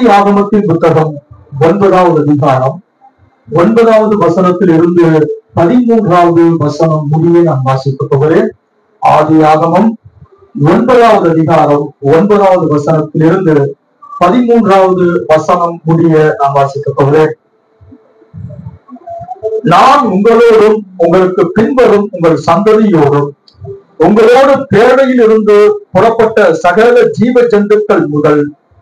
ஆகமத்தின் புத்தகம் ஒன்பதாவது அதிகாரம் ஒன்பதாவது வசனத்தில் இருந்து பதிமூன்றாவது வசனம் முடிய நான் வாசிக்க போகிறேன் ஆதி ஆகமம் ஒன்பதாவது அதிகாரம் ஒன்பதாவது வசனத்தில் இருந்து பதிமூன்றாவது வசனம் முடிய நான் வாசிக்க போகிறேன் நான் உங்களோடும் உங்களுக்கு பின்வரும் உங்கள் சந்ததியோடும் உங்களோடு பேரணையில் இருந்து புறப்பட்ட சகல ஜீவ ஜந்துக்கள் முதல்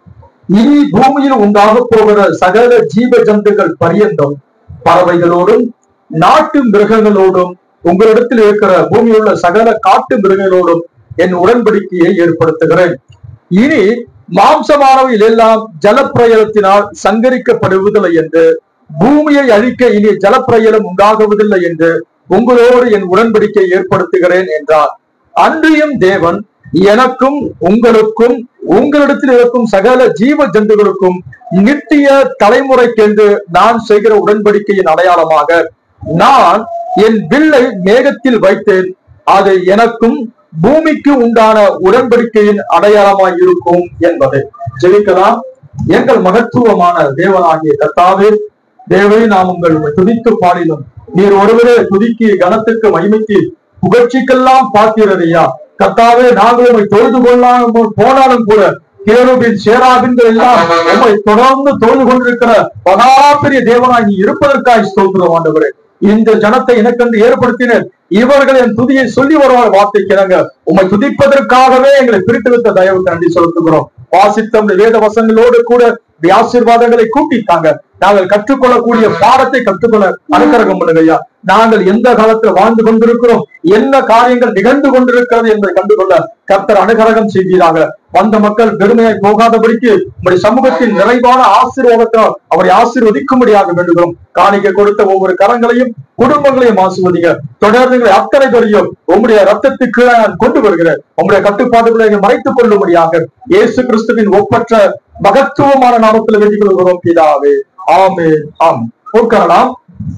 இனி பூமியில் உண்டாக போகிற சகல ஜீவ ஜந்துக்கள் பரியந்தம் பறவைகளோடும் நாட்டு மிருகங்களோடும் உங்களிடத்தில் இருக்கிற பூமியில் உள்ள சகல காட்டு மிருகங்களோடும் என் உடன்படிக்கையை ஏற்படுத்துகிறேன் இனி மாம்சமானவையில் எல்லாம் ஜலப்பிரயலத்தினால் சங்கரிக்கப்படுவதில்லை என்று பூமியை அழிக்க இனி ஜலப்பிரயலம் உண்டாகுவதில்லை என்று உங்களோடு என் உடன்படிக்கை ஏற்படுத்துகிறேன் என்றார் அன்றியும் தேவன் எனக்கும் உங்களுக்கும் உங்களிடத்தில் இருக்கும் சகல ஜீவ ஜந்துகளுக்கும் நித்திய தலைமுறைக்கென்று நான் செய்கிற உடன்படிக்கையின் அடையாளமாக நான் என் வில்லை மேகத்தில் வைத்தேன் அது எனக்கும் பூமிக்கு உண்டான உடன்படிக்கையின் அடையாளமாய் இருக்கும் என்பதை ஜெபிக்கலாம் எங்கள் மகத்துவமான தேவனாகிய கர்த்தாவே தேவை நாம் உங்கள் துதித்து பாடினோம் நீர் ஒருவரே துதிக்கு கனத்துக்கு மகிமைக்கு புகழ்ச்சிக்கெல்லாம் பார்க்கிறதையா கர்த்தாவே நாங்கள் உண்மை தொழுது கொள்ளாமல் போனாலும் கூட கேருபின் சேராபின்கள் எல்லாம் உண்மை தொடர்ந்து தொழுது கொண்டிருக்கிற மகா பெரிய தேவனாய் நீ இருப்பதற்காக ஸ்தோத்திரம் ஆண்டவரே இந்த ஜனத்தை எனக்கென்று ஏற்படுத்தினர் இவர்கள் என் துதியை சொல்லி வருவார் வார்த்தை கிழங்க உம்மை துதிப்பதற்காகவே எங்களை பிரித்து வைத்த தயவுக்கு நன்றி செலுத்துகிறோம் வாசித்த இந்த வேத வசங்களோடு கூட இந்த ஆசீர்வாதங்களை கூட்டிட்டாங்க நாங்கள் கற்றுக்கொள்ளக்கூடிய பாடத்தை கற்றுக்கொள்ள அனுக்கரகம் பண்ணுங்க ஐயா நாங்கள் எந்த காலத்துல வாழ்ந்து கொண்டிருக்கிறோம் என்ன காரியங்கள் நிகழ்ந்து கொண்டிருக்கிறது என்பதை கண்டுகொள்ள கர்த்தர் அனுகரகம் செய்கிறாங்க வந்த மக்கள் பெருமையாய் போகாதபடிக்கு உங்களுடைய சமூகத்தின் நிறைவான ஆசீர்வாதத்தால் அவரை ஆசீர்வதிக்கும்படியாக வேண்டுகிறோம் காணிக்கை கொடுத்த ஒவ்வொரு கரங்களையும் குடும்பங்களையும் ஆசீர்வதிங்க தொடர்ந்து எங்களை அத்தனை பேரையும் உங்களுடைய ரத்தத்துக்கு கீழே நான் கொண்டு வருகிறேன் உங்களுடைய கட்டுப்பாடுகளை எங்கள் மறைத்துக் கொள்ளும்படியாக இயேசு கிறிஸ்துவின் ஒப்பற்ற மகத்துவமான நாமத்தில் வேண்டிக் கொள்கிறோம் பிதாவே ஆமே ஆம் உட்காரலாம்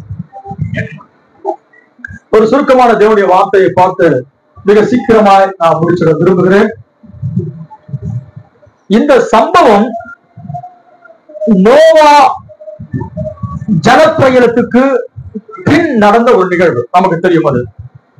ஒரு சுருக்கமான தேவனுடைய வார்த்தையை பார்த்து மிக சீக்கிரமாய் நான் முடிச்சிட விரும்புகிறேன் இந்த சம்பவம் நோவா ஜலப்பிரயலத்துக்கு பின் நடந்த ஒரு நிகழ்வு நமக்கு தெரியும் அது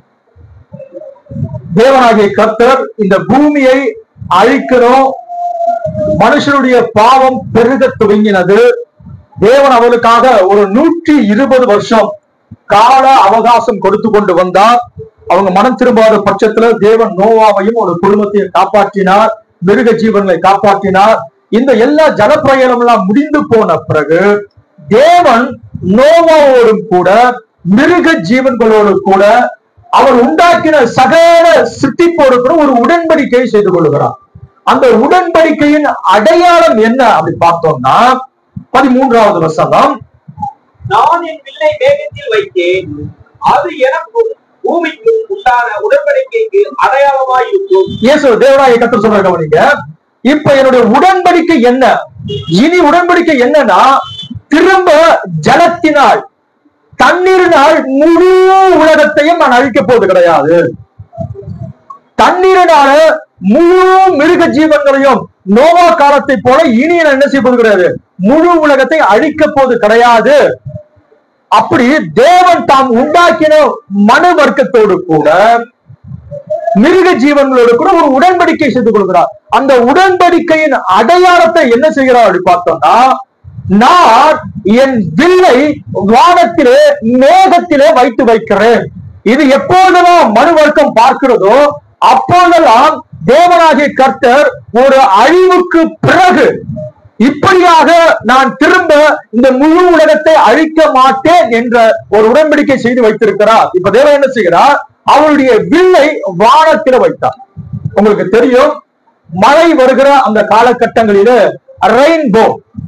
தேவனாகிய கர்த்தர் இந்த பூமியை அழிக்கணும் மனுஷனுடைய பாவம் பெருக துவங்கினது தேவன் அவளுக்காக ஒரு நூற்றி இருபது வருஷம் கால அவகாசம் கொடுத்து கொண்டு வந்தார் அவங்க மனம் திரும்பாத பட்சத்துல தேவன் நோவாவையும் ஒரு குடும்பத்தையும் காப்பாற்றினார் மிருக ஜீவன்களை காப்பாற்றினார் இந்த எல்லா ஜலப்பிரயணம் எல்லாம் முடிந்து போன பிறகு தேவன் நோவாவோடும் கூட மிருக ஜீவன்களோடு கூட அவர் உண்டாக்கின சகல சிட்டிப்போடு கூட ஒரு உடன்படிக்கையை செய்து கொள்கிறார் அந்த உடன்படிக்கையின் அடையாளம் என்ன அப்படி பார்த்தோம்னா பதிமூன்றாவது வசனம் நான் என் வில்லை வேகத்தில் வைத்தேன் அது எனக்கும் பூமிக்கும் உண்டான உடன்படிக்கைக்கு அடையாளமாயிருக்கும் இயேசு தேவனாய கத்து சொல்ற கவனிங்க இப்ப என்னுடைய உடன்படிக்கை என்ன இனி உடன்படிக்கை என்னன்னா திரும்ப ஜலத்தினால் தண்ணீரினால் முழு உலகத்தையும் நான் அழிக்க போவது கிடையாது தண்ணீரினால முழு மிருக ஜீவன்களையும் நோவா காலத்தை போல இனி நான் என்ன செய்ய போவது கிடையாது முழு உலகத்தை அழிக்க போவது கிடையாது அப்படி தேவன் தாம் உண்டாக்கின மனு வர்க்கத்தோடு கூட மிருக ஜீவன்களோடு கூட ஒரு உடன்படிக்கை செய்து கொள்கிறார் அந்த உடன்படிக்கையின் அடையாளத்தை என்ன செய்கிறார் அப்படி பார்த்தோம்னா நான் என் வில்லை வானத்திலே மேகத்திலே வைத்து வைக்கிறேன் இது எப்போதெல்லாம் மனு வர்க்கம் பார்க்கிறதோ அப்போதெல்லாம் தேவனாகிய கர்த்தர் ஒரு அழிவுக்கு பிறகு இப்படியாக நான் திரும்ப இந்த முழு உலகத்தை அழிக்க மாட்டேன் என்ற ஒரு உடன்படிக்கை செய்து வைத்திருக்கிறார் இப்ப தேவன் என்ன செய்கிறார் அவருடைய வில்லை வானத்தில வைத்தார் உங்களுக்கு தெரியும் மழை வருகிற அந்த காலகட்டங்களில ரெயின்போ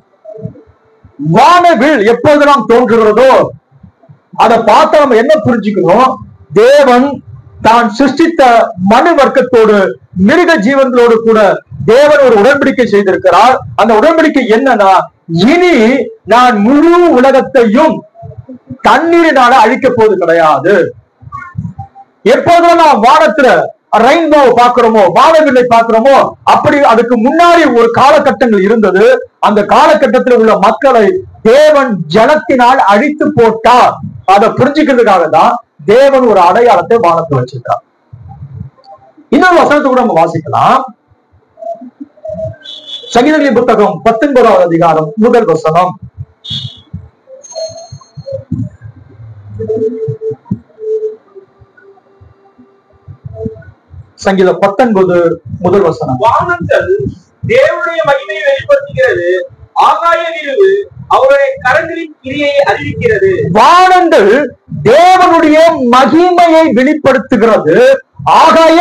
வானவில் எப்போதெல்லாம் தோன்றுகிறதோ அதை பார்த்து நம்ம என்ன புரிஞ்சுக்கணும் தேவன் தான் சிருஷ்டித்த மனு வர்க்கத்தோடு மிருக ஜீவன்களோடு கூட தேவன் ஒரு உடன்படிக்கை செய்திருக்கிறார் அந்த உடன்படிக்கை என்னன்னா இனி நான் முழு உலகத்தையும் தண்ணீரினால அழிக்க போவது கிடையாது எப்போதும் நான் வானத்துல ரெயின்போ பாக்குறோமோ வானவில்லை பாக்குறோமோ அப்படி அதுக்கு முன்னாடி ஒரு காலகட்டங்கள் இருந்தது அந்த காலகட்டத்தில் உள்ள மக்களை தேவன் ஜனத்தினால் அழித்து போட்டார் அதை புரிஞ்சுக்கிறதுக்காக தான் தேவன் ஒரு அடையாளத்தை வானத்தை வச்சிருக்கார் இன்னொரு வசனத்தை கூட நம்ம வாசிக்கலாம் சங்கீதங்களின் புத்தகம் பத்தொன்பதாவது அதிகாரம் முதல் வசனம் சங்கீதம் பத்தொன்பது முதல் வசனம் வானங்கள் தேவனுடைய மகிமையை வெளிப்படுத்துகிறது ஆகாய விரிவு அவருடைய கரங்களின் கிரியை அறிவிக்கிறது வானங்கள் தேவனுடைய மகிமையை வெளிப்படுத்துகிறது ஆகாய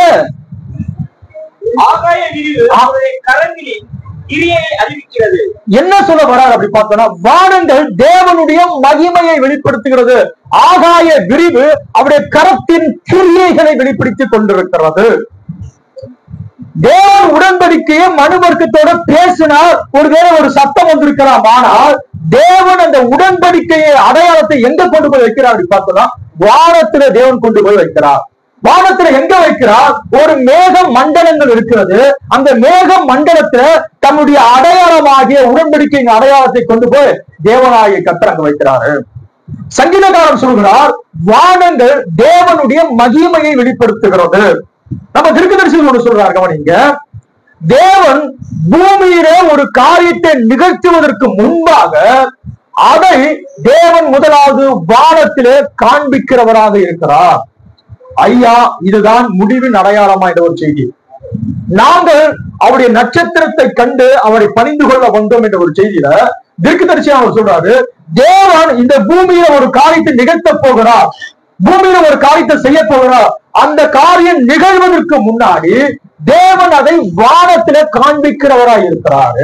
ஆகாய விரிவு அவருடைய கரங்களின் கிரியை அறிவிக்கிறது என்ன சொல்ல வரார் அப்படி பார்த்தோம்னா வானங்கள் தேவனுடைய மகிமையை வெளிப்படுத்துகிறது ஆகாய விரிவு அவருடைய கரத்தின் கிரியைகளை வெளிப்படுத்திக் கொண்டிருக்கிறது தேவன் உடன்படிக்கையை மனு வர்க்கத்தோட பேசினார் ஒருவேளை ஒரு சத்தம் வந்திருக்கலாம் ஆனால் தேவன் அந்த உடன்படிக்கையை அடையாளத்தை எங்க கொண்டு போய் வைக்கிறார் அப்படி பார்த்தோம்னா வானத்துல தேவன் கொண்டு போய் வைக்கிறார் வானத்துல எங்க வைக்கிறார் ஒரு மேக மண்டலங்கள் இருக்கிறது அந்த மேக மண்டலத்துல தன்னுடைய அடையாளமாகிய உடன்படிக்கையின் அடையாளத்தை கொண்டு போய் தேவனாகிய கத்தர் அங்க வைக்கிறாரு சங்கீதக்காரன் சொல்கிறார் வானங்கள் தேவனுடைய மகிமையை வெளிப்படுத்துகிறது நம்ம திருக்கதரிசி ஒன்று சொல்றாரு கவனிங்க தேவன் பூமியிலே ஒரு காரியத்தை நிகழ்த்துவதற்கு முன்பாக அதை தேவன் முதலாவது வானத்திலே காண்பிக்கிறவராக இருக்கிறார் ஐயா இதுதான் முடிவின் அடையாளமா என்ற ஒரு செய்தி நாங்கள் அவருடைய நட்சத்திரத்தை கண்டு அவரை பணிந்து கொள்ள வந்தோம் என்ற ஒரு செய்தியில தீர்க்கதரிசி அவர் சொல்றாரு தேவன் இந்த பூமியில ஒரு காரியத்தை நிகழ்த்த போகிறார் பூமியில ஒரு காரியத்தை செய்ய போகிறார் அந்த காரியம் நிகழ்வதற்கு முன்னாடி தேவன் அதை வானத்தில காண்பிக்கிறவராய் இருக்கிறாரு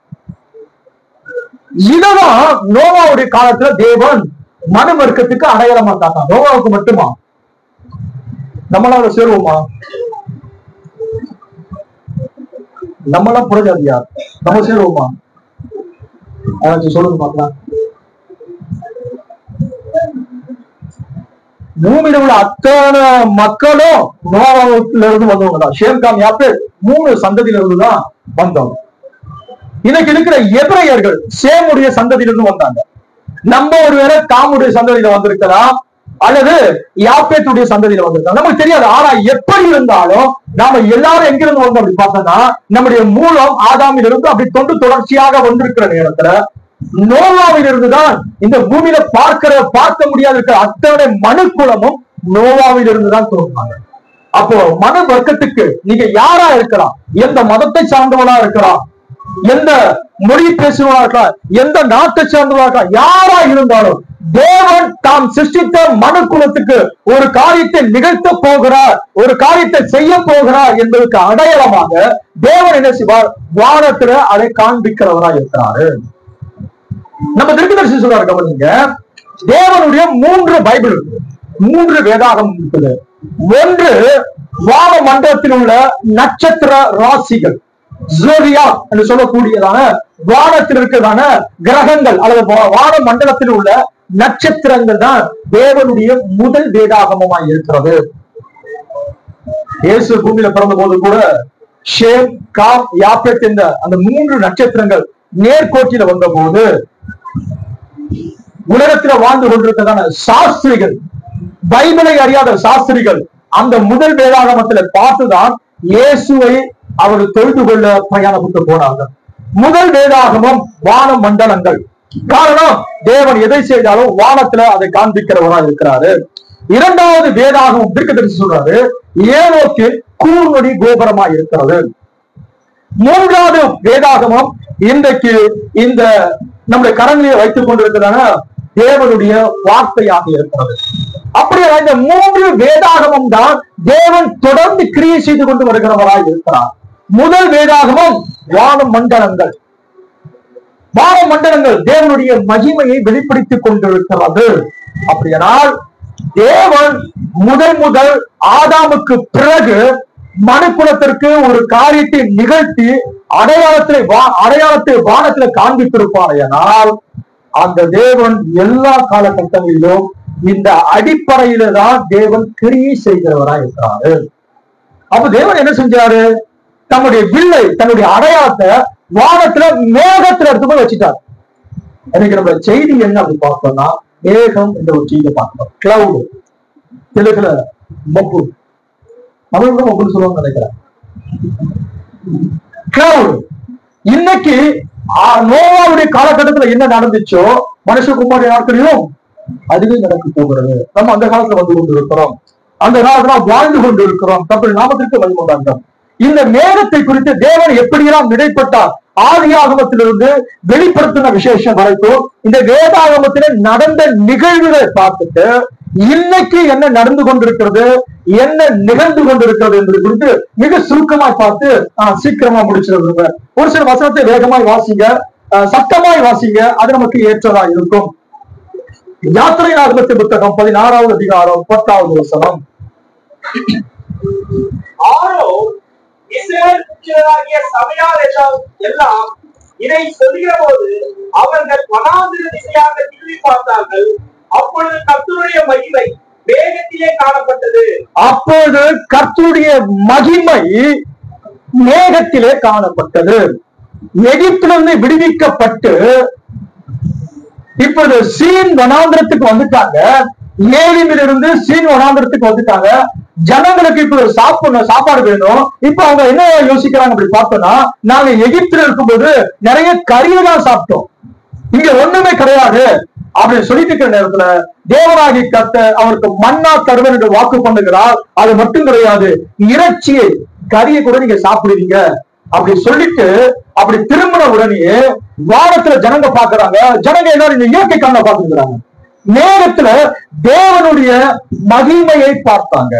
இதுதான் நோவாவுடைய காலத்துல தேவன் மன வர்க்கத்துக்கு அடையாளமா காட்டான் நோவாவுக்கு மட்டுமா நம்மளால சேருவோமா நம்மளாம் புரஜாதியா நம்ம சேருவோமா அதாச்சும் சொல்லுங்க பார்க்கலாம் பூமியில உள்ள அத்தனை மக்களும் நோவாவுல இருந்து வந்தவங்க தான் ஷேம்காம் யாப்பேர் மூணு சந்ததியில இருந்து தான் வந்தவங்க இன்னைக்கு இருக்கிற எபிரேயர்கள் சேமுடைய சந்ததியில இருந்து வந்தாங்க நம்ம ஒருவேளை காமுடைய சந்ததியில வந்திருக்கலாம் அல்லது யாப்பேத்துடைய சந்ததியில வந்திருக்கலாம் நமக்கு தெரியாது ஆனா எப்படி இருந்தாலும் நாம எல்லாரும் எங்கிருந்து வந்தோம் அப்படி பார்த்தோம்னா நம்முடைய மூலம் ஆதாமில் இருந்து அப்படி தொண்டு தொடர்ச்சியாக வந்திருக்கிற நேரத்துல நோவாவில் இருந்துதான் இந்த பூமியில பார்க்கிற பார்க்க முடியாத இருக்கிற அத்தனை மனுக்குலமும் நோவாவில் இருந்துதான் தோன்றாங்க அப்போ மன வர்க்கத்துக்கு நீங்க யாரா இருக்கலாம் எந்த மதத்தை சார்ந்தவனா இருக்கலாம் எந்த மொழி பேசுவதா இருக்கலாம் எந்த நாட்டை சார்ந்தவா இருக்கலாம் யாரா இருந்தாலும் தேவன் தாம் சிருஷ்டித்த மனு குலத்துக்கு ஒரு காரியத்தை நிகழ்த்த போகிறார் ஒரு காரியத்தை செய்ய போகிறார் என்பதற்கு அடையாளமாக தேவன் என்ன செய்வார் வானத்துல அதை காண்பிக்கிறவரா இருக்கிறாரு நம்ம திருக்கதர்சி சொல்றாரு கவனிங்க தேவனுடைய மூன்று பைபிள் இருக்கு மூன்று வேதாகம் இருக்குது ஒன்று வான மண்டலத்தில் உள்ள நட்சத்திர ராசிகள் ஜோரியா என்று சொல்லக்கூடியதான வானத்தில் இருக்கிறதான கிரகங்கள் அல்லது வா- வான மண்டலத்தில் உள்ள நட்சத்திரங்கள் தான் தேவனுடைய முதல் வேதாகமமாய் இருக்கிறது இயேசு பூமியில பிறந்த போது கூட ஷேம் காம் யாப்பேத் என்ற அந்த மூன்று நட்சத்திரங்கள் நேர்கோட்டில வந்த போது உலகத்துல வாழ்ந்து கொண்டிருக்கிறதான சாஸ்திரிகள் பைபிளை அறியாத சாஸ்திரிகள் அந்த முதல் வேதாகமத்துல பார்த்துதான் இயேசுவை அவர் தொழுது கொள்ள பிரயாணப்பட்டு போனார்கள் முதல் வேதாகமம் வான மண்டலங்கள் காரணம் தேவன் எதை செய்தாலும் வானத்துல அதை காண்பிக்கிறவரா இருக்கிறாரு இரண்டாவது வேதாகமம் தீர்க்கதரிசி சொல்றாரு ஏனோக்கு கூர்நொடி கோபுரமா இருக்கிறது மூன்றாவது வேதாகமம் இன்றைக்கு இந்த நம்முடைய கரங்களில் வைத்துக் கொண்டிருக்கிறதான தேவனுடைய வார்த்தையாக இருக்கிறது அப்படியே இந்த மூன்று வேதாகமம் தான் தேவன் தொடர்ந்து கிரியை செய்து கொண்டு வருகிறவராய் இருக்கிறார் முதல் வேதாகமம் வான மண்டலங்கள் வான மண்டலங்கள் தேவனுடைய மகிமையை வெளிப்படுத்திக் கொண்டிருக்கிறது அப்படியானால் தேவன் முதல் முதல் ஆதாமுக்கு பிறகு மனுக்குலத்திற்கு ஒரு காரியத்தை நிகழ்த்தி அடையாளத்தை வா- அடையாளத்தை வானத்துல காண்பித்திருப்பாரையானால் அந்த தேவன் எல்லா காலகட்டங்களிலும் இந்த அடிப்படையில தான் தேவன் கிரியை செய்கிறவராய் இருக்கிறாரு அப்ப தேவன் என்ன செஞ்சாரு தன்னுடைய வில்லை தன்னுடைய அடையாளத்தை வானத்துல மேகத்துல எடுத்து போய் வச்சுட்டார் எனக்கு நம்ம செய்தி என்ன அப்படி பார்த்தோம்னா மேகம் என்ற ஒரு செய்தியை பார்க்கணும் கிளவுடு தெலுங்குல மப்பு தமிழ்ல மப்புன்னு சொல்லுவாங்க நினைக்கிறேன் கிளவுடு இன்னைக்கு ஆ, நோவாவுடைய காலகட்டத்துல என்ன நடந்துச்சோ மனுஷகுமாரி நாட்களிலும் அதுவே நடக்க போகிறது நம்ம அந்த காலத்துல வந்து கொண்டு இருக்கிறோம் அந்த காலத்துல வாழ்ந்து கொண்டு இருக்கிறோம் தப்பி நாமத்திற்கு வழிமுண்டாங்க இந்த மேகத்தை குறித்து தேவன் எப்படியெல்லாம் இடைப்பட்டார் ஆதி ஆகமத்திலிருந்து வெளிப்படுத்தின விசேஷம் வரைக்கும் இந்த வேதாகமத்திலே நடந்த நிகழ்வுகளை பார்த்துட்டு இன்னைக்கு என்ன நடந்து கொண்டிருக்கிறது என்ன நிகழ்ந்து கொண்டிருக்கிறது என்பது குறித்து மிக சுருக்கமாய் பார்த்து ஆஹ், சீக்கிரமா முடிச்சிருங்க ஒரு சில வசனத்தை வேகமாய் வாசிங்க ஆஹ், சத்தமாய் வாசிங்க அது நமக்கு ஏற்றதா இருக்கும் யாத்திரை ஆகமத்தின் புத்தகம் பதினாறாவது அதிகாரம் பத்தாவது வசனம் ஆரோ இஸ்ரேல் புத்திரராகிய சபையார் எல்லாம் எல்லாம் இதை சொல்கிற போது அவர்கள் வனாந்திர திசையாக திரும்பி பார்த்தார்கள் அப்பொழுது கர்த்தருடைய மகிமை வேகத்திலே காணப்பட்டது அப்பொழுது கர்த்தருடைய மகிமை மேகத்திலே காணப்பட்டது எகிப்திலிருந்து விடுவிக்கப்பட்டு இப்பொழுது சீன் வனாந்திரத்துக்கு வந்துட்டாங்க ஏலிமிலிருந்து சீன் வனாந்திரத்துக்கு வந்துட்டாங்க ஜனங்களுக்கு இப்ப சாப்பிடணும் சாப்பாடு வேணும் இப்ப அவங்க என்ன யோசிக்கிறாங்க அப்படி பார்த்தோம்னா நாங்க எகிப்துல இருக்கும்போது நிறைய கறியை தான் சாப்பிட்டோம் இங்க ஒண்ணுமே கிடையாது அப்படின்னு சொல்லிட்டு இருக்கிற நேரத்துல தேவராகி கத்த அவருக்கு மன்னா தருவன் என்று வாக்கு பண்ணுகிறார் அது மட்டும் கிடையாது இறைச்சியை கறியை கூட நீங்க சாப்பிடுவீங்க அப்படி சொல்லிட்டு அப்படி திரும்பின உடனே வானத்துல ஜனங்க பாக்குறாங்க ஜனங்க எல்லாரும் இந்த இயற்கை கண்ணை பார்த்துக்கிறாங்க நேரத்துல தேவனுடைய மகிமையை பார்த்தாங்க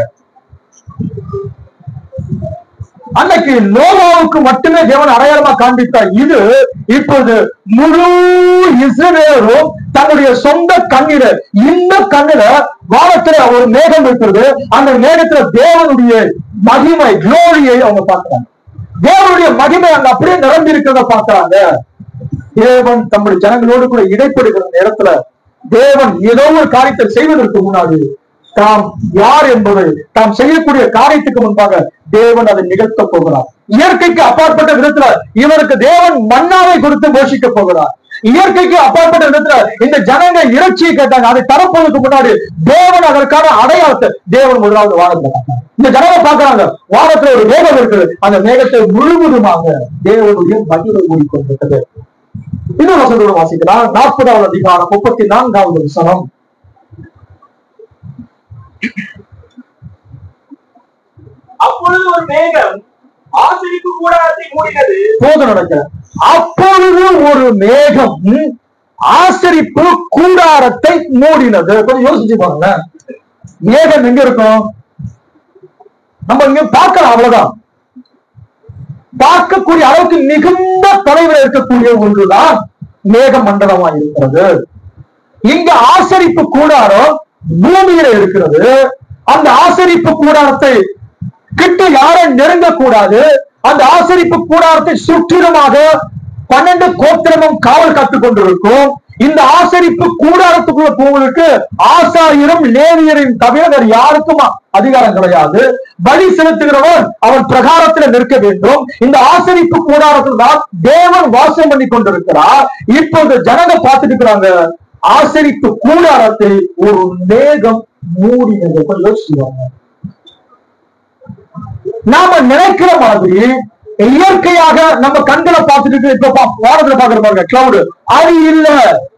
அன்னைக்கு நோவாவுக்கு மட்டுமே தேவன் அடையாளமா காண்பித்தார் இது இப்போது முழு இஸ்ரவேலரும் தன்னுடைய சொந்த கண்ணில இந்த கண்ணில வானத்துல ஒரு மேகம் இருக்கிறது அந்த மேகத்துல தேவனுடைய மகிமை குளோரியை அவங்க பார்க்கறாங்க தேவனுடைய மகிமை அங்க அப்படியே நிரம்பி இருக்கிறத பார்க்கறாங்க தேவன் தம்முடைய ஜனங்களோடு கூட இடைப்படுகிற நேரத்துல தேவன் ஏதோ ஒரு காரியத்தை செய்வதற்கு முன்னாடி தாம் யார் என்பதை தாம் செய்யக்கூடிய காரியத்துக்கு முன்பாக தேவன் அதை நிகழ்த்த போகிறார் இயற்கைக்கு அப்பாற்பட்ட விதத்துல இவருக்கு தேவன் மன்னாவை கொடுத்து போஷிக்க போகிறார் இயற்கைக்கு அப்பாற்பட்ட விதத்துல இந்த ஜனங்க இறைச்சியை கேட்டாங்க அதை தரப்போவதற்கு முன்னாடி தேவன் அதற்கான அடையாளத்தை தேவன் முதலாவது வானத்துல காட்டினார். இந்த ஜனங்க பாக்குறாங்க வானத்துல ஒரு மேகம் இருக்குது அந்த மேகத்தை முழுவதுமாக தேவனுடைய மகிமை மூடிக்கொண்டிருக்கிறது இன்னொரு வசனத்தோட வாசிக்கலாம் நாற்பதாவது அதிகாரம் முப்பத்தி நான்காவது வசனம் அப்பொழுது ஒரு மேகம் ஆசிரிப்பு கூடாரத்தை மூடினது போது நடக்க அப்பொழுது ஒரு மேகம் ம், ஆசரிப்பு கூடாரத்தை மூடினது கொஞ்சம் யோசிச்சு பாருங்க மேகம் எங்க இருக்கும் நம்ம இங்க பார்க்கலாம் அவ்வளவுதான் பார்க்கக்கூடிய அளவுக்கு மிகுந்த தொலைவில் இருக்கக்கூடிய ஒன்றுதான் மேக மண்டலமா இருக்கிறது இங்க ஆசரிப்பு கூடாரம் பூமியில இருக்கிறது அந்த ஆசரிப்பு கூடாரத்தை கிட்ட யாரும் நெருங்க கூடாது அந்த ஆசரிப்பு கூடாரத்தை சுற்றிலுமாக பன்னெண்டு கோத்திரமும் காவல் காத்துக் கொண்டிருக்கும் இந்த ஆசரிப்பு கூடாரத்துக்குள்ள போவதற்கு ஆசாரியரும் லேவியரையும் தவிர வேறு யாருக்கும் அதிகாரம் கிடையாது பலி செலுத்துகிறவன் அவன் பிரகாரத்தில் நிற்க வேண்டும் இந்த ஆசரிப்பு கூடாரத்தில் தான் தேவன் வாசம் பண்ணி கொண்டிருக்கிறார் இப்போது ஜனங்க பார்த்துட்டு இருக்கிறாங்க ஆசரிப்பு கூடாரத்தை ஒரு மேகம் மூடினது கொஞ்சம் யோசிச்சுவாங்க நாம நினைக்கிற மாதிரி இயற்கையாக நம்ம கண்களை பார்த்துட்டு இப்ப பா- வானத்துல பாக்குற பாருங்க கிளவுடு அது இல்ல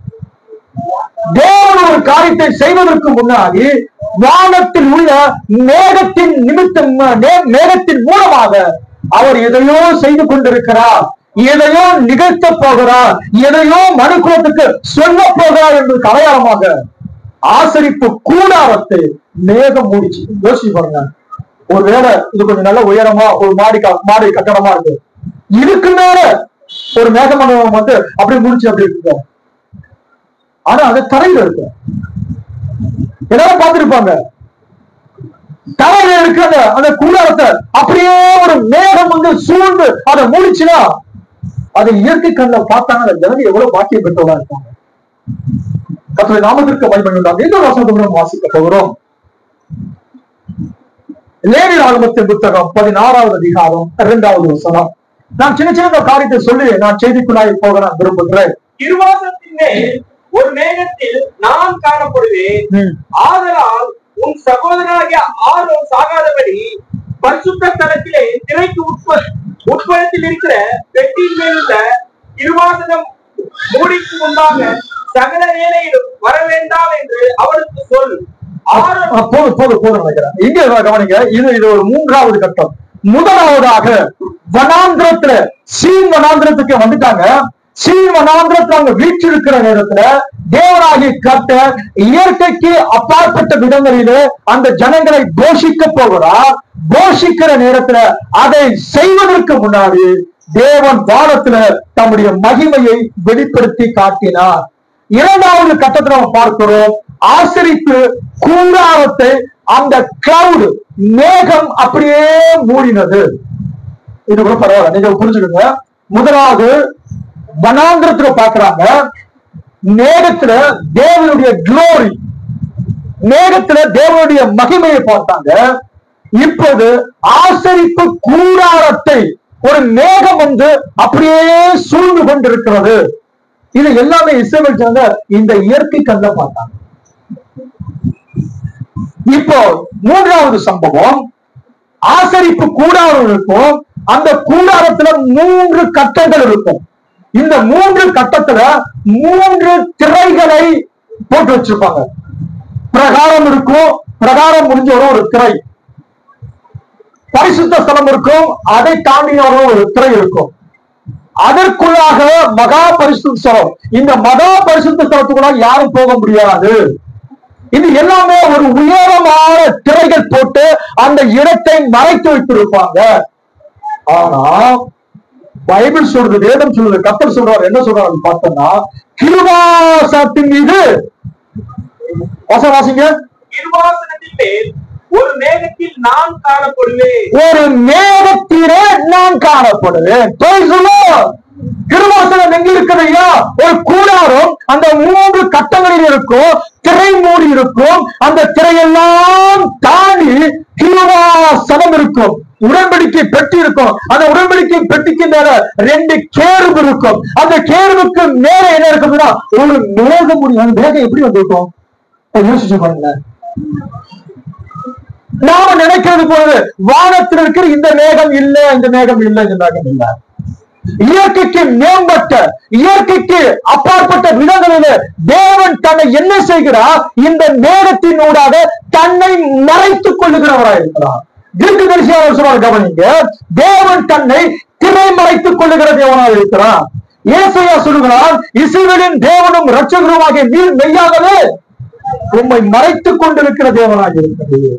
தேவன் ஒரு காரியத்தை செய்வதற்கு முன்னாடி வானத்தில் உள்ள மேகத்தின் நிமித்தம் மே- மேகத்தின் மூலமாக அவர் எதையோ செய்து கொண்டிருக்கிறார் எதையோ நிகழ்த்த போகிறார் எதையோ மனுக்குலத்துக்கு சொல்ல போகிறார் என்பதற்கு அடையாளமாக ஆசரிப்பு கூடாரத்தை மேகம் மூடிச்சு யோசிச்சு பாருங்க ஒருவேளை இது கொஞ்சம் நல்ல உயரமா ஒரு மாடி க- மாடி கட்டடமா இருக்கு இதுக்கு மேல ஒரு மேகமண்டபம் வந்து அப்படி முடிச்சு அப்படி இருக்கு ஆனா அது தரையில இருக்கு எல்லாரும் பார்த்திருப்பாங்க தரையில இருக்கிற அந்த அந்த கூடாரத்தை அப்படியே ஒரு மேகம் வந்து சூழ்ந்து அதை மூடிச்சுன்னா அதை இயற்கை கண்ணில் பார்த்தாங்க அந்த ஜனங்க எவ்வளவு பாக்கியம் பெற்றவங்களா இருப்பாங்க கத்தோடைய நாமத்திற்கு மகிமை உண்டாகும் இந்த வசனத்தை நம்ம வாசிக்க போகிறோம் லேவி ராகமத்தின் புத்தகம் பதினாறாவது அதிகாரம் இரண்டாவது வசனம் நான் சின்ன சின்ன காரியத்தை சொல்லி நான் செய்திக்குள்ளாய் போக நான் விரும்புகிறேன் இருவாசத்தின் மேல் ஒரு மேகத்தில் நான் காணப்படுவேன் ம். ஆதலால் உன் சகோதரனாகிய ஆரோன் சாகாதபடி பரிசுத்த தலத்திலே திரைக்கு உட்ப உட்புறத்தில் இருக்கிற பெட்டியின் மேல் உள்ள இருவாசனம் மூடிக்கு முன்பாக சகல வேலையிலும் வர வேண்டாம் என்று அவனுக்கு சொல் ஆரோன் ஆ, போதும் போதும் போதும் நினைக்கிறேன் இங்க வா, கவனிங்க இது இது ஒரு மூன்றாவது கட்டம் முதலாவதாக வனாந்திரத்துல சீன் வனாந்திரத்துக்கு வந்துட்டாங்க சீன் வனாந்திரத்துல அவங்க வீற்றிருக்கிற நேரத்துல தேவராகி கட்ட இயற்கைக்கு அப்பாற்பட்ட விதங்களிலே அந்த ஜனங்களை போஷிக்க போகிறார் போஷிக்கிற நேரத்துல அதை செய்வதற்கு முன்னாடி தேவன் வானத்துல தம்முடைய மகிமையை வெளிப்படுத்தி காட்டினார் இரண்டாவது கட்டத்துல நம்ம பார்க்கிறோம் ஆசரிப்பு கூடாரத்தை அந்த கிளவுட் மேகம் அப்படியே மூடினது இது கூட பரவாயில்ல நீங்க புரிஞ்சுக்கோங்க முதலாவது வனாந்திரத்துல பாக்குறாங்க மேகத்துல தேவனுடைய க்ளோரி மேகத்துல தேவனுடைய மகிமையை பார்த்தாங்க இப்போது ஆசரிப்பு கூடாரத்தை ஒரு மேகம் வந்து அப்படியே சூழ்ந்து கொண்டிருக்கிறது இது எல்லாமே இஸ்ரேல் ஜனங்க இந்த இயற்கை கண்ட பார்த்தாங்க இப்போ மூன்றாவது சம்பவம் ஆசரிப்பு கூடாரம் இருக்கும் அந்த கூடாரத்துல மூன்று கட்டங்கள் இருக்கும் இந்த மூன்று கட்டத்துல மூன்று திரைகளை போட்டு வச்சிருப்பாங்க பிரகாரம் இருக்கும் பிரகாரம் முடிஞ்ச ஒரு ஒரு திரை பரிசுத்த ஸ்தலம் இருக்கும் அதை தாண்டின ஒரு ஒரு திரை இருக்கும் அதற்குள்ளாக மகா பரிசுத்த ஸ்தலம் இந்த மகா பரிசுத்த ஸ்தலத்துக்குள்ள யாரும் போக முடியாது இது எல்லாமே ஒரு உயரமான திரைகள் போட்டு அந்த இடத்தை மறைத்து வைத்திருப்பாங்க ஆனா பைபிள் சொல்றது வேதம் சொல்றது கத்தர் சொல்றாரு என்ன சொல்றாரு பார்த்தோம்னா கிருபாசத்தின் மீது வாசம் வாசிங்க இருவாசனத்தின் மேல் ஒரு மேகத்தில் நான் காணப்படுவேன் ஒரு மேகத்திலே நான் காணப்படுவேன் Praise the Lord. கிருபாசனம் எங்க இருக்குது ஐயா ஒரு கூடாரம் அந்த மூன்று கட்டங்களில் இருக்கும் திரை மூடி இருக்கும் அந்த திரையெல்லாம் தாண்டி கிருபாசனம் இருக்கும் உடன்படிக்கை பெட்டி இருக்கும் அந்த உடன்படிக்கை பெட்டிக்கு மேல ரெண்டு கேருபு இருக்கும் அந்த கேருவுக்கு மேல என்ன இருக்குதுன்னா ஒரு மேகம் முடியும் அந்த மேகம் எப்படி வந்திருக்கும் கொஞ்சம் யோசிச்சு பாருங்க நாம நினைக்கிறது போது வானத்தில் இருக்கிற இந்த மேகம் இல்ல இந்த மேகம் இல்ல இந்த மேகம் இல்ல இயற்கைக்கு மேம்பட்ட இயற்கைக்கு அப்பாற்பட்ட விதங்களில தேவன் தன்னை என்ன செய்கிறார் இந்த மேகத்தினூடாக தன்னை மறைத்துக் கொள்ளுகிறவராய் இருக்கிறார் தீர்க்கதரிசியாளர் சொல்றார் கவனிங்க தேவன் தன்னை திரை மறைத்துக் கொள்ளுகிற தேவனாக இருக்கிறார் ஏசையா சொல்லுகிறார் இஸ்ரவேலின் தேவனும் இரட்சகருமாகிய நீர் மெய்யாகவே உம்மை மறைத்துக் கொண்டிருக்கிற தேவனாக இருக்கிறது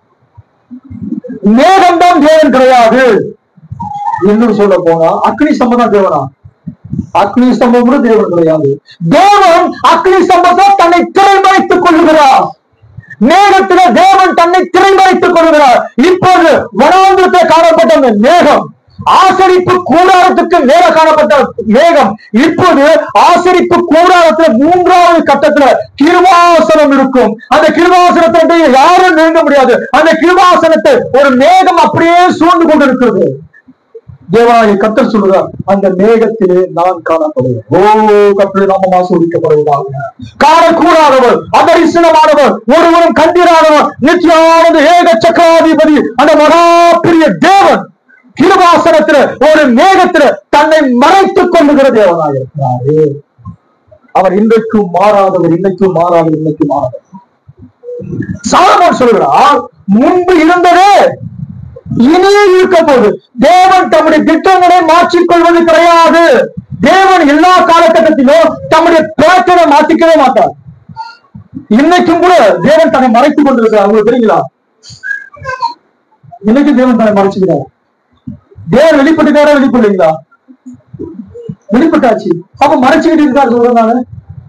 மேகம்தான் தேவன் கிடையாது இன்னும் சொல்ல போனா அக்னி ஸ்தம்பம் தான் தேவனா அக்னி ஸ்தம்பம் கூட தேவன் கிடையாது தேவன் அக்னி ஸ்தம்பத்தை தன்னை திரைமறைத்துக் கொள்ளுகிறார் மேகத்தில தேவன் தன்னை திரைமறைத்துக் கொள்கிறார் இப்போது வனாந்திரத்தில் காணப்பட்ட அந்த மேகம் ஆசரிப்பு கூடாரத்துக்கு மேல காணப்பட்ட மேகம் இப்போது ஆசரிப்பு கூடாரத்துல மூன்றாவது கட்டத்துல கிருவாசனம் இருக்கும் அந்த கிருவாசனத்தை யாரும் நெருங்க முடியாது அந்த கிருவாசனத்தை ஒரு மேகம் அப்படியே சூழ்ந்து கொண்டிருக்கிறது தேவனாய கத்தர் சொல்லுகிறார் அந்த மேகத்திலே நான் காணப்படுவேன் ஓ கத்தரை நாம ஆசோதிக்கப்படுவதாக காணக்கூடாதவர் அதரிசனமானவர் ஒருவரும் கண்டிராதவர் நித்தியானது ஏக சக்கராதிபதி அந்த மகா பெரிய தேவன் கிருபாசனத்துல ஒரு மேகத்துல தன்னை மறைத்துக் கொள்ளுகிற தேவனாக இருக்கிறாரு அவர் இன்றைக்கும் மாறாதவர் இன்னைக்கும் மாறாதவர் இன்னைக்கும் மாறாதவர் சாலமோன் சொல்கிறார் முன்பு இருந்ததே இனியே இருக்க போது தேவன் தம்முடைய திட்டங்களை மாற்றிக்கொள்வது கிடையாது தேவன் எல்லா காலகட்டத்திலும் தம்முடைய பேட்டனை மாற்றிக்கவே மாட்டார் இன்னைக்கும் கூட தேவன் தன்னை மறைத்துக் கொண்டிருக்கிறார் உங்களுக்கு தெரியுங்களா இன்னைக்கு தேவன் தன்னை மறைச்சுக்கிறார் தேவன் வெளிப்பட்டுக்காரா வெளிப்படலீங்களா வெளிப்பட்டாச்சு அப்ப மறைச்சுக்கிட்டு இருக்காரு சொல்றதுனால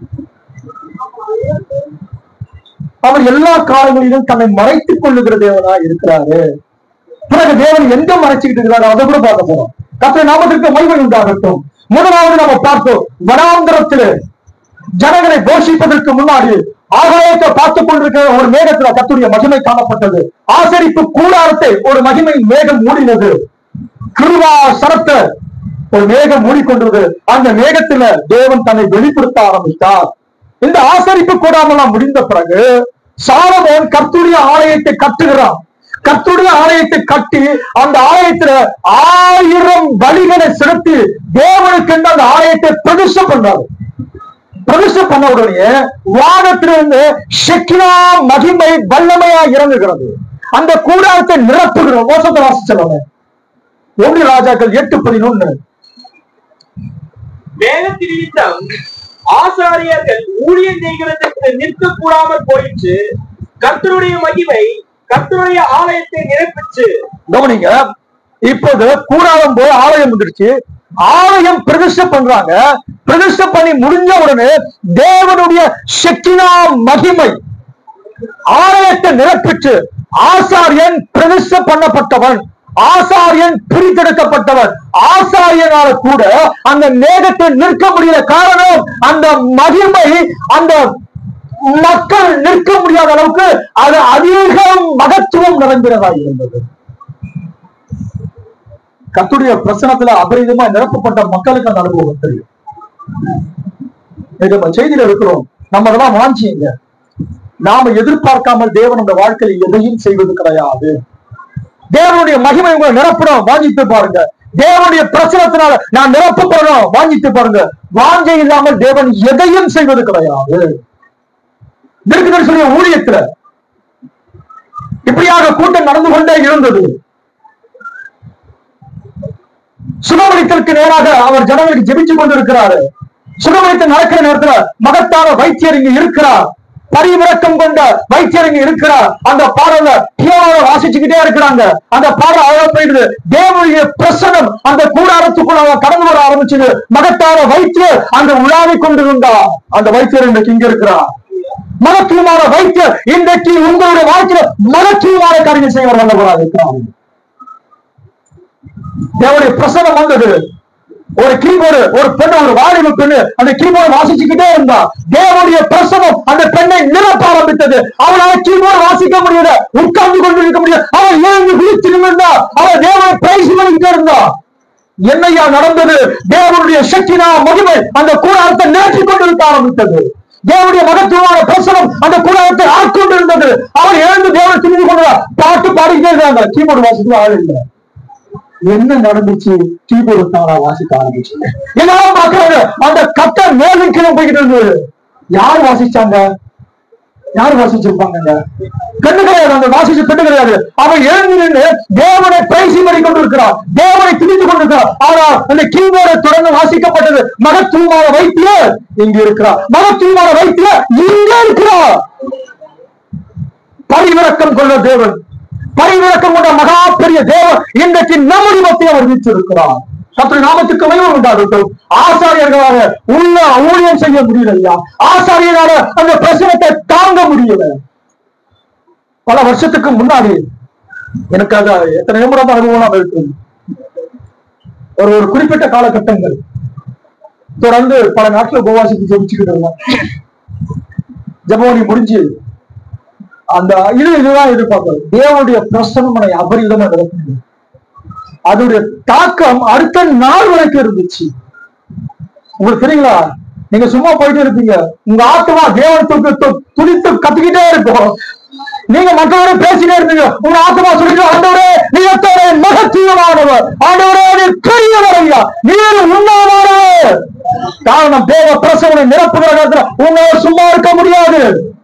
அவர் எல்லா காலங்களிலும் தன்னை மறைத்துக் கொள்ளுகிற தேவனா இருக்கிறாரு பிறகு தேவன் எங்க மறைச்சுக்கிட்டு இருக்கிறாரு அதை கூட பார்க்க போறோம் கத்திர நாமத்திற்கு மகிமை உண்டாகட்டும் முதலாவது நம்ம பார்த்தோம் வனாந்தரத்திலே ஜனங்களை போஷிப்பதற்கு முன்னாடி ஆகாயத்தை பார்த்துக் கொண்டிருக்கிற ஒரு மேகத்துல கத்துடைய மகிமை காணப்பட்டது ஆசரிப்பு கூடாரத்தை ஒரு மகிமை மேகம் மூடினது கிருவா சரத்தை ஒரு மேகம் மூடிக்கொண்டது அந்த மேகத்துல தேவன் தன்னை வெளிப்படுத்த ஆரம்பித்தார் இந்த ஆசரிப்பு கூடாமெல்லாம் முடிந்த பிறகு சாலமோன் கர்த்துடைய ஆலயத்தை கட்டுகிறான் கர்த்துடைய ஆலயத்தை கட்டி அந்த ஆலயத்துல ஆயிரம் பலிகளை செலுத்தி தேவனுக்கு அந்த ஆலயத்தை பிரதிஷ்டை பண்றாரு பிரதிஷ்டை பண்ண உடனே வானத்திலிருந்து ஷெக்கினா மகிமை வல்லமையா இறங்குகிறது அந்த கூடாரத்தை நிரப்புகிற மோசத்தை வாசிச்சவங்க ஒன்று ராஜாக்கள் எட்டு பதினொன்னு வேதத்தின் நிமித்தம் ஆசாரியர்கள் ஊழியம் செய்கிறதற்கு நிற்க கூடாமல் போயிற்று கர்த்தருடைய மகிமை கர்த்தருடைய ஆலயத்தை நிரப்பிச்சு கவனிங்க இப்போது கூடாரம் போய் ஆலயம் வந்துடுச்சு ஆலயம் பிரதிஷ்டை பண்றாங்க பிரதிஷ்டை பண்ணி முடிஞ்ச உடனே தேவனுடைய சக்தினா மகிமை ஆலயத்தை நிரப்பிட்டு ஆசாரியன் பிரதிஷ்டை பண்ணப்பட்டவன் ஆசாரியன் பிரித்தெடுக்கப்பட்டவன் ஆசாரியனால கூட அந்த மேகத்தை நிற்க முடியல காரணம் அந்த மகிமை அந்த மக்கள் நிற்க முடியாத அளவுக்கு அது அதிகம் மகத்துவம் நிறைந்ததா இருந்தது கத்துடைய பிரசனத்துல அபரிதமா நிரப்பப்பட்ட மக்களுக்கு அந்த அனுபவம் தெரியும் இன்னைக்கு நம்ம செய்தியில இருக்கிறோம் நம்ம அதெல்லாம் வாஞ்சிங்க நாம எதிர்பார்க்காமல் தேவன் அந்த வாழ்க்கையில் எதையும் செய்வது கிடையாது தேவனுடைய மகிமை உங்களை நிரப்பணும் வாஞ்சித்து பாருங்க தேவனுடைய பிரச்சனத்தினால நான் நிரப்பப்படணும் வாஞ்சித்து பாருங்க வாஞ்சை இல்லாமல் தேவன் எதையும் செய்வது கிடையாது இருக்குதுன்னு சொல்லிய ஊழியத்துல இப்படியாக கூட்டம் நடந்து கொண்டே இருந்தது சுகமளித்தலுக்கு நேராக அவர் ஜனங்களுக்கு ஜெபிச்சு கொண்டிருக்கிறாரு சுகமளித்தல் நடக்கிற நேரத்துல மகத்தான வைத்தியர் இங்க இருக்கிறார் பரிவிறக்கம் கொண்ட வைத்தியர் இங்க இருக்கிறார் அந்த பாடல பியோட வாசிச்சுக்கிட்டே இருக்கிறாங்க அந்த பாடல் அழகா போயிடுது தேவனுடைய பிரசனம் அந்த கூடாரத்துக்குள்ள அவன் கடந்து வர ஆரம்பிச்சது மகத்தான வைத்தியர் அங்க உலாவிக் கொண்டிருந்தார் அந்த வைத்தியர் இன்றைக்கு இங்க இருக்கிறார் மகத்துவமான வைத்தியர் இன்றைக்கு உங்களுடைய வாழ்க்கையில மகத்துவமான காரியங்கள் செய்ய வல்லவராக இருக்கிறார் தேவனுடைய பிரசனம் வந்தது ஒரு கீபோர்டு ஒரு பெண்ணு ஒரு வாலிப பெண்ணு அந்த கீபோர்டு வாசிச்சுக்கிட்டே இருந்தா தேவனுடைய பிரசனம் அந்த பெண்ணை நிரப்ப ஆரம்பித்தது அவனால கீபோர்டு வாசிக்க முடியல உட்கார்ந்து கொண்டு இருக்க முடியல அவன் எழுந்து விழித்து நிமிர்ந்தா அவன் தேவனை பிரைஸ் பண்ணிக்கிட்டே இருந்தா என்னையா நடந்தது தேவனுடைய சக்தினா மகிமை அந்த கூடாரத்தை நிரப்பி கொண்டிருக்க ஆரம்பித்தது தேவனுடைய மகத்துவமான பிரசனம் அந்த கூடாரத்தை ஆட்கொண்டிருந்தது அவன் எழுந்து தேவனை துணிந்து கொண்டு பாட்டு பாடிக்கிட்டே இருந்தாங்க கீபோர்டு வாசிக்க ஆள் இல்லை என்ன நடந்துச்சு கீபோர்டு தானா வாசிக்க ஆரம்பிச்சு எல்லாரும் பாக்குறாங்க அந்த கட்ட மேலும் கீழே போய்கிட்டு இருந்தது யார் வாசிச்சாங்க யார் வாசிச்சிருப்பாங்க பெண்ணு கிடையாது அந்த வாசிச்ச பெண்ணு கிடையாது அவன் எழுந்து நின்று தேவனை பேசி பண்ணி கொண்டிருக்கிறான் தேவனை திணித்து கொண்டிருக்கிறான் ஆனால் அந்த கீபோர்டை தொடர்ந்து வாசிக்கப்பட்டது மகத்துவமான வைத்தியர் இங்க இருக்கிறார் மகத்துவமான வைத்தியர் இங்க இருக்கிறார் பரிவிறக்கம் கொண்ட தேவன் பரிவிறக்கம் கொண்ட மகா பெரிய தேவன் இன்றைக்கு நம்முடைய மத்தியில் அவர் வீற்றிருக்கிறார் கத்திர நாமத்துக்கு மகிமை உண்டாகட்டும் ஆசாரியர்களாக உள்ள ஊழியம் செய்ய முடியல ஐயா ஆசாரியரால அந்த பிரச்சனத்தை தாங்க முடியல பல வருஷத்துக்கு முன்னாடி எனக்கு அது எத்தனை நிமிடம் அனுபவம் இருக்கு ஒரு ஒரு குறிப்பிட்ட காலகட்டங்கள் தொடர்ந்து பல நாட்கள் உபவாசித்து ஜெபிச்சுக்கிட்டு இருந்தோம் ஜெபவனி முடிஞ்சு அந்த இது இதுதான் எதிர்பார்க்கிறது தேவனுடைய பிரசனமனை அபரிதமா நடக்குது அதோடைய தாக்கம் அடுத்த நாள் வரைக்கும் இருந்துச்சு உங்களுக்கு தெரியுங்களா நீங்க சும்மா போயிட்டு இருப்பீங்க உங்க ஆத்மா தேவனத்துக்கு து- துடித்து கத்திக்கிட்டே இருக்கும் நீங்க மற்றவரை பேசிட்டே இருப்பீங்க உங்க ஆத்மா சொல்லிட்டு ஆண்டவரே நீ எத்தனை மகத்துவமானவர் ஆண்டவரே நீ பெரியவர் ஐயா நீர் உன்னதமானவர் காரணம் தேவ பிரசவனை நிரப்புகிற நேரத்துல உங்களால் சும்மா இருக்க முடியாது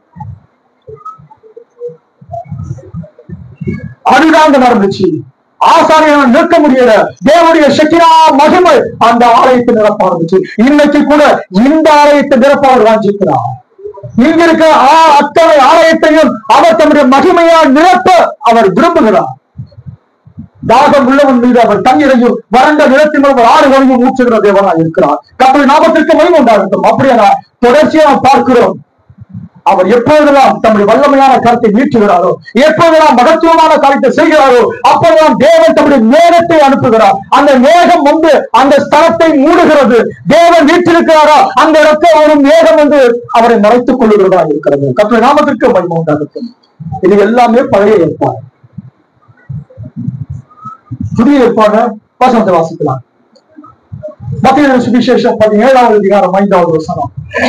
அதுதான் அங்க நடந்துச்சு ஆசாரியன் நிற்க முடியல தேவனுடைய சக்தியா மகிமை அந்த ஆலயத்தை நிரப்ப ஆரம்பிச்சு இன்னைக்கு கூட இந்த ஆலயத்தை நிரப்ப அவர் வாஞ்சிக்கிறார் இங்க இருக்க ஆ- அத்தனை ஆலயத்தையும் அவர் தம்முடைய மகிமையால் நிரப்ப அவர் விரும்புகிறார் தாகம் உள்ளவன் மீது அவர் தண்ணீரையும் வறண்ட நிலத்தின் மேல் அவர் ஆறுகளையும் ஊற்றுகிற தேவனாய் இருக்கிறார் கப்பல் நாமத்திற்கு மகிமை உண்டாகட்டும் அப்படியே நான் தொடர்ச்சியா நாம் பார்க்கிறோம் அவர் எப்பொழுதெல்லாம் தம்முடைய வல்லமையான கருத்தை நீட்டுகிறாரோ எப்பொழுதெல்லாம் மகத்துவமான காரியத்தை செய்கிறாரோ அப்பொழுதெல்லாம் தேவன் தம்முடைய மேகத்தை அனுப்புகிறார் அந்த மேகம் வந்து அந்த ஸ்தலத்தை மூடுகிறது தேவன் வீட்டிருக்கிறாரா அந்த இடத்துல ஒரு மேகம் வந்து அவரை மறைத்துக் கொள்ளுகிறதா இருக்கிறது கற்ற நாமத்திற்கு மகிமை உண்டாகட்டும் இது எல்லாமே பழைய ஏற்பாடு புதிய ஏற்பாடு வசனத்தை வாசிக்கலாம் மத்திய சுவிசேஷம் பதினேழாவது அதிகாரம் ஐந்தாவது வசனம்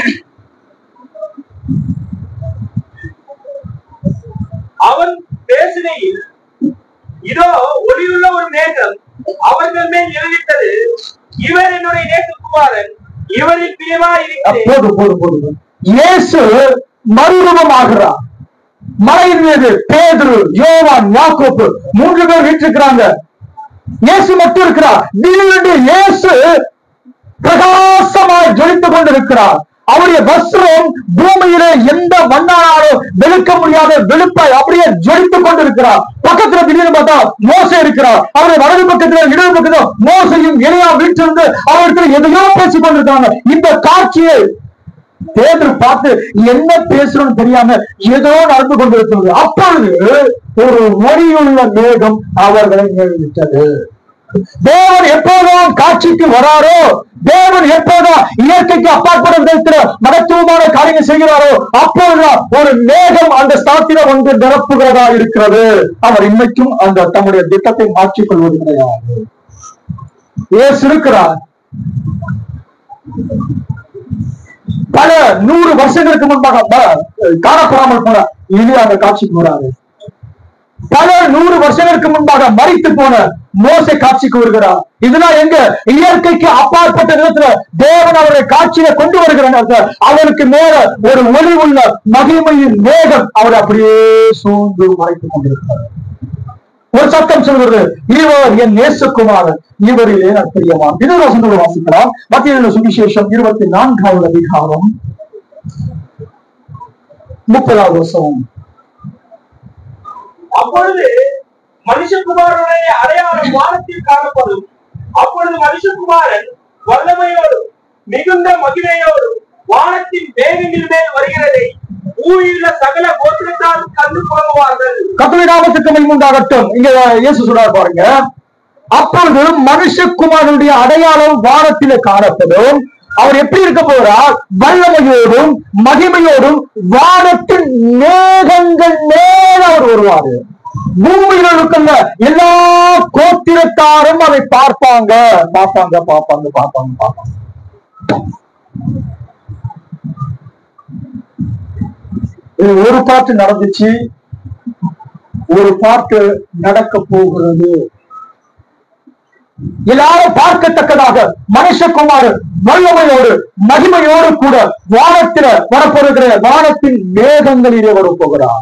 அவன் பேசுகையில் இதோ ஒளியுள்ள ஒரு மேகம் அவர்கள் மேல் நிழலிட்டது இவர் என்னுடைய நேசகுமாரன் இவரில் பிரியமா இருக்கிறேன் போதும் போதும் போதும் இயேசு மறுரூபமாகிறார் மலையின் மீது பேதுரு யோவான் யாக்கோப்பு மூன்று பேர் வீற்றிருக்கிறாங்க இயேசு மட்டும் இருக்கிறார் திடீரென்று இயேசு பிரகாசமாய் ஜொலித்துக் கொண்டிருக்கிறார் அவருடைய வஸ்திரம் பூமியிலே எந்த மண்ணானாலும் வெளுக்க முடியாத வெளுப்பாய் அப்படியே ஜொலித்துக் கொண்டிருக்கிறார் பக்கத்துல திடீர்னு பார்த்தா மோசை இருக்கிறார் அவருடைய வலது பக்கத்துல இடது பக்கத்துல மோசையும் எளியா வீட்டிலிருந்து அவருக்கு எதையோ பேசிக் கொண்டிருக்காங்க இந்த காட்சியை பேதர் பார்த்து என்ன பேசுறோம்னு தெரியாம ஏதோ நடந்து கொண்டிருக்கிறது அப்பொழுது ஒரு ஒளியுள்ள மேகம் அவர்களை நியமித்தது தேவன் எப்போதும் காட்சிக்கு வராரோ தேவன் எப்போதும் இயற்கைக்கு அப்பாற்பட்ட விதத்துல மகத்துவமான காரியங்கள் செய்கிறாரோ அப்பொழுதுதான் ஒரு மேகம் அந்த ஸ்தாத்திர வந்து நிரப்புகிறதா இருக்கிறது அவர் இன்னைக்கும் அந்த தம்முடைய திட்டத்தை மாற்றிக் கொள்வது கிடையாது ஏசு இருக்கிறார் பல நூறு வருஷங்களுக்கு முன்பாக ப- காணப்படாமல் போன இனி அந்த காட்சிக்கு வராரு பல நூறு வருஷங்களுக்கு முன்பாக மறித்து போன மோசை காட்சிக்கு வருகிறார் இதெல்லாம் எங்க இயற்கைக்கு அப்பாற்பட்ட விதத்துல தேவன் அவரை காட்சியில கொண்டு வருகிறார் அவருக்கு மேல ஒரு ஒளி உள்ள மகிமையின் மேகம் அவர் அப்படியே சூழ்ந்து மறைத்துக் கொண்டிருக்கிறார் ஒரு சத்தம் சொல்கிறது இவர் என் நேசகுமாரன் இவரிலே நான் பிரியமான் இது வசனங்களை வாசிக்கலாம் மத்திய சுவிசேஷம் இருபத்தி நான்காவது அதிகாரம் முப்பதாவது வருஷம் அப்பொழுது மனுஷகுமாரனுடைய அடையாளம் வானத்தில் காணப்படும் அப்பொழுது மனுஷகுமாரன் வல்லமையோடும் மிகுந்த மகிமையோடும் வானத்தின் வேகங்கள் மேல் வருகிறதை பூமியிலுள்ள சகல கோத்திரத்தால் கண்டு புலம்புவார்கள் கத்தோலிக்க நாமத்துக்கு மகிமை உண்டாகட்டும் இங்க இயேசு சொல்றார் பாருங்க அப்பொழுது மனுஷகுமாரனுடைய அடையாளம் வானத்திலே காணப்படும் அவர் எப்படி இருக்க போகிறார் வல்லமையோடும் மகிமையோடும் வானத்தின் மேகங்கள் மேல அவர் வருவாரு பூமியில் இருக்கிற எல்லா கோத்திரத்தாரும் அதை பார்ப்பாங்க பார்ப்பாங்க பார்ப்பாங்க பார்ப்பாங்க பார்ப்பாங்க இது ஒரு பாட்டு நடந்துச்சு ஒரு பாட்டு நடக்க போகிறது எல்லாரும் பார்க்கத்தக்கதாக மனுஷகுமார் வல்லமையோடு மகிமையோடு கூட வானத்தில வரப்போகிற வானத்தின் மேகங்களிலே வரப் போகிறார்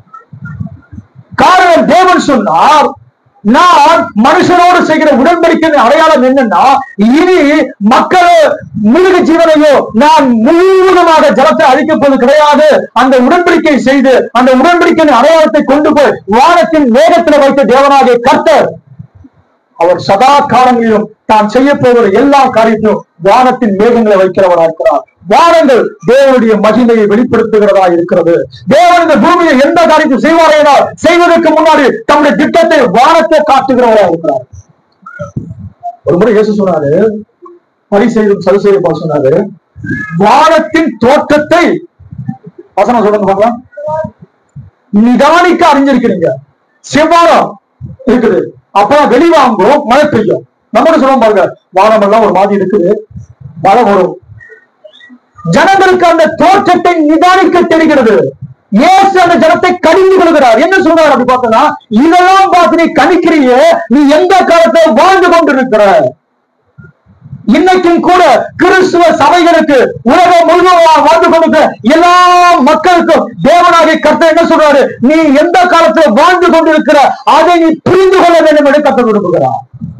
காரணம் தேவன் சொன்னார் நான் மனுஷனோடு செய்கிற உடன்படிக்கை அடையாளம் என்னன்னா இனி மக்கள் மிருக ஜீவனையோ நான் முழுவதுமாக ஜலத்தை அழிக்கப் போவது கிடையாது அந்த உடன்படிக்கை செய்து அந்த உடன்படிக்கையின் அடையாளத்தை கொண்டு போய் வானத்தின் மேகத்தில் வைத்த தேவனாகிய கர்த்தர் அவர் சதா காலங்களிலும் தான் செய்ய போகிற எல்லா காரியத்திலும் வானத்தின் மேகங்களை வைக்கிறவரா இருக்கிறார் வானங்கள் தேவனுடைய மகிமையை வெளிப்படுத்துகிறதா இருக்கிறது தேவன் இந்த பூமியை எந்த காரியத்தை செய்வாரேனால் செய்வதற்கு முன்னாடி தம்முடைய திட்டத்தை வானத்தை காட்டுகிறவரா இருக்கிறார் ஒரு முறை இயேசு சொன்னாரு பரிசெய்தும் சரிசெய்யும் சொன்னாரு வானத்தின் தோற்றத்தை வசனம் சொல்லுங்க பார்க்கலாம் நிதானிக்க அறிஞ்சிருக்கிறீங்க செவ்வானம் இருக்குது அப்புறம் வெளிவாங்கும் மழை பெய்யும் நம்ம என்ன சொல்லுவோம் பாருங்க வானம் எல்லாம் ஒரு மாதிரி இருக்குது மழை வரும் ஜனங்களுக்கு அந்த தோற்றத்தை நிதானிக்க தெரிகிறது இயேசு அந்த ஜனத்தை கணிந்து கொள்கிறார் என்ன சொல்றார் அப்படி பார்த்தோம்னா இதெல்லாம் பார்த்து நீ கணிக்கிறியே நீ எந்த காலத்தை வாழ்ந்து கொண்டிருக்கிற இன்னைக்கும் கூட கிறிஸ்துவ சபைகளுக்கு உலகம் முழுவதும் வாழ்ந்து கொண்டிருக்கிற எல்லா மக்களுக்கும் தேவனாகிய கர்த்தர் என்ன சொல்றாரு நீ எந்த காலத்துல வாழ்ந்து கொண்டிருக்கிற அதை நீ புரிந்து கொள்ள வேண்டும் என்று கற்றுக் கொடுக்கிறார்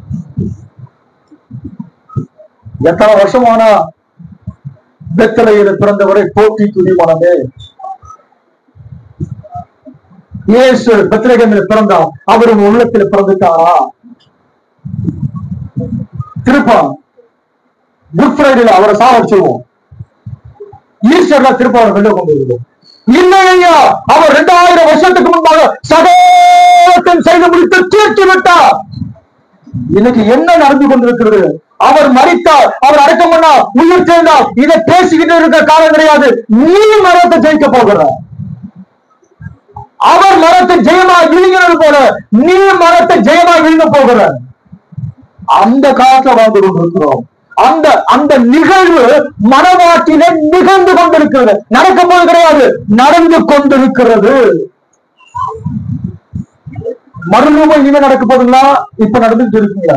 எத்தனை வருஷமான பெத்தலையில் பிறந்தவரை போற்றி துதி மனமே இயேசு பெத்லகேமில் பிறந்தார் அவர் உன் உள்ளத்தில் பிறந்துட்டாரா திருப்பம் குட் ஃப்ரைடேல அவரை சாவடிச்சிருவோம் ஈஸ்டர்ல திருப்ப அவரை வெளில கொண்டு வருவோம் இல்லை ஐயா அவர் இரண்டாயிரம் வருஷத்துக்கு முன்பாக சகலத்தையும் செய்து முடித்து தீர்த்து விட்டார் இன்னைக்கு என்ன நடந்து கொண்டிருக்கிறது அவர் மறித்தார் அவர் அடக்கம் பண்ணார் உயிர் சேர்ந்தார் இதை பேசிக்கிட்டு இருக்க காலம் கிடையாது நீ மரத்தை ஜெயிக்க போகிற அவர் மரத்தை ஜெயமா விழுங்கினது போல நீ மரத்தை ஜெயமா விழுங்க போகிற அந்த காலத்துல வாழ்ந்து கொண்டிருக்கிறோம் அந்த அந்த நிகழ்வு மனவாட்டில நிகழ்ந்து கொண்டிருக்கிறது நடக்கும் போது கிடையாது நடந்து கொண்டிருக்கிறது மறுரூபம் இனிமே நடக்க போதுங்களா இப்ப நடந்துட்டு இருக்குங்களா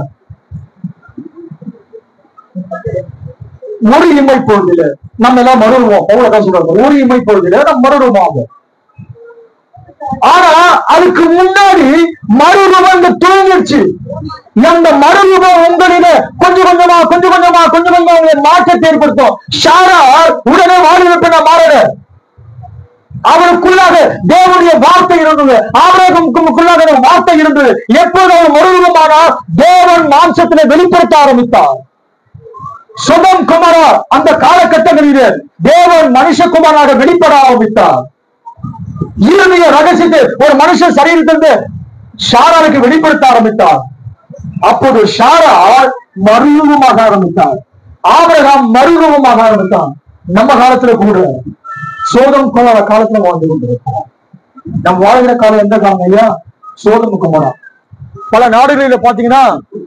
ஒரு இமை பொழுதுல நம்ம எல்லாம் மறுருவோம் அவ்வளவுதான் சொல்றாங்க ஒரு இமை பொழுதுல நம்ம மறுரூபம் ஆனா அதுக்கு முன்னாடி மறுரூபம் இங்க தூங்கிடுச்சு அந்த மறுரூபம் உங்களில கொஞ்சம் கொஞ்சமா கொஞ்சம் கொஞ்சமா கொஞ்சம் கொஞ்சமா உங்களை மாற்றத்தை ஏற்படுத்தும் ஷாரா உடனே வாலிப மாறல அவனுக்குள்ளாக தேவனுடைய வார்த்தை இருந்தது ஆபரகமுக்குள்ளாக அந்த வார்த்தை இருந்தது எப்போது அவன் மறுரூபமானார் தேவன் மாம்சத்திலே வெளிப்படுத்த ஆரம்பித்தார் சுதம் குமாரா அந்த காலகட்டங்களிலே தேவன் மனுஷகுமாராக வெளிப்பட ஆரம்பித்தார் இருதய ரகசியத்தை ஒரு மனுஷன் சரீரத்திலிருந்து ஷாராவுக்கு வெளிப்படுத்த ஆரம்பித்தார் அப்போது ஷாரா மறுரூபமாக ஆரம்பித்தார் ஆபிரகாம் மறுரூபமாக ஆரம்பித்தான் நம்ம காலத்துல கூட சோதம் குமார காலத்துல வாழ்ந்து கொண்டிருக்கிறோம் நம்ம வாழ்கிற காலம் எந்த காலம் ஐயா சோதம் குமாரா பல நாடுகளில பாத்தீங்கன்னா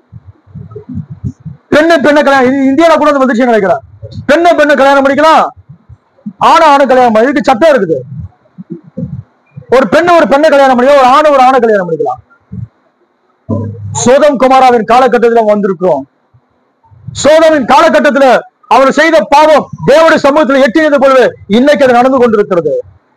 பெண்ணு பெண்ணை கல்யாணம் இது இந்தியால கூட வந்து வந்துச்சு நினைக்கிறேன் பெண்ணை பெண்ணை கல்யாணம் பண்ணிக்கலாம் ஆணை ஆணை கல்யாணம் பண்ணி இதுக்கு சட்டம் இருக்குது ஒரு பெண்ணு ஒரு பெண்ணை கல்யாணம் பண்ணிக்கலாம் ஒரு ஆணை ஒரு ஆணை கல்யாணம் பண்ணிக்கலாம் சோதம் குமாராவின் காலகட்டத்துல நம்ம வந்திருக்கிறோம் சோதமின் காலகட்டத்துல அவர் செய்த பாவம் தேவனுடைய சமூகத்துல எட்டியது போலவே இன்னைக்கு அது நடந்து கொண்டிருக்கிறது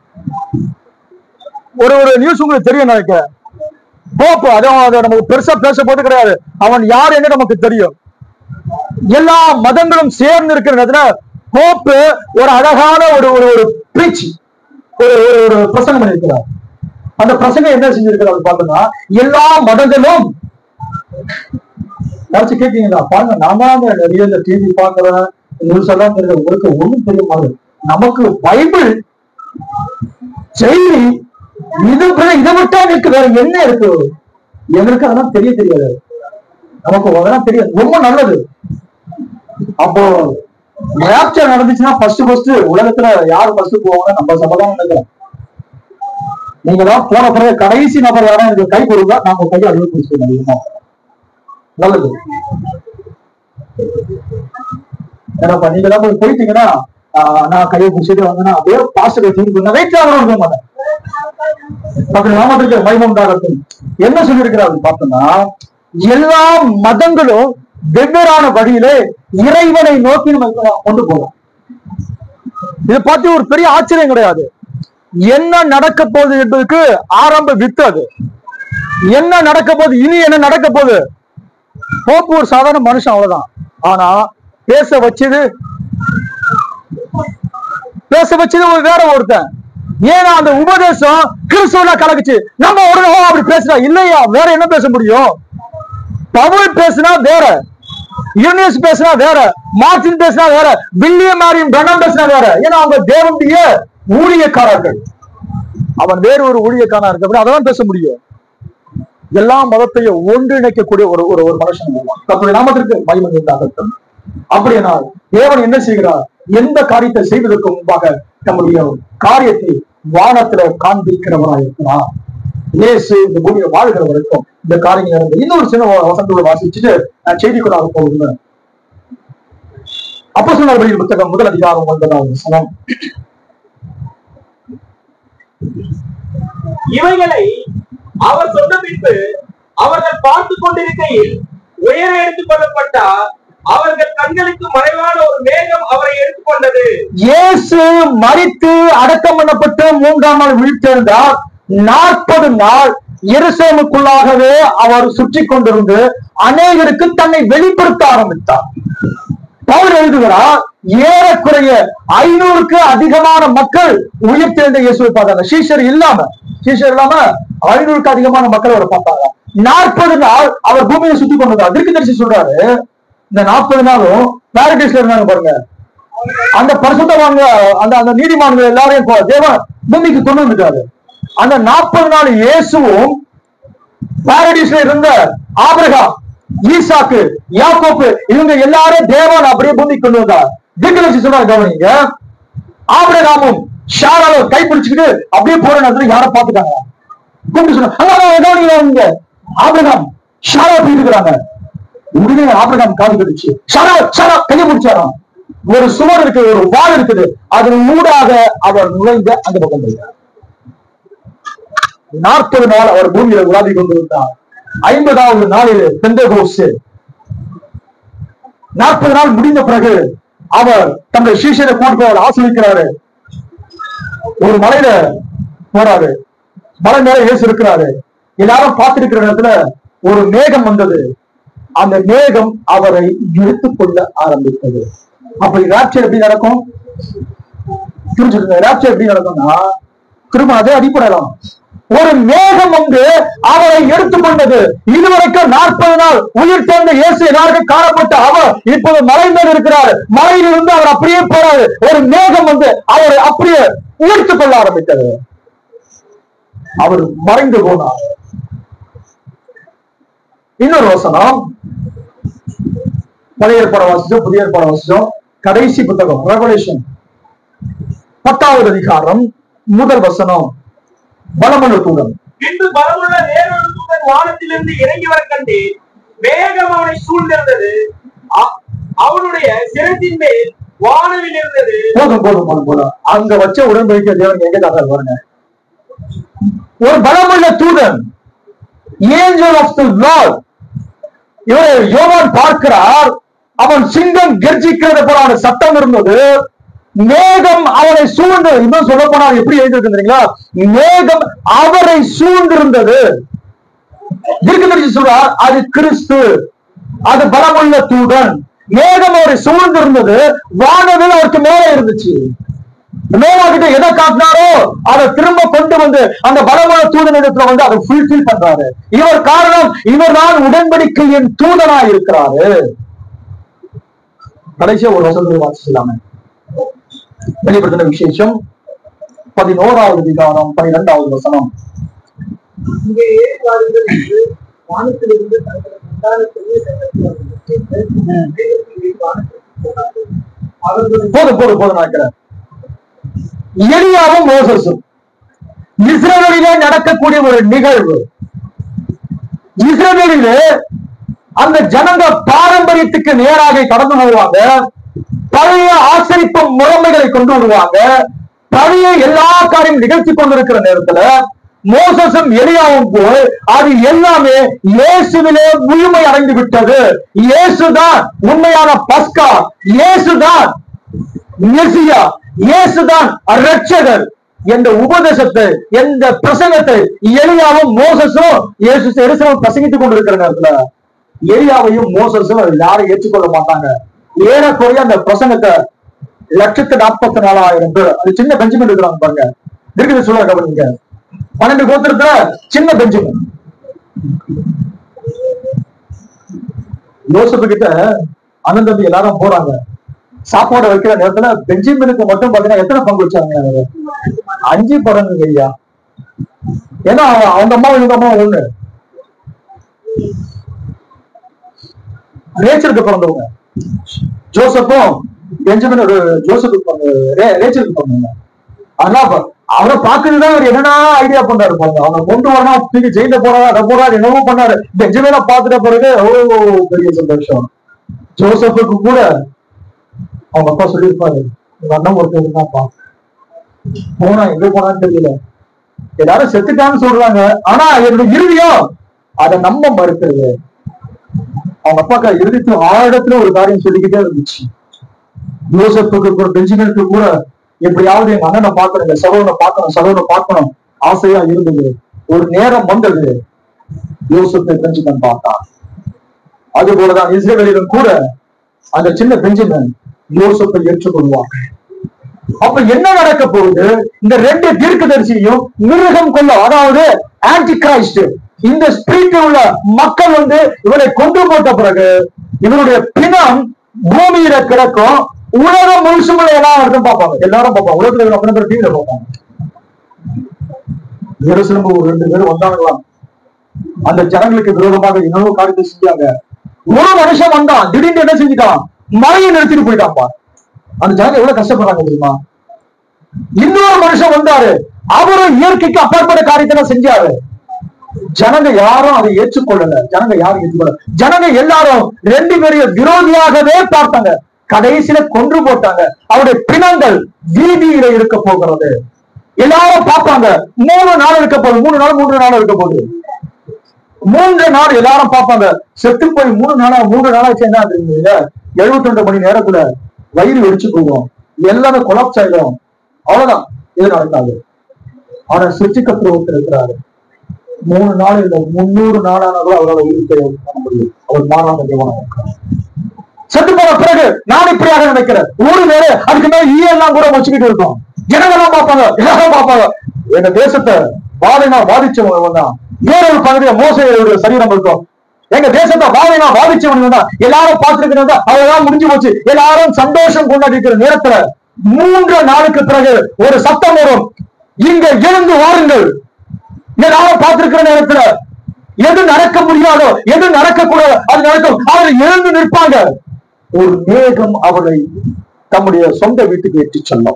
ஒரு ஒரு நியூஸ் உங்களுக்கு தெரியும் நினைக்கிறேன் போப்பு அதை அதை நமக்கு பெருசா பேச போது கிடையாது அவன் யார் என்று நமக்கு தெரியும் எல்லா மதங்களும் சேர்ந்து இருக்கிற நேரத்துல போப்பு ஒரு அழகான ஒரு ஒரு ஒரு பேச்சு ஒரு ஒரு ஒரு பிரசங்கம் பண்ணியிருக்கிறார் அந்த பிரசங்கம் என்ன செஞ்சிருக்கிறார் பார்த்தோம்னா எல்லா மதங்களும் யாராச்சும் கேட்கீங்களா பாருங்க நாம தான் நிறைய இந்த டிவி பாக்குறேன் நியூஸ் எல்லாம் தெரியுது உங்களுக்கு ஒண்ணும் தெரிய மாட்டேங்குது நமக்கு பைபிள் செய்தி இது பிறகு இதை விட்டா எனக்கு வேற என்ன இருக்கு எங்களுக்கு அதெல்லாம் தெரிய தெரியாது நமக்கு அதெல்லாம் தெரியாது ரொம்ப நல்லது அப்போ ரேப்சர் நடந்துச்சுன்னா ஃபர்ஸ்ட் ஃபர்ஸ்ட் உலகத்துல யார் ஃபர்ஸ்ட் போவாங்க நம்ம சமாதானம் நினைக்கிறோம் நீங்க தான் போன பிறகு கடைசி நபர் யாரும் எனக்கு கை கொடுங்க நாங்க கையை அழுவ பிடிச்சிருக்கோம் நல்லது ஏன்னாப்பா நீங்க தான் போய் போயிட்டீங்கன்னா ஆஹ், நான் கையை பிடிச்சிட்டு வந்தேன்னா அப்படியே பாஸ்டர் தீர்ப்பு பண்ண வெயிட் இருக்க மாட்டேன் அப்படி நாமத்திற்கு மைமம் தாகத்தும் என்ன சொல்லியிருக்கிறாரு பார்த்தோம்னா எல்லா மதங்களும் வெவ்வேறான வழியிலே இறைவனை நோக்கி நம்ம கொண்டு போகலாம் இதை பார்த்து ஒரு பெரிய ஆச்சரியம் கிடையாது என்ன நடக்க போகுது என்பதற்கு ஆரம்ப வித்து அது என்ன நடக்க போகுது இனி என்ன நடக்க போகுது போப்பு ஒரு சாதாரண மனுஷன் அவ்வளவுதான் ஆனா பேச வச்சது பேச வச்சது ஒரு வேற ஒருத்தன் ஏன்னா அந்த உபதேசம் கிறிஸ்துவனா கலக்குச்சு நம்ம உடனே ஓ, அப்படி பேசுறா இல்லையா வேற என்ன பேச முடியும் பவுல் பேசினா வேற யூனியஸ் பேசினா வேற மார்டின் பேசினா வேற வில்லியம் மேரியும் பிரணம் பேசினா வேற ஏன்னா அவங்க தேவனுடைய ஊழியக்காரர்கள் அவன் வேறு ஒரு ஊழியக்காரனா இருக்கு அப்படி அதெல்லாம் பேச முடியும் எல்லா மதத்தையும் ஒன்றிணைக்கக்கூடிய ஒரு ஒரு ஒரு மனுஷன் தன்னுடைய நாமத்திற்கு மகிமை உண்டாகட்டும் அப்படியானால் தேவன் என்ன செய்கிறார் எந்த காரியத்தை செய்வதற்கு முன்பாக நம்முடைய காரியத்தை வானத்துல காண்பிக்கிறவராக இருக்கிறார் இயேசு இந்த பூமியை வாழ்கிற வரைக்கும் இந்த காரியங்கள் நடந்தது இன்னொரு சின்ன வசந்தோட வாசிச்சுட்டு நான் செய்திக்குள்ளாக போகிறேன் அப்போ சொன்ன புத்தகம் முதல் அதிகாரம் ஒன்பதாவது வசனம் இவைகளை அவர் சொன்ன பின்பு அவர்கள் பார்த்து கொண்டிருக்கையில் உயர எடுத்துக் கொள்ளப்பட்டார் அவர்கள் கண்களுக்கு மறைவான ஒரு மேகம் அவரை எடுத்துக்கொண்டது இயேசு மரித்து அடக்கம் பண்ணப்பட்டு மூன்றாம் நாள் விழித்தெழுந்தார் நாற்பது நாள் எருசலேமுக்குள்ளாகவே அவர் சுற்றி கொண்டிருந்து அநேகருக்கு தன்னை வெளிப்படுத்த ஆரம்பித்தார் பவுல் எழுதுகிறார் ஏறக்குறைய ஐநூறுக்கு அதிகமான மக்கள் உயிர்த்தெழுந்த இயேசுவை பார்த்தாங்க சீஷர் இல்லாம சீஷர் இல்லாம ஐநூறுக்கு அதிகமான மக்கள் அவரை பார்த்தாங்க நாற்பது நாள் அவர் பூமியை சுத்தி கொண்டு வந்தார் திருக்கு தரிசி சொல்றாரு இந்த நாற்பது நாளும் பாரடைஸ்ல இருந்தாங்க பாருங்க அந்த பரிசுத்தவான்க அந்த அந்த நீதிமான்கள் எல்லாரையும் கொ- தேவன் பூமிக்கு கொண்டு வந்துட்டாரு அந்த நாற்பது நாள் இயேசுவும் பாரடிஸ்ல இருந்த ஆபிரகாம் ஈசாக்கு யாக்கோப்பு இவங்க எல்லாரும் தேவன் அப்படியே பூமிக்கு கொண்டு வந்தார் தீர்க்க வச்சு சொல்றாங்க கவனிங்க ஆபிரகாமும் ஷாராலும் கை பிடிச்சுக்கிட்டு அப்படியே போற நேரத்துல யார பாத்துட்டாங்க கூப்பிட்டு சொன்னாங்க "அங்க, அங்க, கவனிங்க இங்க." ஆபிரகாம் ஷாரா போயிட்டு இருக்கிறாங்க உடனே ஆபிரகாம் காது கடிச்சு ஷாரா ஷாரா கையை பிடிச்சாராம் ஒரு சுவர் இருக்கு ஒரு வால் இருக்குது அதன் ஊடாக அவர் நுழைந்த அந்த பக்கம் போயிட்டார் நாற்பது நாள் அவர் பூமியில உலாவி கொண்டிருந்தார் ஐம்பதாவது நாளில் பெந்தகோசு நாற்பது நாள் முடிந்த பிறகு அவர் தன்னுடைய சீஷரை கூட்டு அவர் ஆசிரிக்கிறாரு ஒரு மலையில போறாரு மலை மேல இயேசு இருக்கிறாரு எல்லாரும் பார்த்திருக்கிற இடத்துல ஒரு மேகம் வந்தது அந்த மேகம் அவரை இழுத்துக் கொள்ள ஆரம்பித்தது அப்ப ராப்சர் எப்படி நடக்கும் புரிஞ்சுக்கோங்க ராப்சர் எப்படி நடக்கும்னா திரும்ப அதே அடிப்படையிலாம் ஒரு மேகம் வந்து அவரை எடுத்துக்கொண்டது இதுவரைக்கும் நாற்பது நாள் உயிர் தேர்ந்த இயேசு எல்லாருக்கும் காணப்பட்ட அவர் இப்போது மலை மேல் இருக்கிறார் மலையிலிருந்து அவர் அப்படியே போறாரு ஒரு மேகம் வந்து அவரை அப்படியே உயர்த்துக் கொள்ள ஆரம்பித்தது அவர் மறைந்து போனார் இன்னொரு வசனம் பழைய ஏற்பாடு வாசிச்சோம் புதிய ஏற்பாடு வாசிச்சோம் கடைசி புத்தகம் ரெவலேஷன் பத்தாவது அதிகாரம் முதல் வசனம் பலமனு தூதன் பின்பு பலமுள்ள வேறொரு தூதன் வானத்திலிருந்து இறங்கி வர கண்டேன் வேகம் அவனை சூழ்ந்திருந்தது அ- அவனுடைய சிரத்தின் மேல் வானவில் இருந்தது போதும் போதும் போதும் போதும் அங்க வச்ச உடன்படிக்கை தேவன் எங்க காட்டுறாரு பாருங்க ஒரு பலமுள்ள தூதன் ஏஞ்சல் ஆஃப் தி லார்ட் இவரை யோவான் பார்க்கிறார் அவன் சிங்கம் கர்ஜிக்கிறது போல அவன் சத்தம் இருந்தது மேகம் அவனை சூழ்ந்து இன்னும் சொல்ல போனால் எப்படி எழுதிருக்கு தெரியுங்களா மேகம் அவரை சூழ்ந்திருந்தது தீர்க்கதரிசி சொல்றார் அது கிறிஸ்து அது பலமுள்ள தூதன் மேகம் அவரை சூழ்ந்திருந்தது வானவில் அவருக்கு மேலே இருந்துச்சு நோவா கிட்ட எதை காட்டினாரோ அதை திரும்ப கொண்டு வந்து அந்த பலமான தூதனிடத்துல வந்து அதை ஃபுல்ஃபில் பண்றாரு இவர் காரணம் இவர்தான் உடன்படிக்கையின் தூதனா இருக்கிறாரு கடைசியா ஒரு வசனத்தை வாசிக்கலாமே வெளிப்படுத்தின விசேஷம் பதினோராவது அதிகாரம் பனிரெண்டாவது வசனம் இங்கே ஏறி வாருங்கள் என்று வானத்திலிருந்து தங்களுக்கு உண்டான பெரிய சட்டத்தை அவர்கள் கேட்டு, வேதத்தில் ஏறி வானத்திற்கு போனார்கள். அவர்கள் போதும் போதும் போதும் நினைக்கிறேன் எலியாவும் மோசஸும் இஸ்ரேலிலே நடக்கக்கூடிய ஒரு நிகழ்வு இஸ்ரேலிலே அந்த ஜனங்க பாரம்பரியத்துக்கு நேராக கடந்து போவாங்க பழைய ஆசரிப்பு முறைமைகளை கொண்டு வருவாங்க பழைய எல்லா காரியம் நிகழ்த்தி கொண்டிருக்கிற நேரத்துல மோசஸும் எலியாவும் போய் அது எல்லாமே இயேசுவிலே முழுமை அடைந்து விட்டது இயேசுதான் உண்மையான பஸ்கா இயேசுதான் மெசியா இயேசுதான் ரட்சகர் என்ற உபதேசத்தை எந்த பிரசங்கத்தை எலியாவும் மோசஸும் இயேசு எருசலேம் பிரசங்கித்துக் கொண்டிருக்கிற நேரத்துல எலியாவையும் மோசஸும் அதை யாரும் ஏற்றுக்கொள்ள மாட்டாங்க ஏறக்குறைய அந்த பிரசங்கத்தை லட்சத்து நாற்பத்தி நாலாயிரம் பேர் அது சின்ன பெஞ்சமின் இருக்கிறாங்க பாருங்க இருக்குது சொல்ல கவனிங்க பன்னெண்டு கோத்திரத்துல சின்ன பெஞ்சமின் யோசப்பு கிட்ட அண்ணன் தம்பி எல்லாரும் போறாங்க சாப்பாடு வைக்கிற நேரத்துல பெஞ்சமினுக்கு மட்டும் பாத்தீங்கன்னா எத்தனை பங்கு வச்சாங்க அவரு? அஞ்சு படங்குங்க ஐயா ஏன்னா அவ- அவங்க அம்மா இவங்க அம்மா ஒண்ணு ரேச்சலுக்கு பிறந்தவங்க ஜோசப்பும் பெஞ்சமின் ஒரு ஜோசப்புக்கு பிறந்த- ரே- ரேச்சலுக்கு பிறந்தவங்க ஆனா அப்ப அவரை பார்க்கறதுதான் அவர் என்னன்னா ஐடியா பண்ணாரு பாருங்க அவங்க கொண்டு வரணும் தூக்கி ஜெயில போறாரு அதை போறாரு என்னவோ பண்ணாரு பெஞ்சமினை பார்த்துட்ட பிறகு ஓ பெரிய சந்தோஷம் ஜோசப்புக்கு கூட அவங்க அப்பா சொல்லியிருப்பாரு உங்க அண்ணன் ஒருத்தர் இருந்தாப்பா போனா எங்க போனான்னு தெரியல எல்லாரும் செத்துட்டான்னு சொல்றாங்க ஆனா என்னோட இறுதியும் அதை நம்ப மறுக்கிறது அவங்க அப்பாக்கா இறுதிக்கு ஆழத்துல ஒரு காரியம் சொல்லிக்கிட்டே இருந்துச்சு யோசப்புக்கு கூட பெஞ்சமினுக்கு கூட எப்படியாவது எங்க அண்ணனை பார்க்கணும் எங்க சகோதரனை பார்க்கணும் சகோதரனை பார்க்கணும் ஆசையா இருந்தது ஒரு நேரம் வந்தது யோசப்பை பெஞ்சமின் பார்த்தான் அது போலதான் இஸ்ரேலிலும் கூட அந்த சின்ன பெஞ்சமின் யோசப்பை ஏற்றுக்கொள்வாங்க அப்ப என்ன நடக்க போகுது இந்த ரெண்டு தீர்க்கதரிசியும் மிருகம் கொள்ள அதாவது ஆன்டி கிரைஸ்ட் இந்த ஸ்பிரிட் உள்ள மக்கள் வந்து இவரை கொண்டு போட்ட பிறகு இவருடைய பிணம் பூமியில கிடக்கும் உலகம் முழுசும் எல்லா இடத்தையும் பார்ப்பாங்க எல்லாரும் பார்ப்பாங்க உலகத்துல இருக்கிற அத்தனை பேர் டிவியில பார்ப்பாங்க எருசலேம் ஒரு ரெண்டு பேரும் வந்தாங்களாம் அந்த ஜனங்களுக்கு விரோதமாக இன்னொரு காரியத்தை செஞ்சாங்க ஒரு மனுஷன் வந்தான் திடீர்னு என்ன செஞ்சுட்டான் மழையை நிறுத்திட்டு போயிட்டான்ப்பா அந்த ஜனங்க எவ்வளவு கஷ்டப்படுறாங்க தெரியுமா இன்னொரு மனுஷன் வந்தாரு அவரும் இயற்கைக்கு அப்பாற்பட்ட காரியத்தை எல்லாம் செஞ்சாரு ஜனங்க யாரும் அதை ஏற்றுக்கொள்ளல ஜனங்க யாரும் ஏற்றுக்கொள்ள ஜனங்க எல்லாரும் ரெண்டு பேரையும் விரோதியாகவே பார்த்தாங்க கடைசியில கொன்று போட்டாங்க அவருடைய பிணங்கள் வீதியில இருக்க போகிறது எல்லாரும் பார்ப்பாங்க மூணு நாள் இருக்க போகுது மூணு நாள் மூன்று நாள் இருக்க போகுது மூன்று நாள் எல்லாரும் பார்ப்பாங்க செத்து போய் மூணு நாளா மூன்று நாளாச்சு என்ன தெரியுங்க எழுபத்தி ரெண்டு மணி நேரத்துல வயிறு வெடிச்சு போகும் எல்லாமே கொலாப்ஸ் ஆயிடும் அவ்வளவுதான் இது நடக்காது ஆனா சிருஷ்டிக்கத்துல ஒருத்தர் இருக்கிறாரு மூணு நாள் இல்ல முன்னூறு நாளானாலும் அவரால் உயிர் பண்ண முடியும் அவர் மாறாத தேவனா இருக்கிறார் செத்து போன பிறகு நான் இப்படியாக நினைக்கிறேன் ஒரு வேலை அதுக்கு மேல ஈயெல்லாம் கூட வச்சுக்கிட்டு இருக்கோம் ஜனங்கெல்லாம் பார்ப்பாங்க எல்லாரும் பார்ப்பாங்க எங்க தேசத்தை வாதினா பாதிச்சவன் தான் வேறொரு பகுதியில மோசையுடைய சரீரம் இருக்கும் எங்க தேசத்தை வாதினா பாதிச்சவன் தான் எல்லாரும் பார்த்திருக்கிறது அதெல்லாம் முடிஞ்சு போச்சு எல்லாரும் சந்தோஷம் கொண்டாடி இருக்கிற நேரத்துல மூன்று நாளுக்கு பிறகு ஒரு சத்தம் வரும் இங்க எழுந்து வாருங்கள் எல்லாரும் பார்த்திருக்கிற நேரத்துல எது நடக்க முடியாதோ எது நடக்க கூடாதோ அது நடக்கும் அவர் எழுந்து நிற்பாங்க ஒரு மேகம் அவரை தம்முடைய சொந்த வீட்டுக்கு ஏற்றி செல்லும்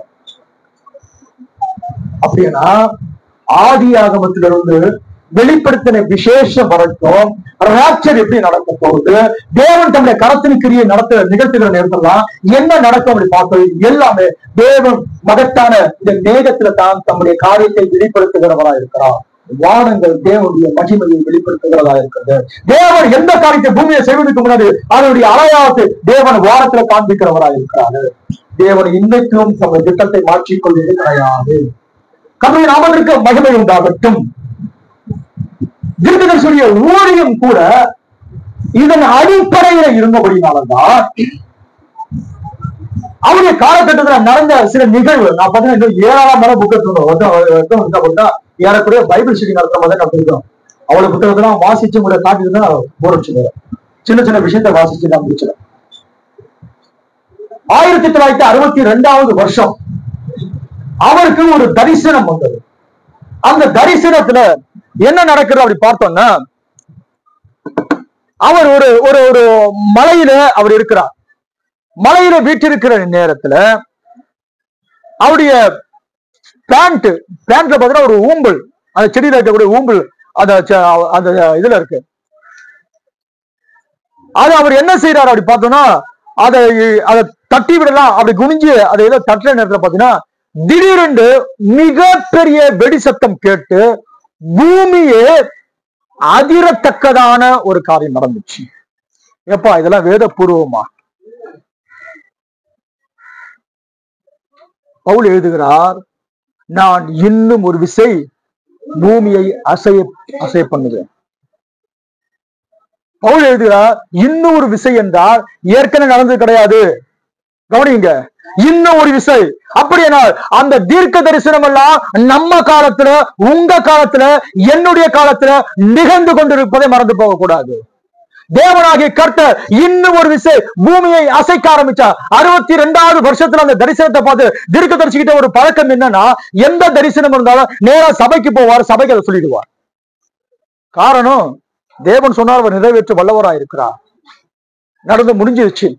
அப்படின்னா ஆதி ஆகமத்திலிருந்து வெளிப்படுத்தின விசேஷம் வரைக்கும் ராப்சர் எப்படி நடக்க போகுது தேவன் தம்முடைய கரத்தின் கிரியை நடத்த நிகழ்த்துகிற நேரத்துலாம் என்ன நடக்கும் அப்படி பார்த்தது எல்லாமே தேவன் மகத்தான இந்த மேகத்துல தான் தம்முடைய காரியத்தை வெளிப்படுத்துகிறவரா இருக்கிறார் வானங்கள் தேவனுடைய மகிமையை வெளிப்படுத்துகிறதா இருக்கிறது தேவன் எந்த காரியத்தை பூமியை செய்வதற்கு முன்னாடி அதனுடைய அடையாளத்தை தேவன் வாரத்துல காண்பிக்கிறவரா இருக்கிறாரு தேவன் இன்னைக்கும் தம்முடைய திட்டத்தை மாற்றிக்கொள்வது கிடையாது கதை நாமத்திற்கு மகிமை உண்டாகட்டும் தீர்க்கதரிசியுடைய ஊழியம் கூட இதன் அடிப்படையில இருந்தபடினாலதான் அவருடைய காலகட்டத்துல நடந்த சில நிகழ்வு நான் பாத்தீங்கன்னா இன்னும் ஏழாம் மேல புக்கை ஏறக்குறைய பைபிள் ஸ்டடி நடத்துற மாதிரி நான் இருக்கோம் அவ்வளவு புத்தகத்தெல்லாம் வாசிச்சு உங்களை காட்டிட்டு போர் வச்சுக்கிறேன் சின்ன சின்ன விஷயத்தை வாசிச்சு நான் முடிச்சிடறேன் ஆயிரத்தி தொள்ளாயிரத்தி அறுபத்தி ரெண்டாவது வருஷம் அவருக்கு ஒரு தரிசனம் வந்தது அந்த தரிசனத்துல என்ன நடக்குது அப்படி பார்த்தோம்னா அவர் ஒரு ஒரு ஒரு மலையில அவர் இருக்கிறார் மலையில வீட்டிருக்கிற நேரத்துல அவருடைய பேண்ட் பேண்ட்ல பாத்தீங்கன்னா ஒரு ஊம்பல் அந்த செடியில இருக்கக்கூடிய ஊம்பல் அந்த ச- அந்த இதுல இருக்கு அது அவர் என்ன செய்யறாரு அப்படி பார்த்தோம்னா அதை அதை தட்டி விடலாம் அப்படி குனிஞ்சு அதை ஏதோ தட்டுற நேரத்துல பாத்தீங்கன்னா திடீரென்று மிகப்பெரிய வெடி சத்தம் கேட்டு பூமியே அதிரத்தக்கதான ஒரு காரியம் நடந்துச்சு எப்பா இதெல்லாம் வேதபூர்வமா பவுல் எழுதுகிறார் நான் இன்னும் ஒரு விசை பூமியை அசைய அசைய பண்ணுவேன் பவுல் எழுதுகிறார் இன்னும் ஒரு விசை என்றால் ஏற்கனவே நடந்தது கிடையாது கவனிங்க இன்னும் ஒரு விசை அப்படியானால் அந்த தீர்க்க தரிசனம் எல்லாம் நம்ம காலத்துல உங்க காலத்துல என்னுடைய காலத்துல நிகழ்ந்து கொண்டிருப்பதை மறந்து போக கூடாது தேவனாகிய கர்த்தர் இன்னும் ஒரு விசை பூமியை அசைக்க ஆரம்பிச்சார் அறுபத்தி ரெண்டாவது வருஷத்துல அந்த தரிசனத்தை பார்த்து தீர்க்க தரிசிக்கிட்ட ஒரு பழக்கம் என்னன்னா எந்த தரிசனம் இருந்தாலும் நேரா சபைக்கு போவார் சபைக்கு அதை சொல்லிடுவார் காரணம் தேவன் சொன்னார் அவர் நிறைவேற்ற வல்லவராய் இருக்கிறார் நடந்து முடிஞ்சிருச்சு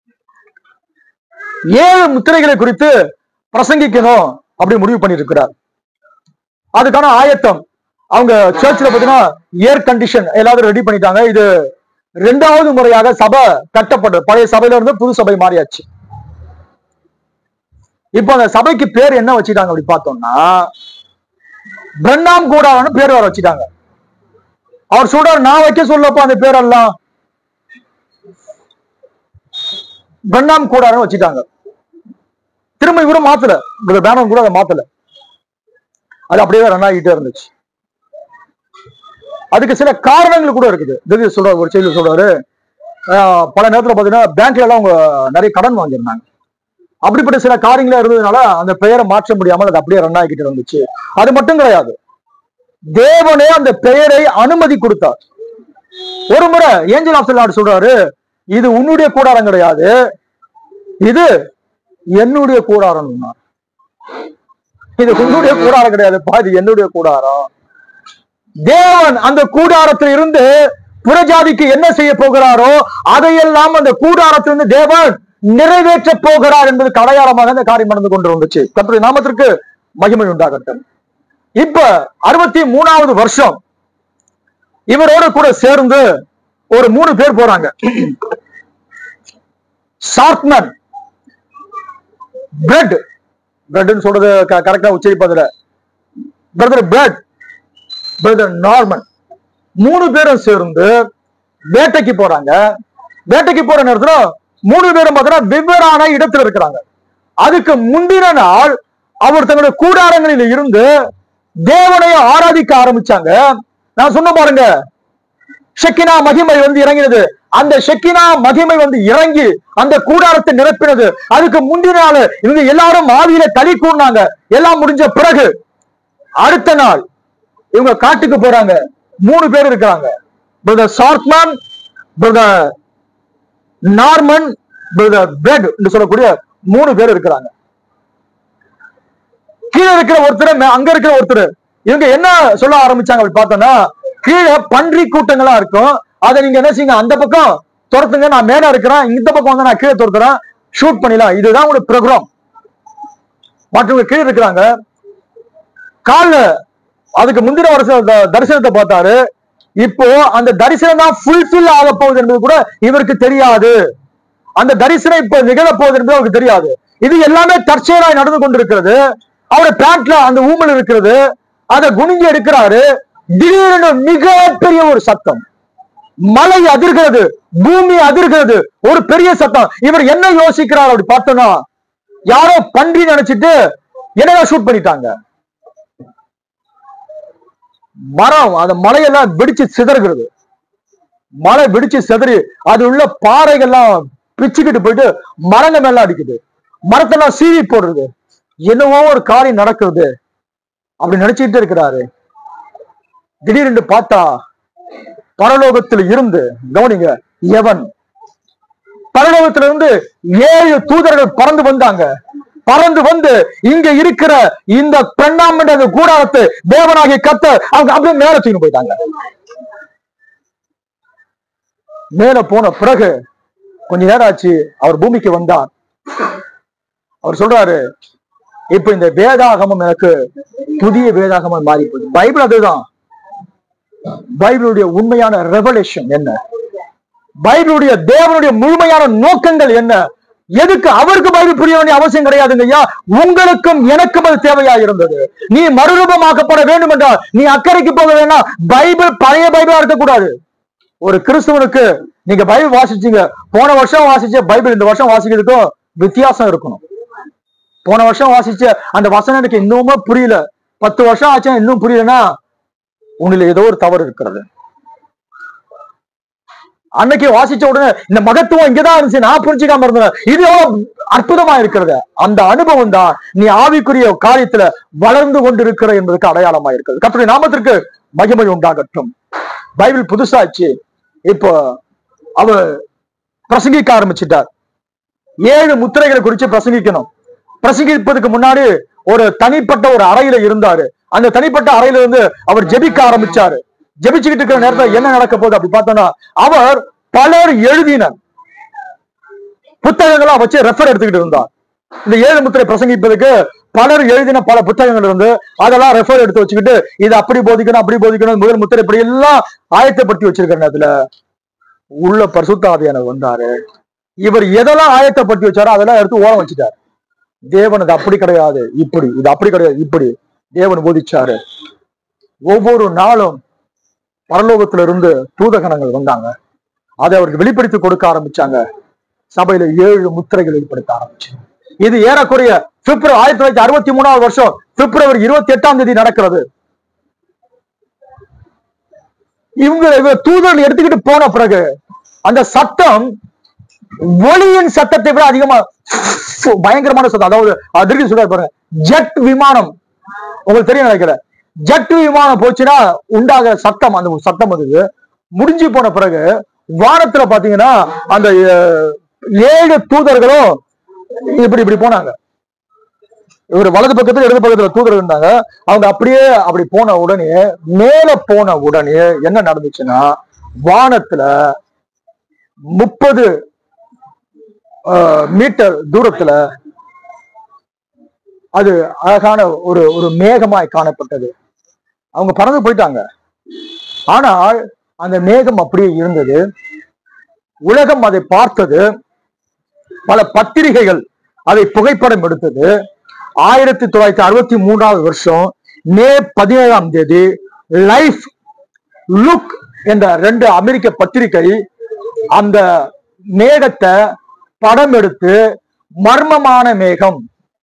ஏழு முத்திரைகளை குறித்து பிரசங்கிக்கணும் அப்படி முடிவு பண்ணியிருக்கிறார் அதுக்கான ஆயத்தம் அவங்க சர்ச்சில் பாத்தீங்கன்னா ஏர் கண்டிஷன் எல்லாரும் ரெடி பண்ணிட்டாங்க இது ரெண்டாவது முறையாக சபை கட்டப்பட்டது பழைய சபையில இருந்து புது சபை மாறியாச்சு இப்போ அந்த சபைக்கு பேர் என்ன வச்சுட்டாங்க அப்படி பார்த்தோம்னா பிரண்ணாம் கூடாரன்னு பேர் வர வச்சுட்டாங்க அவர் சொல்றாரு நான் வைக்க சொல்லப்போ அந்த பேரெல்லாம் பிரண்ணாம் கூடாரன்னு வச்சுட்டாங்க திரும்ப இவரும் மாத்தல இந்த பேனர் கூட அதை மாத்தல அது அப்படியே ரன் ஆகிட்டே இருந்துச்சு அதுக்கு சில காரணங்கள் கூட இருக்குது திடீர் சொல்றாரு ஒரு செய்தி சொல்றாரு ஆஹ் பல நேரத்துல பாத்தீங்கன்னா பேங்க்ல எல்லாம் அவங்க நிறைய கடன் வாங்கியிருந்தாங்க அப்படிப்பட்ட சில காரியங்களா இருந்ததுனால அந்த பெயரை மாற்ற முடியாமல் அது அப்படியே ரன் ஆகிக்கிட்டு இருந்துச்சு அது மட்டும் கிடையாது தேவனே அந்த பெயரை அனுமதி கொடுத்தார் ஒரு முறை ஏஞ்சல் ஆஃப் லார்ட் சொல்றாரு இது உன்னுடைய கூடாரம் கிடையாது இது என்னுடைய கூடாரம் இது உன்னுடைய கூடாரம் கிடையாது பாதி என்னுடைய கூடாரம் தேவன் அந்த கூடாரத்தில் இருந்து புறஜாதிக்கு என்ன செய்ய போகிறாரோ அதையெல்லாம் அந்த கூடாரத்திலிருந்து தேவன் நிறைவேற்ற போகிறார் என்பது அடையாளமாக அந்த காரியம் நடந்து கொண்டு வந்துச்சு கர்த்தருடைய நாமத்திற்கு மகிமை உண்டாகட்டும் இப்ப அறுபத்தி மூணாவது வருஷம் இவரோட கூட சேர்ந்து ஒரு மூணு பேர் போறாங்க ஷார்ட்மன் பிரெட் பிரெட்னு சொல்றது கரெக்டா உச்சரிப்பதுல பிரதர் பிரெட் பிரதர் நார்மன் மூணு பேரும் சேர்ந்து வேட்டைக்கு போறாங்க வேட்டைக்கு போற நேரத்துல மூணு பேரும் பார்த்தீங்கன்னா வெவ்வேறான இடத்துல இருக்கிறாங்க அதுக்கு முந்தின நாள் அவர் தங்களுடைய கூடாரங்களில் இருந்து தேவனை ஆராதிக்க ஆரம்பிச்சாங்க நான் சொன்ன பாருங்க ஷெக்கினா மகிமை வந்து இறங்கினது அந்த ஷெக்கினா மகிமை வந்து இறங்கி அந்த கூடாரத்தை நிரப்பினது அதுக்கு முந்தின நாள் இவங்க எல்லாரும் ஆவியில களி கூர்னாங்க எல்லாம் முடிஞ்ச பிறகு அடுத்த நாள் இவங்க காட்டுக்கு போறாங்க மூணு பேர் இருக்கிறாங்க brother Shortman brother Norman brother Bret என்று சொல்லக்கூடிய மூணு பேர் இருக்கிறாங்க கீழே இருக்கிற ஒருத்தர் மே- அங்க இருக்கிற ஒருத்தர் இவங்க என்ன சொல்ல ஆரம்பிச்சாங்க அப்படி பார்த்தோம்னா கீழே பன்றி கூட்டங்களா இருக்கும் அதை நீங்க என்ன செய்யுங்க அந்த பக்கம் துரத்துங்க நான் மேல இருக்கிறேன் இந்த பக்கம் வந்து நான் கீழே துரத்துறேன் ஷூட் பண்ணிடலாம் இதுதான் உங்களுக்கு ப்ரோக்ராம் மற்றவங்க கீழே இருக்கிறாங்க கால்ல அதுக்கு முந்தின வருஷம் த- தரிசனத்தை பார்த்தாரு இப்போ அந்த தரிசனம் தான் ஃபுல்ஃபில் ஆக போகுது என்பது கூட இவருக்கு தெரியாது அந்த தரிசனம் இப்ப நிகழப் போகுது என்பது அவருக்கு தெரியாது இது எல்லாமே தற்செயலாய் நடந்து கொண்டிருக்கிறது அவருடைய பேண்ட்ல அந்த ஊமல் இருக்கிறது அதை குனிஞ்சு எடுக்கிறாரு திடீரென மிகப்பெரிய ஒரு சத்தம் மலை அதிர்கிறது பூமி அதிர்கிறது ஒரு பெரிய சத்தம் இவர் என்ன யோசிக்கிறார் அப்படி பார்த்தோம்னா யாரோ பன்றி நினைச்சிட்டு என்னடா ஷூட் பண்ணிட்டாங்க மரம் அந்த மலையெல்லாம் வெடிச்சு சிதறுகிறது மலை வெடிச்சு சிதறி அது உள்ள பாறைகள்லாம் பிச்சுக்கிட்டு போயிட்டு மரங்க மேல அடிக்குது மரத்தெல்லாம் சீவி போடுறது என்னவோ ஒரு காரியம் நடக்குது அப்படி நினைச்சிட்டு இருக்கிறாரு திடீரென்று பார்த்தா பரலோகத்தில் இருந்து கவனிங்க எவன் பரலோகத்துல இருந்து ஏழு தூதர்கள் பறந்து வந்தாங்க பறந்து வந்து இங்க இருக்கிற இந்த பெண்ணாமண்ட அந்த கூடாரத்தை தேவனாகிய கத்த அவங்க அப்படியே மேல தூக்கி போயிட்டாங்க மேல போன பிறகு கொஞ்ச நேரம் ஆச்சு அவர் பூமிக்கு வந்தார் அவர் சொல்றாரு இப்ப இந்த வேதாகமம் எனக்கு புதிய வேதாகமம் மாறி போகுது பைபிள் அதுதான் பைபிளுடைய உண்மையான ரெவலேஷன் என்ன பைபிளுடைய தேவனுடைய முழுமையான நோக்கங்கள் என்ன எதுக்கு அவருக்கு பைபிள் புரிய வேண்டிய அவசியம் கிடையாதுங்க ஐயா உங்களுக்கும் எனக்கும் அது தேவையா இருந்தது நீ மறுரூபமாக்கப்பட வேண்டும் என்றால் நீ அக்கறைக்கு போக வேணாம் பைபிள் பழைய பைபிளா இருக்கக்கூடாது ஒரு கிறிஸ்துவனுக்கு நீங்க பைபிள் வாசிச்சீங்க போன வருஷம் வாசிச்ச பைபிள் இந்த வருஷம் வாசிக்கிறதுக்கும் வித்தியாசம் இருக்கணும் போன வருஷம் வாசிச்ச அந்த வசனம் எனக்கு இன்னுமே புரியல பத்து வருஷம் ஆச்சு இன்னும் புரியலன்னா உன்னில ஏதோ ஒரு தவறு இருக்கிறது அன்னைக்கு வாசிச்ச உடனே இந்த மகத்துவம் இங்கதான் இருந்துச்சு நான் புரிஞ்சுக்காம இருந்தேன் இது எவ்வளவு அற்புதமா இருக்கிறது அந்த அனுபவம் தான் நீ ஆவிக்குரிய காரியத்துல வளர்ந்து கொண்டிருக்கிற என்பதற்கு அடையாளமா இருக்கிறது கர்த்தருடைய நாமத்திற்கு மகிமை உண்டாகட்டும் பைபிள் புதுசாச்சு இப்போ அவர் பிரசங்கிக்க ஆரம்பிச்சிட்டார் ஏழு முத்திரைகளை குறிச்சு பிரசங்கிக்கணும் பிரசங்கிப்பதுக்கு முன்னாடி ஒரு தனிப்பட்ட ஒரு அறையில இருந்தாரு அந்த தனிப்பட்ட அறையில இருந்து அவர் ஜெபிக்க ஆரம்பிச்சாரு ஜெபிச்சுக்கிட்டு இருக்கிற நேரத்துல என்ன நடக்க போகுது அப்படி பார்த்தோம்னா அவர் பலர் எழுதின புத்தகங்களா வச்சு ரெஃபர் எடுத்துக்கிட்டு இருந்தார் இந்த ஏழு முத்திரை பிரசங்கிப்பதுக்கு பலர் எழுதின பல புத்தகங்கள் இருந்து அதெல்லாம் ரெஃபர் எடுத்து வச்சுக்கிட்டு இது அப்படி போதிக்கணும் அப்படி போதிக்கணும் முதல் முத்திரை இப்படி எல்லாம் ஆயத்தப்படுத்தி வச்சிருக்கிற நேரத்துல உள்ள பரிசுத்தாவியானவர் வந்தாரு இவர் எதெல்லாம் ஆயத்தப்படுத்தி வச்சாரோ அதெல்லாம் எடுத்து ஓரம் வச்சுட்டார் தேவன் அது அப்படி கிடையாது இப்படி இது அப்படி கிடையாது இப்படி தேவன் போதிச்சாரு ஒவ்வொரு நாளும் பரலோகத்துல இருந்து தூதகணங்கள் வந்தாங்க அதை அவருக்கு வெளிப்படுத்தி கொடுக்க ஆரம்பிச்சாங்க சபையில ஏழு முத்திரைகள் வெளிப்படுத்த ஆரம்பிச்சு இது ஏறக்குறைய பிப்ரவரி ஆயிரத்தி தொள்ளாயிரத்தி அறுபத்தி மூணாவது வருஷம் பிப்ரவரி இருபத்தி எட்டாம் தேதி நடக்கிறது இவங்க இவங்க தூதர்கள் எடுத்துக்கிட்டு போன பிறகு அந்த சத்தம் ஒளியின் சத்தத்தை விட அதிகமா பயங்கரமான சத்தம் அதாவது அதிர்ச்சி சொல்றாரு பாருங்க ஜெட் விமானம் உங்களுக்கு தெரியும் நினைக்கிறேன் ஜெட் விமானம் போச்சுன்னா உண்டாகிற சத்தம் அந்த சத்தம் அது முடிஞ்சு போன பிறகு வானத்துல பாத்தீங்கன்னா அந்த அஹ், ஏழு தூதர்களும் இப்படி இப்படி போனாங்க இவர் வலது பக்கத்துல இடது பக்கத்துல தூதர் இருந்தாங்க அவங்க அப்படியே அப்படி போன உடனே மேல போன உடனே என்ன நடந்துச்சுன்னா வானத்துல முப்பது மீட்டர் தூரத்துல அது அழகான ஒரு ஒரு மேகமாய் காணப்பட்டது அவங்க பறந்து போயிட்டாங்க ஆனால் அந்த மேகம் அப்படியே இருந்தது உலகம் அதை பார்த்தது பல பத்திரிகைகள் அதை புகைப்படம் எடுத்தது ஆயிரத்தி தொள்ளாயிரத்தி அறுபத்தி மூன்றாவது வருஷம் மே பதினேழாம் தேதி லைஃப் லுக் என்ற ரெண்டு அமெரிக்க பத்திரிகை அந்த மேகத்தை படம் எடுத்து மர்மமான மேகம்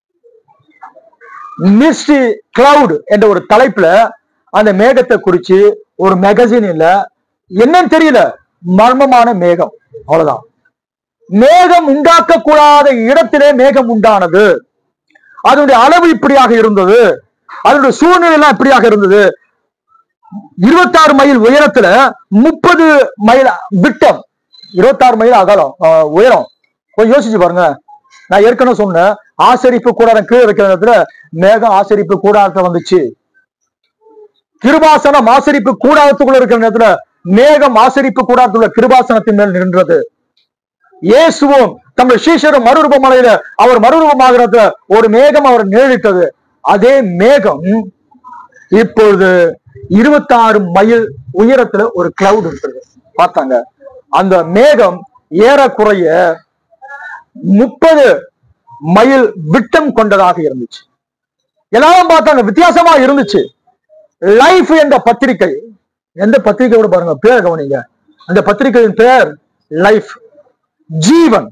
மிஸ்டி கிளவுட் என்ற ஒரு தலைப்புல அந்த மேகத்தை குறிச்சு ஒரு மேகசின் இல்ல என்னன்னு தெரியல மர்மமான மேகம் அவ்வளவுதான் மேகம் உண்டாக்க கூடாத இடத்திலே மேகம் உண்டானது அதனுடைய அளவு இப்படியாக இருந்தது அதனுடைய சூழ்நிலை எல்லாம் இப்படியாக இருந்தது இருபத்தாறு மைல் உயரத்துல முப்பது மைல் விட்டம் இருபத்தாறு மைல் அகலம் ஆஹ், உயரம் கொஞ்சம் யோசிச்சு பாருங்க நான் ஏற்கனவே சொன்னேன் ஆசரிப்பு கூடாரம் கீழே வைக்கிற இடத்துல மேகம் ஆசரிப்பு கூடாரத்துல வந்துச்சு கிருபாசனம் ஆசரிப்பு கூடாரத்துக்குள்ள இருக்கிற நேரத்துல மேகம் ஆசரிப்பு கூடாரத்துள்ள கிருபாசனத்தின் மேல் நின்றது இயேசுவும் தம்முடைய சீஷரும் மறுரூப மலையில அவர் மறுரூபமாகிறத ஒரு மேகம் அவர் நிழலிட்டது அதே மேகம் இப்பொழுது இருபத்தாறு மைல் உயரத்துல ஒரு கிளவுட் இருக்குது பார்த்தாங்க அந்த மேகம் ஏறக்குறைய முப்பது மைல் விட்டம் கொண்டதாக இருந்துச்சு எல்லாரும் பார்த்தாங்க வித்தியாசமா இருந்துச்சு லைஃப் என்ற பத்திரிகை எந்த பத்திரிகையோட பாருங்க பேர் கவனிங்க அந்த பத்திரிகையின் பேர் லைஃப் ஜீவன்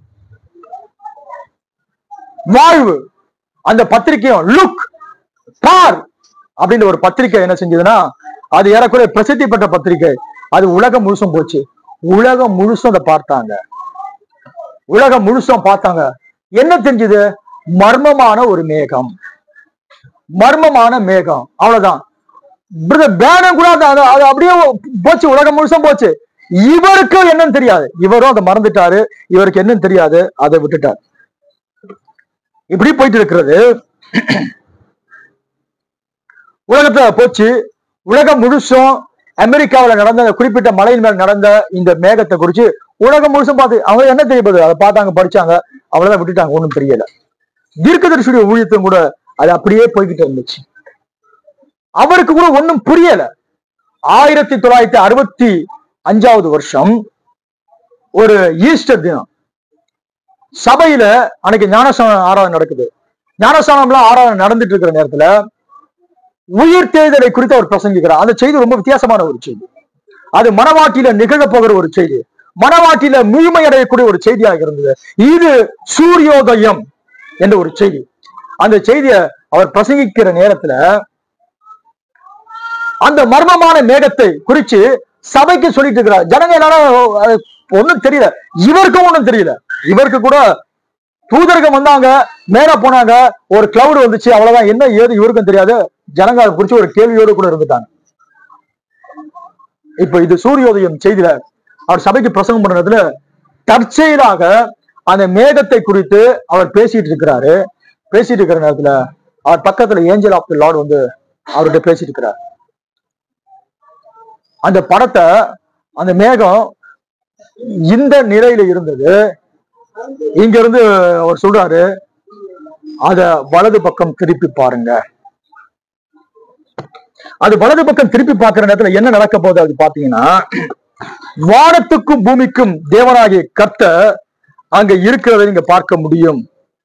வாழ்வு அந்த பத்திரிகையும் லுக் பார் அப்படின்னு ஒரு பத்திரிகை என்ன செஞ்சதுன்னா அது ஏறக்குறைய பிரசித்தி பெற்ற பத்திரிகை அது உலகம் முழுசும் போச்சு உலகம் முழுசும் அதை பார்த்தாங்க உலகம் முழுசும் பார்த்தாங்க என்ன தெரிஞ்சது மர்மமான ஒரு மேகம் மர்மமான மேகம் அவ்வளவுதான் பிரதர் பேனம் கூட அது- அது அது அப்படியே போச்சு உலகம் முழுசும் போச்சு இவருக்கு என்னன்னு தெரியாது இவரும் அதை மறந்துட்டாரு இவருக்கு என்னன்னு தெரியாது அதை விட்டுட்டார் இப்படி போயிட்டு இருக்கிறது உலகத்துல போச்சு உலகம் முழுசும் அமெரிக்காவுல நடந்த அந்த குறிப்பிட்ட மலையின் மேல் நடந்த இந்த மேகத்தை குறிச்சு உலகம் முழுசும் பார்த்து அவங்க என்ன தெரியப்படுது அதை பார்த்தாங்க படிச்சாங்க அவ்வளவுதான் விட்டுட்டாங்க ஒண்ணும் தெரியல தீர்க்கதரிசியுடைய ஊழியத்தும் கூட அது அப்படியே போய்கிட்டு இருந்துச்சு அவருக்கு கூட ஒண்ணும் புரியல ஆயிரத்தி தொள்ளாயிரத்தி அறுபத்தி அஞ்சாவது வருஷம் ஒரு ஈஸ்டர் தினம் சபையில அன்னைக்கு ஞானஸ்தான ஆராதனை நடக்குது ஞானஸ்தானம்லாம் ஆராதனை நடந்துட்டு இருக்கிற நேரத்துல உயிர் தேர்தலை குறித்து அவர் பிரசங்கிக்கிறார் அந்த செய்தி ரொம்ப வித்தியாசமான ஒரு செய்தி அது மனவாட்டியில நிகழப் போகிற ஒரு செய்தி மனவாட்டியில முழுமையடையக்கூடிய ஒரு செய்தியாக இருந்தது இது சூரியோதயம் என்ற ஒரு செய்தி அந்த செய்தியை அவர் பிரசங்கிக்கிற நேரத்துல அந்த மர்மமான மேகத்தை குறிச்சு சபைக்கு சொல்லிட்டு இருக்கிறார் ஜனங்க எல்லாரும் அஹ், ஒண்ணும் தெரியல இவருக்கும் ஒண்ணும் தெரியல இவருக்கு கூட தூதர்கள் வந்தாங்க மேல போனாங்க ஒரு கிளவுட் வந்துச்சு அவ்வளவுதான் என்ன ஏது இவருக்கும் தெரியாது ஜனங்க அதை குறிச்சு ஒரு கேள்வியோடு கூட இருந்துட்டாங்க இப்ப இது சூரியோதயம் செய்தியில அவர் சபைக்கு பிரசங்கம் பண்றதுல தற்செயலாக அந்த மேகத்தை குறித்து அவர் பேசிட்டு இருக்கிறாரு பேசிட்டு இருக்கிற நேரத்துல அவர் பக்கத்துல ஏஞ்சல் ஆஃப் தி லார்ட் வந்து அவர்கிட்ட பேசிட்டு இருக்கிறார் அந்த படத்தை அந்த மேகம் இந்த நிலையில இருந்தது இங்க இருந்து அவர் சொல்றாரு அத வலது பக்கம் திருப்பி பாருங்க அது வலது பக்கம் திருப்பி பார்க்கிற நேரத்துல என்ன நடக்க போகுது அது பாத்தீங்கன்னா வானத்துக்கும் பூமிக்கும் தேவனாகிய கர்த்தர் அங்க இருக்கிறதை நீங்க பார்க்க முடியும்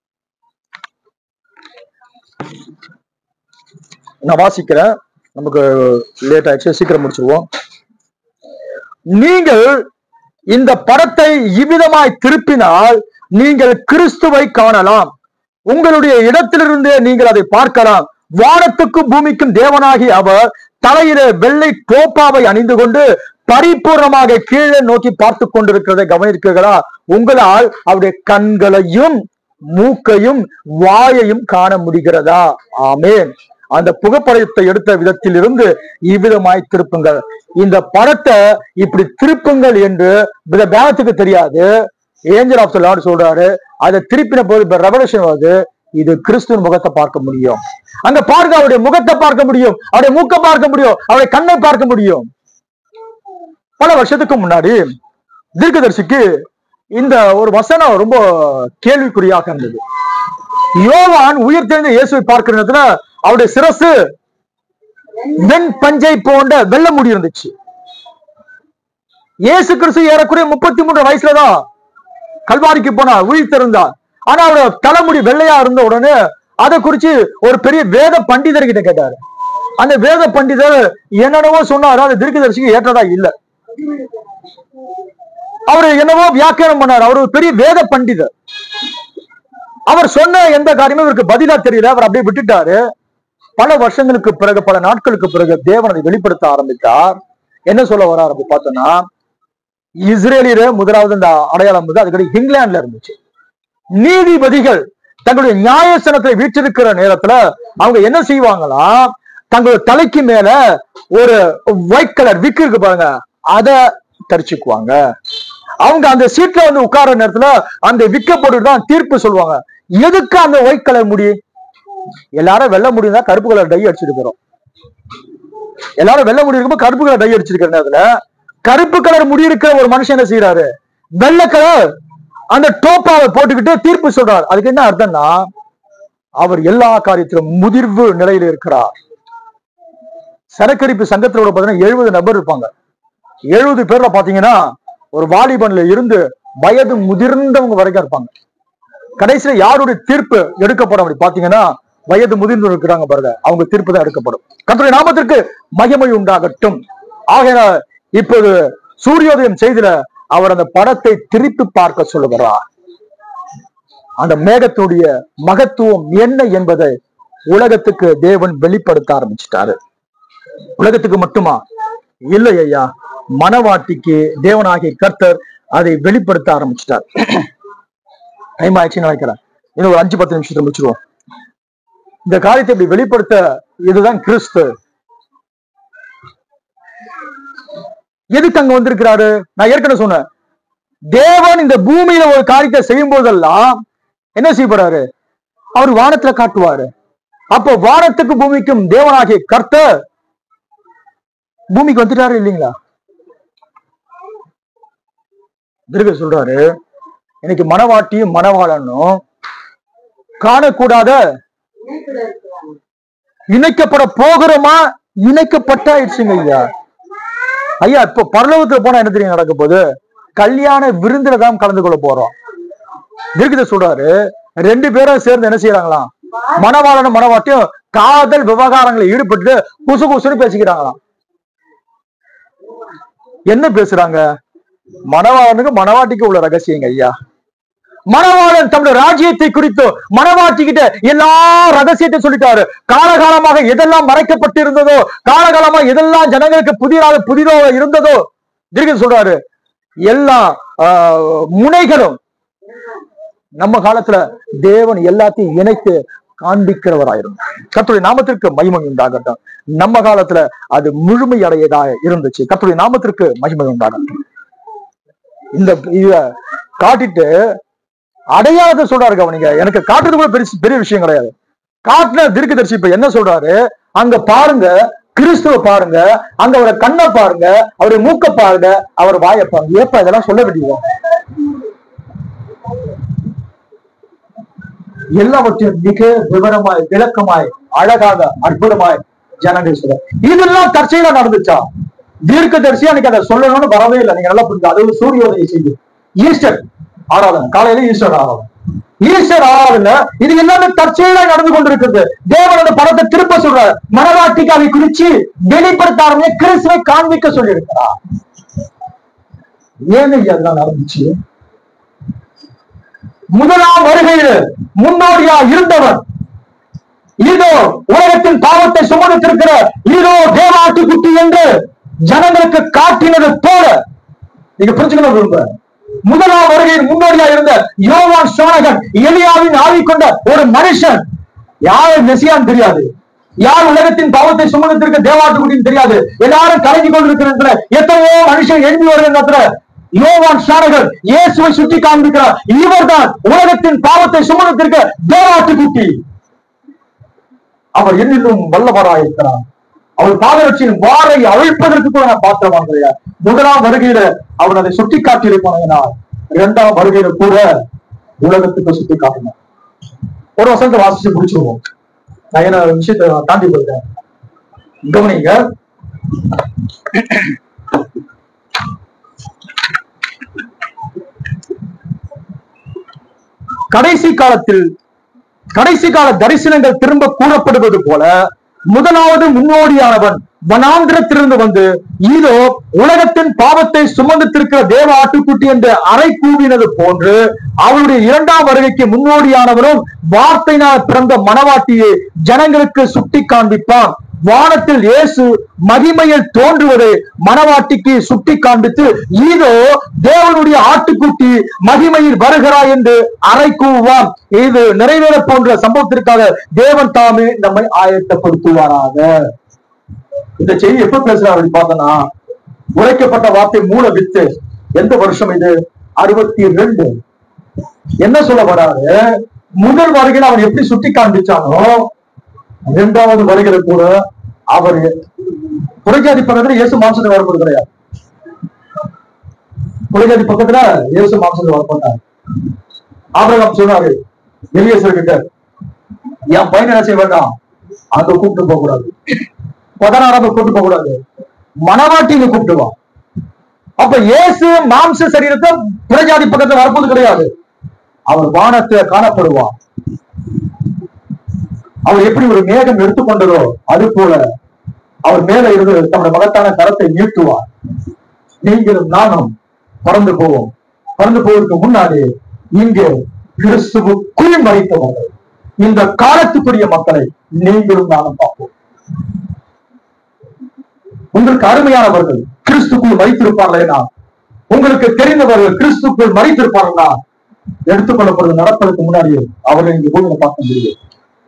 நான் வாசிக்கிறேன் நமக்கு லேட் ஆயிடுச்சு சீக்கிரம் முடிச்சிருவோம் நீங்கள் இந்த படத்தை இவ்விதமாய் திருப்பினால் நீங்கள் கிறிஸ்துவை காணலாம் உங்களுடைய இடத்திலிருந்தே நீங்கள் அதை பார்க்கலாம் வானத்துக்கும் பூமிக்கும் தேவனாகி அவர் தலையில வெள்ளை டோப்பாவை அணிந்து கொண்டு பரிபூர்ணமாக கீழே நோக்கி பார்த்து கொண்டிருக்கிறதை கவனிக்கிறீர்களா உங்களால் அவருடைய கண்களையும் மூக்கையும் வாயையும் காண முடிகிறதா ஆமென் அந்த புகைப்படத்தை எடுத்த விதத்தில் இருந்து இவ்விதமாய் திருப்புங்கள் இந்த படத்தை இப்படி திருப்புங்கள் என்று வித பேனத்துக்கு தெரியாது ஏஞ்சல் ஆஃப் த லார்ட் சொல்றாரு அதை திருப்பின போது இப்ப ரெவல்யூஷன் வருது இது கிறிஸ்துவின் முகத்தை பார்க்க முடியும் அங்க பார்க்க அவருடைய முகத்தை பார்க்க முடியும் அவருடைய மூக்கை பார்க்க முடியும் அவருடைய கண்ணை பார்க்க முடியும் பல வருஷத்துக்கு முன்னாடி தீர்க்கதரிசிக்கு இந்த ஒரு வசனம் ரொம்ப கேள்விக்குறியாக இருந்தது யோவான் உயிர் தெரிந்த இயேசுவை பார்க்கிற நேரத்துல அவருடைய சிரசு வெண் பஞ்சை போன்ற வெள்ள முடி இருந்துச்சு இயேசு கிறிஸ்து ஏறக்குறைய முப்பத்தி மூன்று வயசுலதான் கல்வாரிக்கு போனார் உயிர் தெரிந்தார் ஆனா அவரோட தலைமுடி வெள்ளையா இருந்த உடனே அதை குறிச்சு ஒரு பெரிய வேத பண்டிதர் கிட்ட கேட்டாரு அந்த வேத பண்டிதர் என்னென்னவோ சொன்னாரு அது தீர்க்கதரிசிக்கு ஏற்றதா இல்ல அவரு என்னவோ வியாக்கியானம் பண்ணாரு அவர் ஒரு பெரிய வேத பண்டிதர் அவர் சொன்ன எந்த காரியமும் இவருக்கு பதிலா தெரியல அவர் அப்படியே விட்டுட்டாரு பல வருஷங்களுக்கு பிறகு பல நாட்களுக்கு பிறகு தேவன் அதை வெளிப்படுத்த ஆரம்பித்தார் என்ன சொல்ல வரார் அப்படி பார்த்தோம்னா இஸ்ரேலியர முதலாவது இந்த அடையாளம் வந்து அதுக்கடி இங்கிலாந்துல இருந்துச்சு நீதிபதிகள் தங்களுடைய நியாயசனத்தை வீற்றிருக்கிற நேரத்துல அவங்க என்ன செய்வாங்களா தங்களுடைய தலைக்கு மேல ஒரு ஒயிட் கலர் விக்கு இருக்கு பாருங்க அத தரிச்சுக்குவாங்க அவங்க அந்த சீட்ல வந்து உட்கார்ற நேரத்துல அந்த விக்க போட்டுட்டு தான் தீர்ப்பு சொல்லுவாங்க எதுக்கு அந்த ஒயிட் கலர் முடி எல்லாரும் வெள்ளை முடி தான் கருப்பு கலர் டை அடிச்சுட்டு போறோம் எல்லாரும் வெள்ளை முடி இருக்கும்போது கருப்பு கலர் டை அடிச்சிருக்கிற நேரத்துல கருப்பு கலர் முடி இருக்கிற ஒரு மனுஷன் என்ன செய்யறாரு வெள்ளை கலர் அந்த டோப்பாவை போட்டுக்கிட்டு தீர்ப்பு சொல்றார் அதுக்கு என்ன அர்த்தம்னா அவர் எல்லா காரியத்திலும் முதிர்வு நிலையில இருக்கிறார் சரக்கரிப்பு சங்கத்துல கூட பாத்தீங்கன்னா எழுபது நபர் இருப்பாங்க எழுபது பேர்ல பாத்தீங்கன்னா ஒரு வாலிபன்ல இருந்து வயது முதிர்ந்தவங்க வரைக்கும் இருப்பாங்க கடைசியில யாருடைய தீர்ப்பு எடுக்கப்படும் அப்படி பாத்தீங்கன்னா வயது முதிர்ந்து இருக்கிறாங்க பாருங்க அவங்க தீர்ப்பு தான் எடுக்கப்படும் கர்த்தருடைய நாமத்திற்கு மகிமை உண்டாகட்டும் ஆகையால் இப்போது சூரியோதயம் செய்தில அவர் அந்த படத்தை திருப்பி பார்க்க சொல்லுகிறார் அந்த மேகத்துடைய மகத்துவம் என்ன என்பதை உலகத்துக்கு தேவன் வெளிப்படுத்த ஆரம்பிச்சிட்டாரு உலகத்துக்கு மட்டுமா இல்லை ஐயா மனவாட்டிக்கு தேவனாகிய கர்த்தர் அதை வெளிப்படுத்த ஆரம்பிச்சிட்டார் டைம் ஆயிடுச்சுன்னு நினைக்கிறேன் இன்னும் ஒரு அஞ்சு பத்து நிமிஷத்துல முடிச்சிருவோம் இந்த காரியத்தை இப்படி வெளிப்படுத்த இதுதான் கிறிஸ்து எதுக்கு அங்க வந்திருக்கிறாரு நான் ஏற்கனவே சொன்னேன் தேவன் இந்த பூமியில ஒரு காரியத்தை செய்யும் போதெல்லாம் என்ன செய்ய போறாரு அவர் வானத்துல காட்டுவாரு அப்போ வானத்துக்கு பூமிக்கும் தேவனாகிய கர்த்தர் பூமிக்கு வந்துட்டாரு இல்லைங்களா திருக சொல்றாரு இன்னைக்கு மனவாட்டியும் மனவாளனும் காணக்கூடாத இணைக்கப்பட போகிறோமா இணைக்கப்பட்டாயிடுச்சுங்க ஐயா ஐயா இப்ப பரலோகத்துல போனா என்ன தெரியும் நடக்க போகுது கல்யாண விருந்துல தான் கலந்து கொள்ள போறோம் இருக்குது சொல்றாரு ரெண்டு பேரும் சேர்ந்து என்ன செய்யறாங்களாம் மணவாளனும் மணவாட்டியும் காதல் விவகாரங்களில் ஈடுபட்டு குசு குசுன்னு பேசிக்கிறாங்களாம் என்ன பேசுறாங்க மணவாளனுக்கு மணவாட்டிக்கு உள்ள ரகசியங்க ஐயா மணவாளன் தம்முடைய ராஜ்யத்தை குறித்து மணவாட்டி கிட்ட எல்லா ரகசியத்தை சொல்லிட்டாரு காலகாலமாக எதெல்லாம் மறைக்கப்பட்டு இருந்ததோ காலகாலமா எதெல்லாம் ஜனங்களுக்கு புதிதாக புதிதோ இருந்ததோ திருக்க சொல்றாரு எல்லா ஆஹ், முனைகளும் நம்ம காலத்துல தேவன் எல்லாத்தையும் இணைத்து காண்பிக்கிறவராயிரும் கர்த்தருடைய நாமத்திற்கு மகிமை உண்டாகட்டும் நம்ம காலத்துல அது முழுமையடையதா இருந்துச்சு கர்த்தருடைய நாமத்திற்கு மகிமை உண்டாகட்டும் இந்த இத காட்டிட்டு அடையாளத்தை சொல்றாரு கவனிங்க எனக்கு காட்டுறது கூட பெரிய பெரிய விஷயம் கிடையாது காட்டுன தீர்க்கதரிசி இப்ப என்ன சொல்றாரு அங்க பாருங்க கிறிஸ்துவ பாருங்க அங்க அவரை கண்ணை பாருங்க அவருடைய மூக்க பாருங்க அவர் வாயை பாருங்க ஏப்பா இதெல்லாம் சொல்ல வேண்டியது எல்லாவற்றையும் மிக விவரமாய் விளக்கமாய் அழகாக அற்புதமாய் ஜனங்கள் சொல்ற இதெல்லாம் தற்செயலா நடந்துச்சா தீர்க்கதரிசி அன்னைக்கு அதை சொல்லணும்னு வரவே இல்லை நீங்க நல்லா புரிஞ்சு அது ஒரு சூரியோதய செய்தி ஈஸ்டர் ஆராதனை காலையில ஈஸ்டர் ஆராதனை ஈஸ்டர் ஆராதனை இது எல்லாமே தற்செயலா நடந்து கொண்டிருக்கிறது தேவன் அந்த படத்தை திருப்ப சொல்றார் மனவாட்டிக்கு அதை குறிச்சு வெளிப்படுத்த ஆரம்பிய கிறிஸ்துவை காண்பிக்க சொல்லியிருக்கிறார் ஏன் ஐயா அதெல்லாம் நடந்துச்சு முதலாம் வருகையில் முன்னோடியா இருந்தவர் இதோ உலகத்தின் பாவத்தை சுமந்திருக்கிற இதோ தேவாட்டு குட்டி என்று ஜனங்களுக்கு காட்டினது போல நீங்க புரிஞ்சுக்கணும் விரும்ப முதலாம் வருகையில் முன்னோடியா இருந்த யோவான் சோனகன் எலியாவின் ஆவி கொண்ட ஒரு மனுஷன் யார் மெசியான்னு தெரியாது யார் உலகத்தின் பாவத்தை சுமந்திருக்க தேவாட்டு குட்டின்னு தெரியாது எல்லாரும் கலங்கி கொண்டிருக்கிற எத்தனையோ மனுஷன் எழுதி வருகிற யோவான் ஷாரகர் இயேசுவை சுட்டி காண்பிக்கிறார் இவர்தான் உலகத்தின் பாவத்தை சுமந்திருக்க தேவாட்டுக்குட்டி அவர் என்னிலும் வல்லவராயிருக்கிறார் அவர் பாதரட்சியின் வாரை அழிப்பதற்கு கூட நான் பாத்திரவான் கிடையாது முதலாம் வருகையில அவர் அதை சுட்டி காட்டியிருப்பானால் இரண்டாம் வருகையில கூட உலகத்துக்கு சுட்டி காட்டினார் ஒரு வசனத்தை வாசிச்சு முடிச்சிருவோம் நான் என்ன விஷயத்தை நான் தாண்டி போயிட்டேன் கவனிங்க கடைசி காலத்தில் கடைசி கால தரிசனங்கள் திரும்ப கூறப்படுவது போல முதலாவது முன்னோடியானவன் வனாந்திரத்திலிருந்து வந்து இதோ உலகத்தின் பாவத்தை சுமந்துத்திருக்கிற தேவ ஆட்டுக்குட்டி என்று அறை கூவினது போன்று அவருடைய இரண்டாம் வருகைக்கு முன்னோடியானவனும் வார்த்தையினால் பிறந்த மனவாட்டியை ஜனங்களுக்கு சுட்டி காண்பிப்பான் வானத்தில் இயேசு மகிமையில் தோன்றுவதை மனவாட்டிக்கு சுட்டி காண்பித்து இதோ தேவனுடைய ஆட்டுக்குட்டி மகிமையில் வருகிறாய் என்று அறை கூவுவான் இது நிறைவேற போன்ற சம்பவத்திற்காக தேவன் தாமே நம்மை ஆயத்தப்படுத்துவாராக இந்த செய்தி எப்ப பேசுறா அப்படி பார்த்தோம்னா உரைக்கப்பட்ட வார்த்தை மூல வித்து எந்த வருஷம் இது அறுபத்தி ரெண்டு என்ன சொல்ல வராரு முதல் வருகையில் அவன் எப்படி சுட்டி காண்பிச்சானோ இரண்டாவது வருகையில கூட அவர் புறஜாதி பக்கத்துல இயேசு மாம்சத்தை வரப்போது கிடையாது புறஜாதி பக்கத்துல இயேசு மாம்சத்தை வரப்பட்டார் ஆபிரகாம் சொன்னாரு எலியேசர் கிட்ட என் பையன் என்ன செய்ய வேண்டாம் அங்க கூப்பிட்டு போக கூடாது பதினாறாவது கூப்பிட்டு போக கூடாது மனவாட்டிங்க கூப்பிட்டுவான் அப்ப இயேசு மாம்ச சரீரத்தை புறஜாதி பக்கத்துல வரப்போது கிடையாது அவர் வானத்துல காணப்படுவார் அவர் எப்படி ஒரு மேகம் எடுத்துக்கொண்டதோ அது போல அவர் மேல இருந்து தம்முடைய மகத்தான கரத்தை நீட்டுவார் நீங்களும் நானும் பறந்து போவோம் பறந்து போவதற்கு முன்னாடி இங்கே கிறிஸ்துவுக்குள் மறைத்தவர்கள் இந்த காலத்துக்குரிய மக்களை நீங்களும் நானும் பார்ப்போம் உங்களுக்கு அருமையானவர்கள் கிறிஸ்துக்குள் மறைத்திருப்பார்களேனா உங்களுக்கு தெரிந்தவர்கள் கிறிஸ்துக்குள் மறைத்திருப்பார்களா எடுத்துக்கொள்ளப்படுவது நடப்பதற்கு முன்னாடியே அவர்கள் இங்க பூமியில பார்க்க முடியும்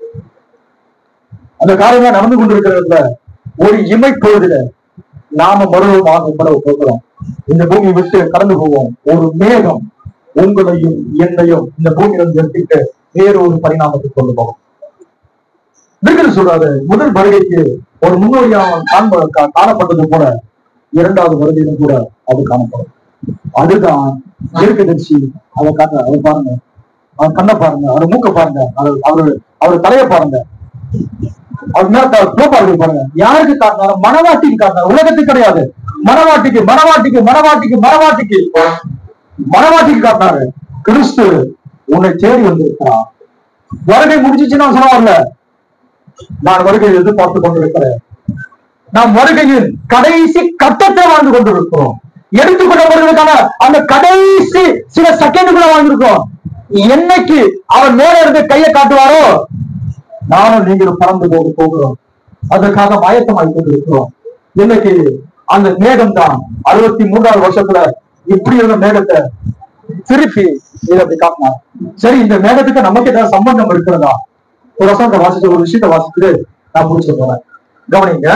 அந்த காரியமா நடந்து கொண்டிருக்கிறதுல ஒரு இமை பொழுதுல நாம மறுபடியும் பட போகிறோம் இந்த பூமியை விட்டு கடந்து போவோம் ஒரு மேகம் உங்களையும் என்னையும் இந்த பூமியிலிருந்து எடுத்துட்டு வேறு ஒரு பரிணாமத்துக்கு கொண்டு போகும் விருது சொல்றாரு முதல் வருகைக்கு ஒரு முன்னோடியாக காண்ப கா- காணப்பட்டது போல இரண்டாவது வருகையிலும் கூட அது காணப்படும் அதுதான் இயற்கதர்சி அதை காட்ட அதை பாருங்க அவர் கண்ணை பாருங்க அவர் மூக்க பாருங்க அவர் அவரு அவர் தலையை பாருங்க அவர் மேல ப்ரோபார்வை பாருங்க யாருக்கு காட்டினாரு மனவாட்டிக்கு காட்டினாரு உலகத்துக்கு கிடையாது மனவாட்டிக்கு மனவாட்டிக்கு மனவாட்டிக்கு மனவாட்டிக்கு மனவாட்டிக்கு காட்டினாரு கிறிஸ்து உன்னை தேடி வந்திருக்கிறான் வருகை முடிஞ்சிச்சுன்னா சொல்ல வரல நான் வருகையை எதிர்பார்த்து கொண்டிருக்கிறேன் நாம் வருகையின் கடைசி கட்டத்தை வாழ்ந்து கொண்டிருக்கிறோம் எடுத்துக்கொள்ளப்படுவதற்கான அந்த கடைசி சில செகண்டுக்குள்ள வாழ்ந்திருக்கிறோம் என்னைக்கு அவர் மேல இருந்து கையை காட்டுவாரோ நானும் நீங்களும் பறந்து போக போகிறோம் அதற்காக ஆயத்தமாய் கொண்டிருக்கிறோம் இன்னைக்கு அந்த மேகம் தான் அறுபத்தி மூன்றாவது வருஷத்துல இப்படி இருந்த மேகத்தை திருப்பி இதை அப்படி காட்டினார் சரி இந்த மேகத்துக்கு நமக்கு ஏதாவது சம்பந்தம் இருக்கிறதா ஒரு வசனத்தை வாசிச்சு ஒரு விஷயத்தை வாசிச்சுட்டு நான் முடிச்சு போறேன் கவனிங்க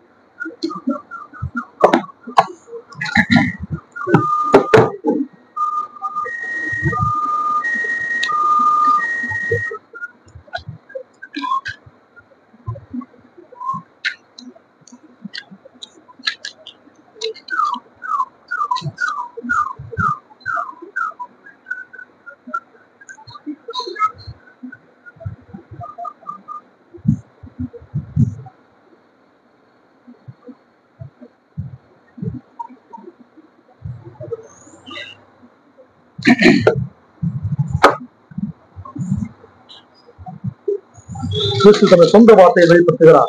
கிறிஸ்து தன்னுடைய சொந்த வார்த்தையை வெளிப்படுத்துகிறார்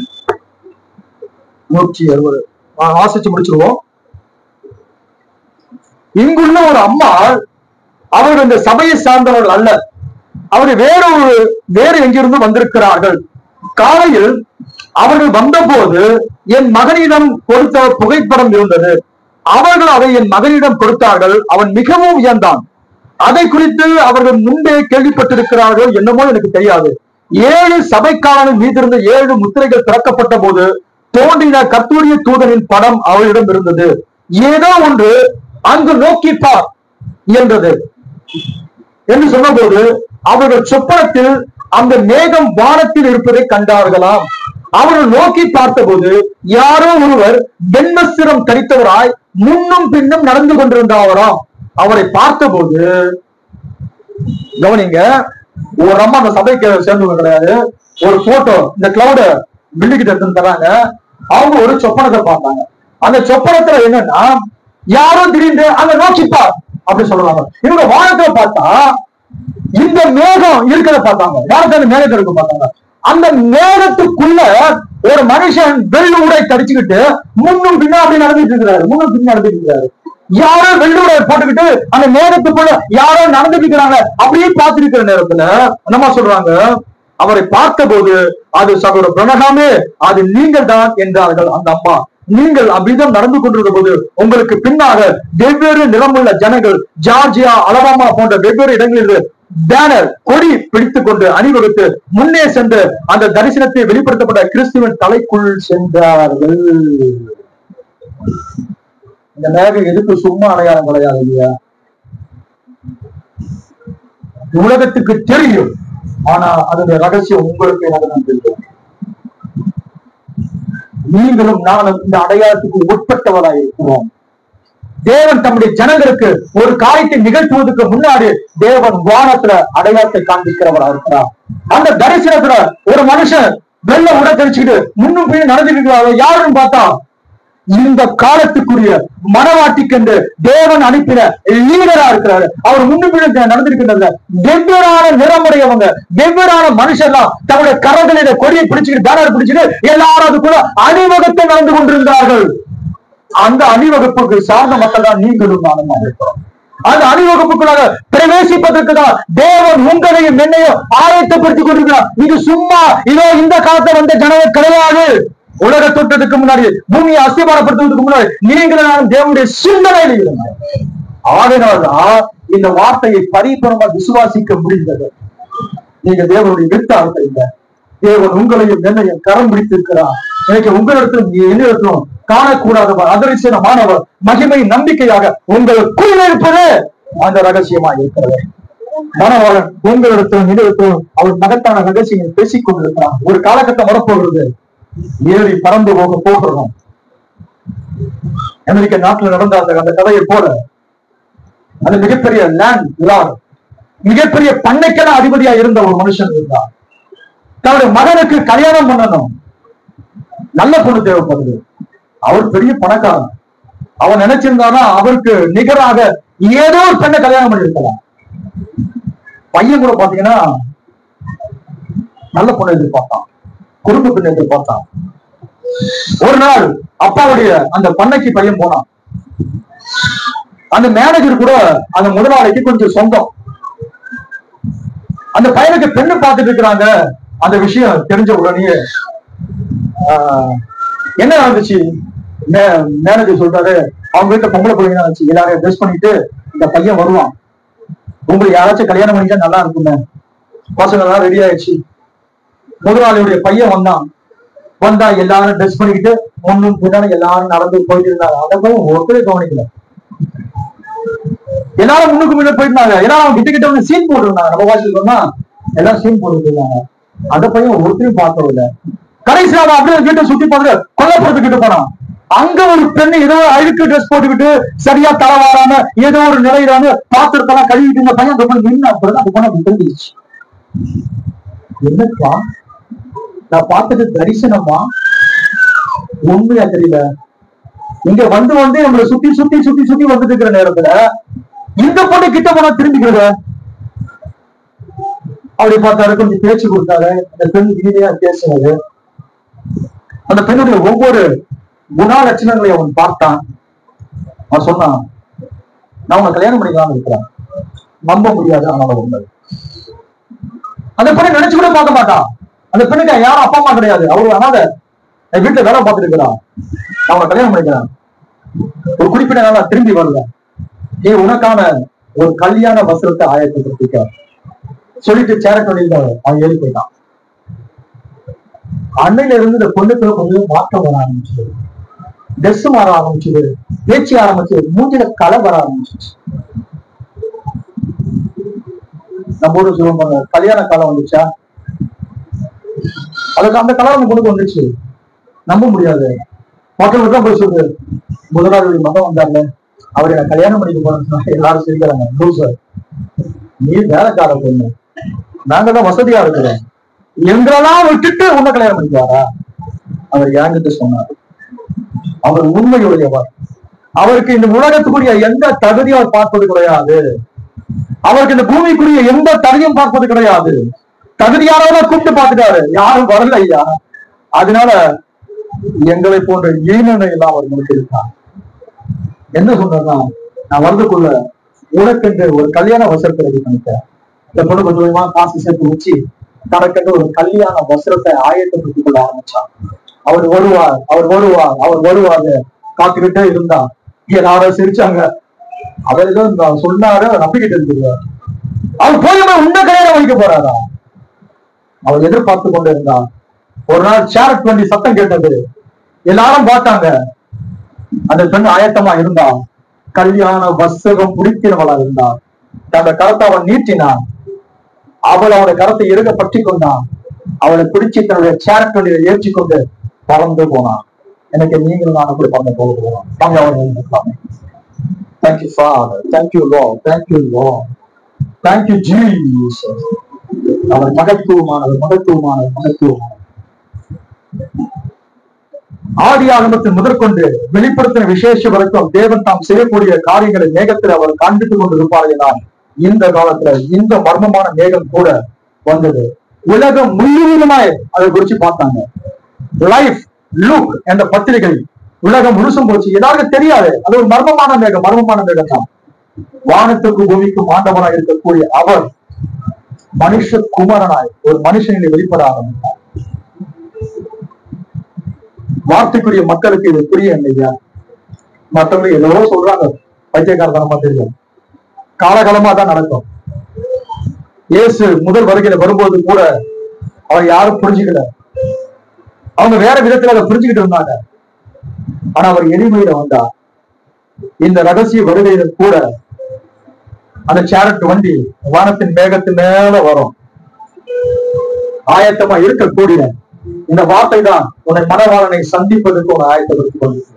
நூற்றி அறுபது நான் வாசிச்சு முடிச்சிருவோம் இங்குள்ள ஒரு அம்மா அவர்கள் இந்த சபையை சார்ந்தவர்கள் அல்ல அவர்கள் வேறொரு வேறு எங்கிருந்து வந்திருக்கிறார்கள் காலையில் அவர்கள் வந்தபோது என் மகனிடம் கொடுத்த புகைப்படம் இருந்தது அவர்கள் அதை என் மகனிடம் கொடுத்தார்கள் அவன் மிகவும் உயர்ந்தான் அதை குறித்து அவர்கள் முன்பே கேள்விப்பட்டிருக்கிறார்கள் என்னமோ எனக்கு தெரியாது ஏழு சபைக்காரன் மீதிருந்த ஏழு முத்திரைகள் திறக்கப்பட்ட போது தோன்றின கத்தூரிய தூதனின் படம் அவளிடம் இருந்தது ஏதோ ஒன்று அங்கு நோக்கி பார் என்றது என்று சொன்னபோது அவர்கள் சொப்பனத்தில் அந்த மேகம் வானத்தில் இருப்பதை கண்டார்களாம் அவர்கள் நோக்கி பார்த்தபோது யாரோ ஒருவர் வெண்மசிரம் தரித்தவராய் முன்னும் பின்னும் நடந்து கொண்டிருந்தாராம் அவரை பார்த்தபோது கவனிங்க ஒரு அம்மா அந்த சபைக்கு சேர்ந்தவங்க கிடையாது ஒரு போட்டோ இந்த கிளவுட பில்லுகிட்ட எடுத்து தராங்க அவங்க ஒரு சொப்பனத்தை பார்த்தாங்க அந்த சொப்பனத்துல என்னன்னா யாரும் திடீர்னு அங்க நோக்கிப்பார் அப்படி சொல்றாங்க இவங்க வானத்துல பார்த்தா இந்த மேகம் இருக்கிறத பார்த்தாங்க வானத்துல அந்த மேகத்தை இருக்க பார்த்தாங்க அந்த மேகத்துக்குள்ள ஒரு மனுஷன் வெள்ள உடை தடிச்சுக்கிட்டு முன்னும் பின்னும் அப்படி நடந்துட்டு இருக்கிறாரு முன்னும் பின்னும் நடந்துட்டு இருக்கிறாரு யாரோ வெள்ள உடை போட்டுக்கிட்டு அந்த மேகத்துக்குள்ள யாரோ நடந்துட்டு இருக்கிறாங்க அப்படியே பார்த்திருக்கிற நேரத்துல என்னமா சொல்றாங்க அவரை பார்த்தபோது அது சகோதர பிரணகாமே அது நீங்கள் தான் என்றார்கள் அந்த அம்மா நீங்கள் அவ்விதம் நடந்து கொண்டிருந்த போது உங்களுக்கு பின்னாக வெவ்வேறு நிறமுள்ள ஜனங்கள் ஜார்ஜியா அலபாமா போன்ற வெவ்வேறு இடங்களில் பேனர் கொடி பிடித்துக் கொண்டு அணிவகுத்து முன்னே சென்று அந்த தரிசனத்தை வெளிப்படுத்தப்பட்ட கிறிஸ்துவின் தலைக்குள் சென்றார்கள் இந்த மேகம் எதுக்கு சும்மா அடையாளம் கிடையாது இல்லையா உலகத்துக்கு தெரியும் ஆனா அதனுடைய ரகசியம் உங்களுக்கு எனக்கு தான் தெரியும் நீங்களும் நானும் இந்த அடையாளத்துக்கு உட்பட்டவராய் இருக்கிறோம் தேவன் தம்முடைய ஜனங்களுக்கு ஒரு காரியத்தை நிகழ்த்துவதற்கு முன்னாடி தேவன் வானத்துல அடையாளத்தை காண்பிக்கிறவரா இருக்கிறார் அந்த தரிசனத்துல ஒரு மனுஷன் வெள்ள உடை தெரிச்சுக்கிட்டு முன்னும் பின்னும் நடந்துட்டு இருக்கிறாரோ யாருன்னு பார்த்தா இந்த காலத்துக்குரிய மனவாட்டிக்கென்று தேவன் அனுப்பின லீடரா இருக்கிறாரு அவர் முன்னும் பின்னும் நடந்திருக்கின்றதுல வெவ்வேறான நிறமுடையவங்க வெவ்வேறான மனுஷர்லாம் தங்களுடைய கரங்களிட கொடியை பிடிச்சுக்கிட்டு பேனர் பிடிச்சிட்டு எல்லாரும் அதுக்குள்ள அணிவகுத்து நடந்து கொண்டிருந்தார்கள் அந்த அணிவகுப்புக்கு சார்ந்த மக்கள் தான் நீங்களும் நானும் இருக்கிறோம் அந்த அணிவகுப்புக்குள்ளாக பிரவேசிப்பதற்கு தான் தேவன் உங்களையும் என்னையும் ஆயத்தப்படுத்திக் கொண்டிருக்கிறார் இது சும்மா இதோ இந்த காலத்துல வந்த ஜனங்கள் கிடையாது உலக தொட்டதுக்கு முன்னாடி பூமியை அஸ்திபாரப்படுத்துவதற்கு முன்னாடி நீங்கள் நானும் தேவனுடைய சிந்தனையில் இருந்தோம் ஆகையினால்தான் இந்த வார்த்தையை பரிபூர்ணமா விசுவாசிக்க முடிந்தது நீங்க தேவனுடைய விருத்தார்த்தை இல்லை தேவன் உங்களையும் என்னையும் கரம் பிடித்திருக்கிறார் எனக்கு உங்களிடத்திலும் நீ என்னிடத்திலும் காணக்கூடாதவர் அதரிசனமானவர் மகிமை நம்பிக்கையாக உங்களுக்குள் இருப்பது அந்த ரகசியமா இருக்கிறது மனவாளன் உங்களிடத்திலும் என்னிடத்திலும் அவர் மகத்தான ரகசியங்கள் பேசிக் கொண்டிருக்கிறார் ஒரு காலகட்டம் வரப்போகிறது ஏறி பறந்து போக போகிறோம் அமெரிக்க நாட்டுல நடந்த அந்த அந்த கதையை போல அது மிகப்பெரிய லேண்ட் லார்ட் மிகப்பெரிய பண்ணைக்கெல்லாம் அதிபதியா இருந்த ஒரு மனுஷன் இருந்தார் தன்னுடைய மகனுக்கு கல்யாணம் பண்ணணும் நல்ல பொண்ணு தேவைப்படுது அவர் பெரிய பணக்காரன் அவன் நினைச்சிருந்தானா அவருக்கு நிகராக ஏதோ ஒரு பெண்ணை கல்யாணம் பண்ணிருக்கலாம் பையன் கூட பாத்தீங்கன்னா நல்ல பொண்ணு எதிர்பார்த்தான் குடும்ப பெண் எதிர்பார்த்தான் ஒரு நாள் அப்பாவுடைய அந்த பண்ணைக்கு பையன் போனான் அந்த மேனேஜர் கூட அந்த முதலாளிக்கு கொஞ்சம் சொந்தம் அந்த பையனுக்கு பெண்ணு பார்த்துட்டு இருக்கிறாங்க அந்த விஷயம் தெரிஞ்ச உடனே ஆஹ், என்ன நடந்துச்சு மே- மேனேஜர் சொல்றாரு அவங்க வீட்டுல பொம்பளை பிள்ளைங்க இருந்துச்சு எல்லாரும் ட்ரெஸ் பண்ணிட்டு இந்த பையன் வருவான் உங்களுக்கு யாராச்சும் கல்யாணம் பண்ணிட்டா நல்லா இருக்குமே பசங்க எல்லாம் ரெடி ஆயிடுச்சு முதலாளியுடைய பையன் வந்தான் வந்தா எல்லாரும் ட்ரெஸ் பண்ணிக்கிட்டு முன்னும் பின்னாடி எல்லாரும் நடந்து போயிட்டு இருந்தாங்க அந்த பையன் ஒருத்தரே கவனிக்கல எல்லாரும் முன்னுக்கு முன்ன போயிட்டாங்க எல்லாரும் கிட்ட கிட்ட வந்து சீன் போட்டுருந்தாங்க நம்ம வாசிட்டு சொன்னா எல்லாம் சீன் போட்டுட்டு இருந்தாங்க அந்த பையன் ஒருத்தரையும் பார்த்தது இல்ல கடைசியா அவன் அப்படியே வீட்டை சுத்தி பார்த்துட்டு கொல்லப்புறத்துக்கிட்ட போனான் அங்க ஒரு பெண்ணு ஏதோ அழுக்கு ட்ரெஸ் போட்டுக்கிட்டு சரியா தலை வாராம ஏதோ ஒரு நிலையிலான பாத்திரத்தெல்லாம் கழுவிட்டு இருந்த பையன் அந்த பொண்ணு நின்று அப்படி அந்த பொண்ணு அப்படி தெரிஞ்சிச்சு என்னப்பா நான் பார்த்தது தரிசனமா உண்மையா தெரியல இங்க வந்து வந்து நம்மளை சுத்தி சுத்தி சுத்தி சுத்தி வந்துட்டு இருக்கிற நேரத்துல இந்த பொண்ணு கிட்ட போனா திரும்பிக்கிறத அப்படி பார்த்தாரு கொஞ்சம் பேச்சு கொடுத்தாரு அந்த பெண் இனிமையா பேசினது அந்த பெண்ணுடைய ஒவ்வொரு குணாலட்சணங்களையும் அவன் பார்த்தான் அவன் சொன்னான் நான் உன்னை கல்யாணம் பண்ணிக்கலாம் இருக்கிறேன் நம்ப முடியாது ஆனால் உண்மை அந்த பெண்ணை நினைச்சு கூட பார்க்க மாட்டான் அந்த பெண்ணுக்கு யாரும் அப்பா அம்மா கிடையாது அவரு அனாதை என் வீட்டுல வேலை பார்த்துட்டு இருக்கிறான் நான் உன்னை கல்யாணம் பண்ணிக்கிறேன் ஒரு குறிப்பிட்ட நாளா திரும்பி வருவேன் நீ உனக்கான ஒரு கல்யாண வஸ்திரத்தை ஆயத்தப்படுத்திக்க சொல்லிட்டு சேரட்டொழில் அவன் ஏறி போயிட்டான் அன்னையில இருந்து இந்த பொண்ணுக்கு கொஞ்சம் மாற்றம் வர ஆரம்பிச்சது ட்ரெஸ் மாற ஆரம்பிச்சது பேச்சு ஆரம்பிச்சது மூஞ்சில களை வர ஆரம்பிச்சிச்சு நம்ம ஊரு சொல்லுவாங்க கல்யாண காலம் வந்துச்சா அதுக்கு அந்த கலர் அந்த பொண்ணுக்கு வந்துச்சு நம்ப முடியாது மக்களுக்கு தான் போய் சொல்லு முதலாளி மகன் வந்தார்ல அவரை நான் கல்யாணம் பண்ணிட்டு போறேன்னு எல்லாரும் சிரிக்கிறாங்க லூசர் நீ வேலைக்கார பொண்ணு நாங்க தான் வசதியா இருக்கிறோம் எங்களெல்லாம் விட்டுட்டு உன்னை கல்யாணம் பண்ணிக்குவாரா அவர் என்கிட்ட சொன்னார் அவர் உண்மையுடையவர் அவருக்கு இந்த உலகத்துக்குரிய எந்த தகுதியும் அவர் பார்ப்பது கிடையாது அவருக்கு இந்த பூமிக்குரிய எந்த தகுதியும் பார்ப்பது கிடையாது தகுதியானவரை கூப்பிட்டு பார்த்துட்டாரு யாரும் வரல ஐயா அதனால எங்களை போன்ற ஈனனை எல்லாம் அவர் முடிச்சிருக்கார் என்ன சொன்னா நான் வரதுக்குள்ள உனக்கென்று ஒரு கல்யாண வசரத்தை ரெடி பண்ணிட்டேன் இந்த பொண்ணு கொஞ்சம் கொஞ்சமா காசு சேர்த்து வச்சு தனக்கென்று ஒரு கல்யாண வசரத்தை ஆயத்தப்படுத்திக் கொள்ள ஆரம்பிச்சான் அவர் வருவார் அவர் வருவார் அவர் வருவார் காத்துக்கிட்டே இருந்தா எல்லாரும் சிரிச்சாங்க அவர் ஏதோ நான் சொன்னாரு அவர் நம்பிக்கிட்டு இருக்கிறார் அவர் போய் உன்ன கல்யாணம் வைக்க போறாரா அவர் எதிர்பார்த்து கொண்டு இருந்தான் ஒரு நாள் சேரட் வண்டி சத்தம் கேட்டது எல்லாரும் பார்த்தாங்க அந்த பெண் ஆயத்தமா இருந்தா கல்யாண வசகம் முடிக்கிறவளா இருந்தா தன்னோட கரத்தை அவன் நீட்டினான் அவள் அவளோட கரத்தை இறுக பற்றி கொண்டான் அவளை பிடிச்சு தன்னுடைய சேரட் வண்டியை ஏற்றி கொண்டு பறந்து போனான் எனக்கு நீங்கள் நான் அப்படி பறந்து போக போறோம் வாங்க அவன் எழுந்துக்கலாமே thank you father thank you Lord thank you Lord thank you Jesus அவர் மகத்துவமானவர் மகத்துவமானவர் மகத்துவமானவர் ஆதி ஆகமத்தில் முதற்கொண்டு வெளிப்படுத்தின விசேஷ வரைக்கும் தேவன் தாம் செய்யக்கூடிய காரியங்களை மேகத்தில் அவர் காண்பித்துக் கொண்டிருப்பார்களால் இந்த காலத்துல இந்த மர்மமான மேகம் கூட வந்தது உலகம் முழுவதுமாய் அதை குறிச்சு பார்த்தாங்க லைஃப் லுக் என்ற பத்திரிகை உலகம் முழுசும் போச்சு எல்லாருக்கும் தெரியாது அது ஒரு மர்மமான மேகம் மர்மமான மேகம் தான் வானத்துக்கும் பூமிக்கும் ஆண்டவராய் இருக்கக்கூடிய அவர் மனுஷ குமரனாய் ஒரு மனுஷனிலே வெளிப்பட ஆரம்பித்தார் வார்த்தைக்குரிய மக்களுக்கு இது புரிய இல்லையா மற்றவங்க ஏதோ சொல்றாங்க பைத்தியக்காரத்தனமா தெரியும் காலகாலமா தான் நடக்கும் இயேசு முதல் வருகையில வரும்போது கூட அவர் யாரும் புரிஞ்சுக்கல அவங்க வேற விதத்துல அதை புரிஞ்சுக்கிட்டு இருந்தாங்க ஆனா அவர் எளிமையில வந்தா இந்த ரகசிய வருகையில கூட அந்த சேரட் வண்டி வானத்தின் மேகத்தின் மேல வரும் ஆயத்தமா இருக்கக்கூடிய இந்த வார்த்தை தான் உன்னை மனவாளனை சந்திப்பதற்கு உன்னை ஆயத்தப்படுத்திக் கொண்டிருக்கிறது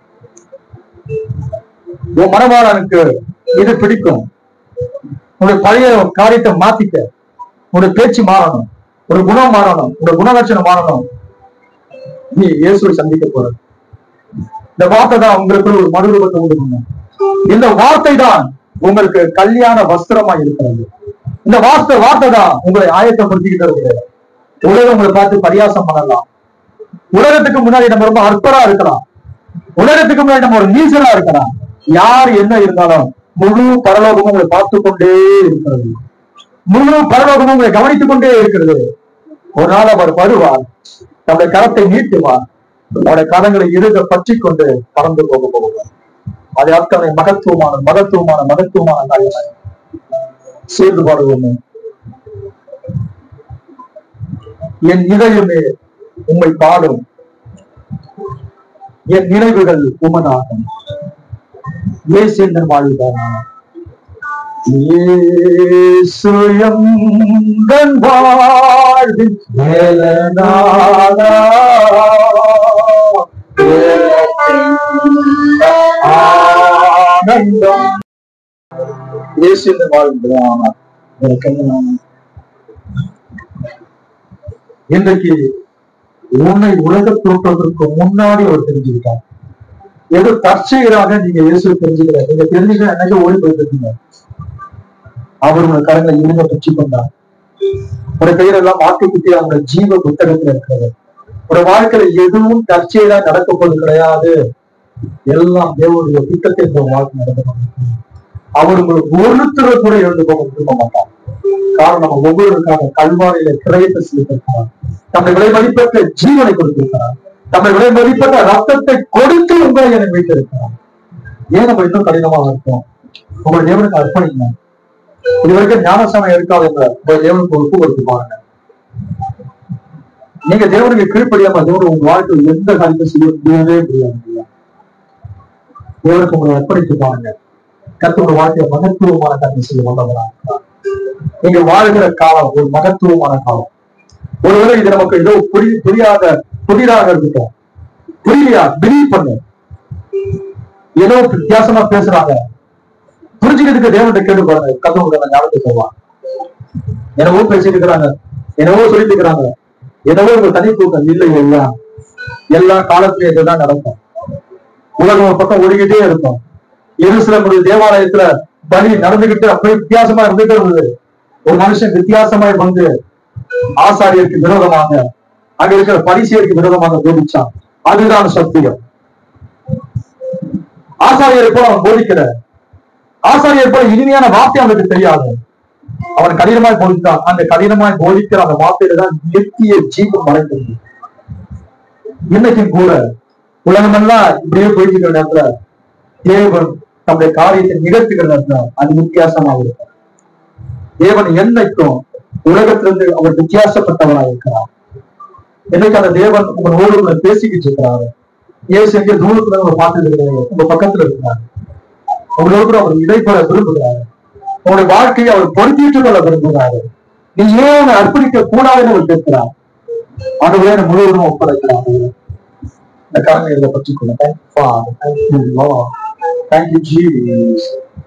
உன் மனவாளனுக்கு இது பிடிக்கும் உன்னுடைய பழைய காரியத்தை மாத்திக்க உன்னுடைய பேச்சு மாறணும் ஒரு குணம் மாறணும் உன்னுடைய குணலட்சணம் மாறணும் நீ இயேசுவை சந்திக்க போற இந்த வார்த்தை தான் உங்களுக்கு ஒரு மறுரூபத்தை உண்டு பண்ணும் இந்த வார்த்தை தான் உங்களுக்கு கல்யாண வஸ்திரமா இருக்கிறது இந்த வார்த்தை வார்த்தை தான் உங்களை ஆயத்தப்படுத்திக்கிட்டு இருக்கிறது உலகம் உங்களை பார்த்து பரியாசம் பண்ணலாம் உலகத்துக்கு முன்னாடி நம்ம ரொம்ப அற்பரா இருக்கலாம் உலகத்துக்கு முன்னாடி நம்ம ஒரு நீசலா இருக்கலாம் யார் என்ன இருந்தாலும் முழு பரலோகமும் உங்களை பார்த்து கொண்டே இருக்கிறது முழு பரலோகமும் உங்களை கவனித்துக் கொண்டே இருக்கிறது ஒரு நாள் அவர் வருவார் தன்னுடைய கரத்தை நீட்டுவார் அவருடைய கரங்களை இறுக பற்றி கொண்டு பறந்து போக போவார் அது அத்தனை மகத்துவமான மகத்துவமான மகத்துவமான காரியம் சேர்ந்து பாடுவோமே என் இதயமே உம்மை பாடும் என் நினைவுகள் உமனாகும் ஏசேந்தன் வாழ்வான ஏசுயம் தன் வாழ்வின் மேலனாதா ஆனந்தம் ஏசேந்தன் வாழ்வான எனக்கு என்ன இன்றைக்கு உன்னை உலக தோற்றத்திற்கு முன்னாடி அவர் தெரிஞ்சுக்கிட்டார் ஏதோ தற்செயலாக நீங்க இயேசு தெரிஞ்சுக்கல நீங்க தெரிஞ்சுக்க என்னைக்கு ஓடி போயிட்டு இருக்கீங்க அவர் உங்க கரங்களை இருங்க பற்றி கொண்டார் உடைய பெயரெல்லாம் வாக்குக்குட்டி அவங்க ஜீவ புத்தகத்துல இருக்கிறது உடைய வாழ்க்கையில எதுவும் தற்செயலா நடக்க போவது கிடையாது எல்லாம் தேவனுடைய திட்டத்தை இந்த வாழ்க்கை நடந்து கொண்டிருக்கிறது. அவர் உங்களுக்கு ஒருத்தர் கூட இழந்து போக விரும்ப மாட்டார் காரணம் நம்ம ஒவ்வொருவருக்காக கல்வாரியில கிரயத்தை செலுத்திருக்கிறார் நம்மை விலை மதிப்பற்ற ஜீவனை கொடுத்திருக்கிறார் நம்மை விலை மதிப்பற்ற ரத்தத்தை கொடுத்து உங்களை என்னை மீட்டிருக்கிறார் ஏன் நம்ம இன்னும் கடினமாக இருக்கோம் உங்களை தேவனுக்கு அர்ப்பணிங்க இது வரைக்கும் ஞானசாமி இருக்காதுங்க உங்க தேவனுக்கு ஒப்பு கொடுத்து பாருங்க நீங்க தேவனுக்கு கீழ்ப்படியாம தேவன் உங்க வாழ்க்கையில் எந்த காரியத்தை செய்ய முடியவே முடியாது தேவனுக்கு உங்களை அர்ப்பணித்து பாருங்க கத்தோட வாழ்க்கைய மகத்துவமான கல்வி செய்ய வந்தவரா இருக்கிறார். நீங்க வாழ்கிற காலம் ஒரு மகத்துவமான காலம் ஒருவேளை இது நமக்கு ஏதோ புரி புரியாத புதிராக இருக்கட்டும் புரியலையா பிலீவ் பண்ணு ஏதோ வித்தியாசமா பேசுறாங்க புரிஞ்சுக்கிறதுக்கு தேவன்கிட்ட கேட்டு பாருங்க கத்தோட ஞாபகத்தை சொல்லுவான் என்னவோ பேசிட்டு இருக்கிறாங்க என்னவோ சொல்லிட்டு இருக்கிறாங்க என்னவோ உங்க தனி தூக்கம் இல்லை எல்லாம் எல்லா காலத்திலும் இதுதான் நடக்கும் உலகம் ஒரு பக்கம் ஓடிக்கிட்டே இருக்கும் எருசலேமுடைய தேவாலயத்துல பலி நடந்துகிட்டு அப்படியே வித்தியாசமா இருந்துட்டே இருந்தது ஒரு மனுஷன் வித்தியாசமாய் வந்து ஆசாரியருக்கு விரோதமாக அங்க இருக்கிற பரிசெயருக்கு விரோதமாக போதிச்சான் அதுதான் சத்தியம் ஆசாரியர் போல அவன் போதிக்கிற ஆசாரியர் போல இனிமையான வார்த்தை அவனுக்கு தெரியாது அவன் கடினமாய் போதித்தான் அந்த கடினமாய் போதிக்கிற அந்த வார்த்தையில தான் நித்திய ஜீவன் மறைந்தது இன்னைக்கு கூட உலகமெல்லாம் இப்படியே போயிட்டு இருக்கிற நேரத்துல தேவன் தம்முடைய காரியத்தை நிகழ்த்துகிற நேரத்துல அது வித்தியாசமா இருக்கும் தேவன் என்னைக்கும் உலகத்திலிருந்து அவர் வித்தியாசப்பட்டவராக இருக்கிறார் என்னைக்கு அந்த தேவன் உங்க நோடுகளை பேசிக்கிட்டு இருக்கிறாரு ஏசு எங்க தூரத்துல உங்க பார்த்துட்டு இருக்கிறாரு உங்க பக்கத்துல இருக்கிறாரு உங்களோடு கூட அவர் இடைப்பட விரும்புகிறாரு உங்களுடைய வாழ்க்கையை அவர் பொருத்திட்டு கொள்ள விரும்புகிறாரு நீ ஏன் உன்னை அர்ப்பணிக்க கூடாதுன்னு அவர் கேட்கிறார் ஆண்டவரே என்னை முழுவதும் ஒப்படைக்கிறார் இந்த காரணம் இதை பற்றி கொள்ள தேங்க்யூ ஜீஸ்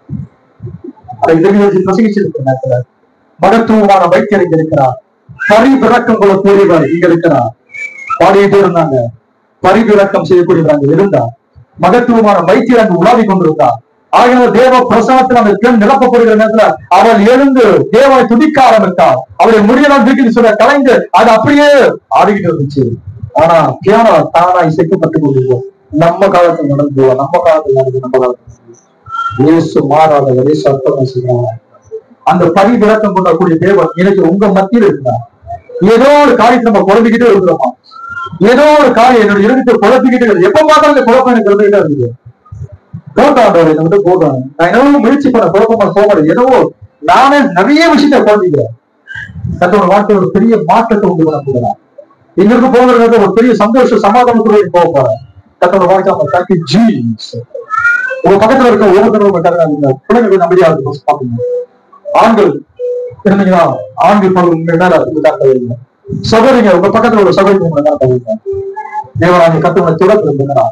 அதை இளைஞர்களுக்கு பிரசங்கிச்சிருக்கிற நேரத்துல மகத்துவமான வைத்தியர் இங்க இருக்கிறார் பரிவிறக்கம் கொள்ள கூடியவர் இங்க இருக்கிறார் பாடிட்டே இருந்தாங்க பரிவிறக்கம் செய்யக்கூடியவராங்க இருந்தார் மகத்துவமான வைத்தியர் அங்கு உலாவி கொண்டிருந்தார் ஆகிய தேவ பிரசனத்தில் அந்த பெண் நிரப்பப்படுகிற நேரத்துல அவள் எழுந்து தேவனை துதிக்க ஆரம்பித்தார் அவருடைய முடியெல்லாம் தூக்கி சொல்ல கலைந்து அது அப்படியே ஆடிக்கிட்டு இருந்துச்சு ஆனா பியானோ தானா இசைக்கப்பட்டு கொண்டிருக்கும் நம்ம காலத்துல நடந்து நம்ம காலத்துல நடந்து நம்ம காலத்துல நடந்து. இயேசு மாறாதவர் இயேசு அர்ப்பணம் செய்யறாங்க அந்த பரி விளக்கம் கொண்டக்கூடிய தேவன் இன்னைக்கு உங்க மத்தியில் இருக்கிறார் ஏதோ ஒரு காரியத்தை நம்ம குழம்பிக்கிட்டே இருக்கிறோமா ஏதோ ஒரு காரியம் என்னோட இருந்துட்டு குழப்பிக்கிட்டே இருக்கு எப்ப பார்த்தாலும் இந்த குழப்பம் எனக்கு இருந்துகிட்டே இருக்குது போட்டாண்டவர் என்ன விட்டு போடுறாங்க நான் என்னவோ முயற்சி பண்ண குழப்பமா போக என்னவோ நானே நிறைய விஷயத்த குழம்பிக்கிறேன் தன்னோட வாழ்க்கை ஒரு பெரிய மாற்றத்தை உண்டு பண்ண போகிறேன் இங்கிருந்து போகிறது ஒரு பெரிய சந்தோஷ சமாதானத்துறை போக போறேன் தன்னோட வாழ்க்கை அவங்க தாக்கி ஜீஸ் உங்க பக்கத்துல இருக்க ஒவ்வொருத்தரும் இருக்காங்க பிள்ளைங்களுக்கு நம்பிக்கையா இருக்கும் பாப்பீங்க ஆண்கள் இருந்தீங்கன்னா ஆண்கள் பகுதி உங்க மேல இதுதான் தவிர்ங்க சகோதரிங்க உங்க பக்கத்துல ஒரு சகோதரி உங்களை தான் தவிர்ங்க தேவராஜ கத்துவனை தொடர்பு இருந்தீங்கன்னா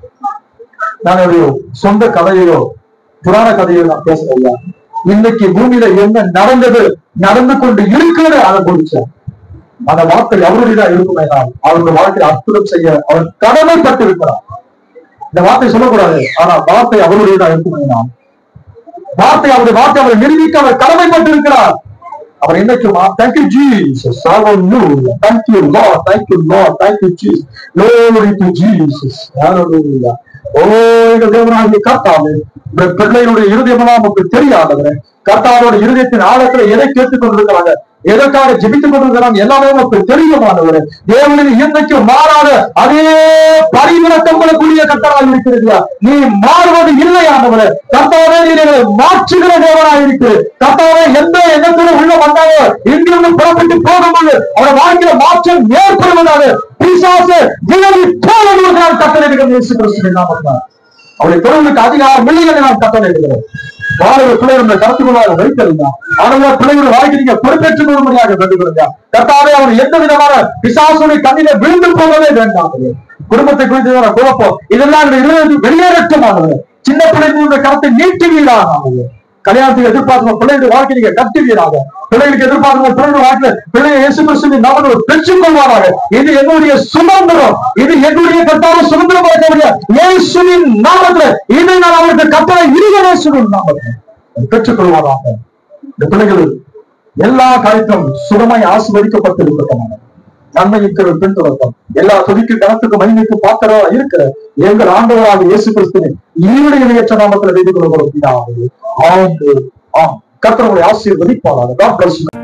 நான் என்னுடைய சொந்த கதையோ புராண கதையோ நான் பேசுறேன் இன்னைக்கு பூமியில என்ன நடந்தது நடந்து கொண்டு இருக்கிறது அதை குறிச்சேன் அந்த வார்த்தை அவருடையதான் இருக்குமே நான் அவருடைய வாழ்க்கையை அற்புதம் செய்ய அவர் கடமைப்பட்டு இருக்கிறார் இந்த வார்த்தை சொல்லக்கூடாது ஆனா வார்த்தை அவருடையதான் இருக்குமே நான் வார்த்தை அவருடைய வார்த்தை அவரை நிரூபிக்க அவர் கடமைப்பட்டு இருக்கிறார் அவர் என்னைக்குமா thank you Jesus hallelujah thank you lord thank you lord thank you jesus glory to jesus hallelujah ஓ எங்கள் தேவனாகிய கர்த்தாவே இந்த பிள்ளைகளுடைய இருதயமெல்லாம் நமக்கு தெரியாதவரே கர்த்தாவோட இருதயத்தின் ஆழத்துல எதை கேட்டுக் கொண்டிருக்கிறாங்க எதற்காக ஜெபித்துக் கொண்டிருக்கிறாங்க எல்லாமே நமக்கு தெரியுமானவர் தேவனின் இயற்கைக்கு மாறாத அதே பரிவிறக்கம் கொள்ளக்கூடிய கர்த்தராக இருக்கிறீர்களா நீ மாறுவது இல்லையானவரே கர்த்தாவே நீ எங்களை மாற்றுகிற தேவனாக இருக்கு கர்த்தாவே எந்த எண்ணத்துல உள்ள வந்தாலோ இங்கிருந்து புறப்பட்டு போகும்போது அவரை வாழ்க்கையில மாற்றம் ஏற்படுவதாக பிசாசு விலகி போவதற்கான கட்டளை இயேசு கிறிஸ்துவின் நாமத்தில் அவருடைய பிறகுக்கு அதிகாரம் மில்லியனை நாம் கட்டளை இருக்கிறோம் வாழ்வு பிள்ளைகள் கருத்துக்கொள்ளாத வைத்திருந்தா ஆனால் பிள்ளைகள் வாழ்க்கை நீங்க பொறுப்பேற்றுக் கொள்ளும்படியாக வேண்டுகிறீங்க கர்த்தாவே அவர் எந்த விதமான பிசாசுடைய கண்ணில விழுந்து போகவே வேண்டாம் குடும்பத்தை குறித்து குழப்பம் இதெல்லாம் இந்த இருபது வெளியேறட்டுமானது சின்ன பிள்ளைகளுடைய கருத்தை நீட்டுவீராக கல்யாணத்துக்கு எதிர்பார்க்கிற பிள்ளைகளுடைய வாழ்க்கை நீங்க கட்டுவீராக பிள்ளைகளுக்கு எதிர்பார்க்கிற பிள்ளைகள் வாழ்க்கையில பிள்ளைய இயேசு கிறிஸ்துவின் நாமத்தில் பெற்றுக் கொள்வாராக இது என்னுடைய சுதந்திரம் இது என்னுடைய கட்டான சுதந்திரம் இருக்கக்கூடிய இயேசுவின் நாமத்துல இதை நான் அவருக்கு கட்டளை இருக இயேசுவின் நாமத்தில் பெற்றுக் கொள்வாராக இந்த பிள்ளைகள் எல்லா காரியத்திலும் சுகமாய் ஆசிர்வதிக்கப்பட்டு இருக்கட்டும் நன்மை இருக்கிற பின்தொடர்த்தம் எல்லா துதிக்கு கணத்துக்கு மகிமைக்கு பாத்திரமா இருக்கிற எங்கள் ஆண்டவராக இயேசு கிறிஸ்துவின் ஈருடைய நிகழ்ச்ச நாமத்தில் வைத்துக் கொள்ளப்படுகிறார்கள் ஆண்டு ஆம் கர்த்தருடைய ஆசீர்வதிப்பாராக God bless you.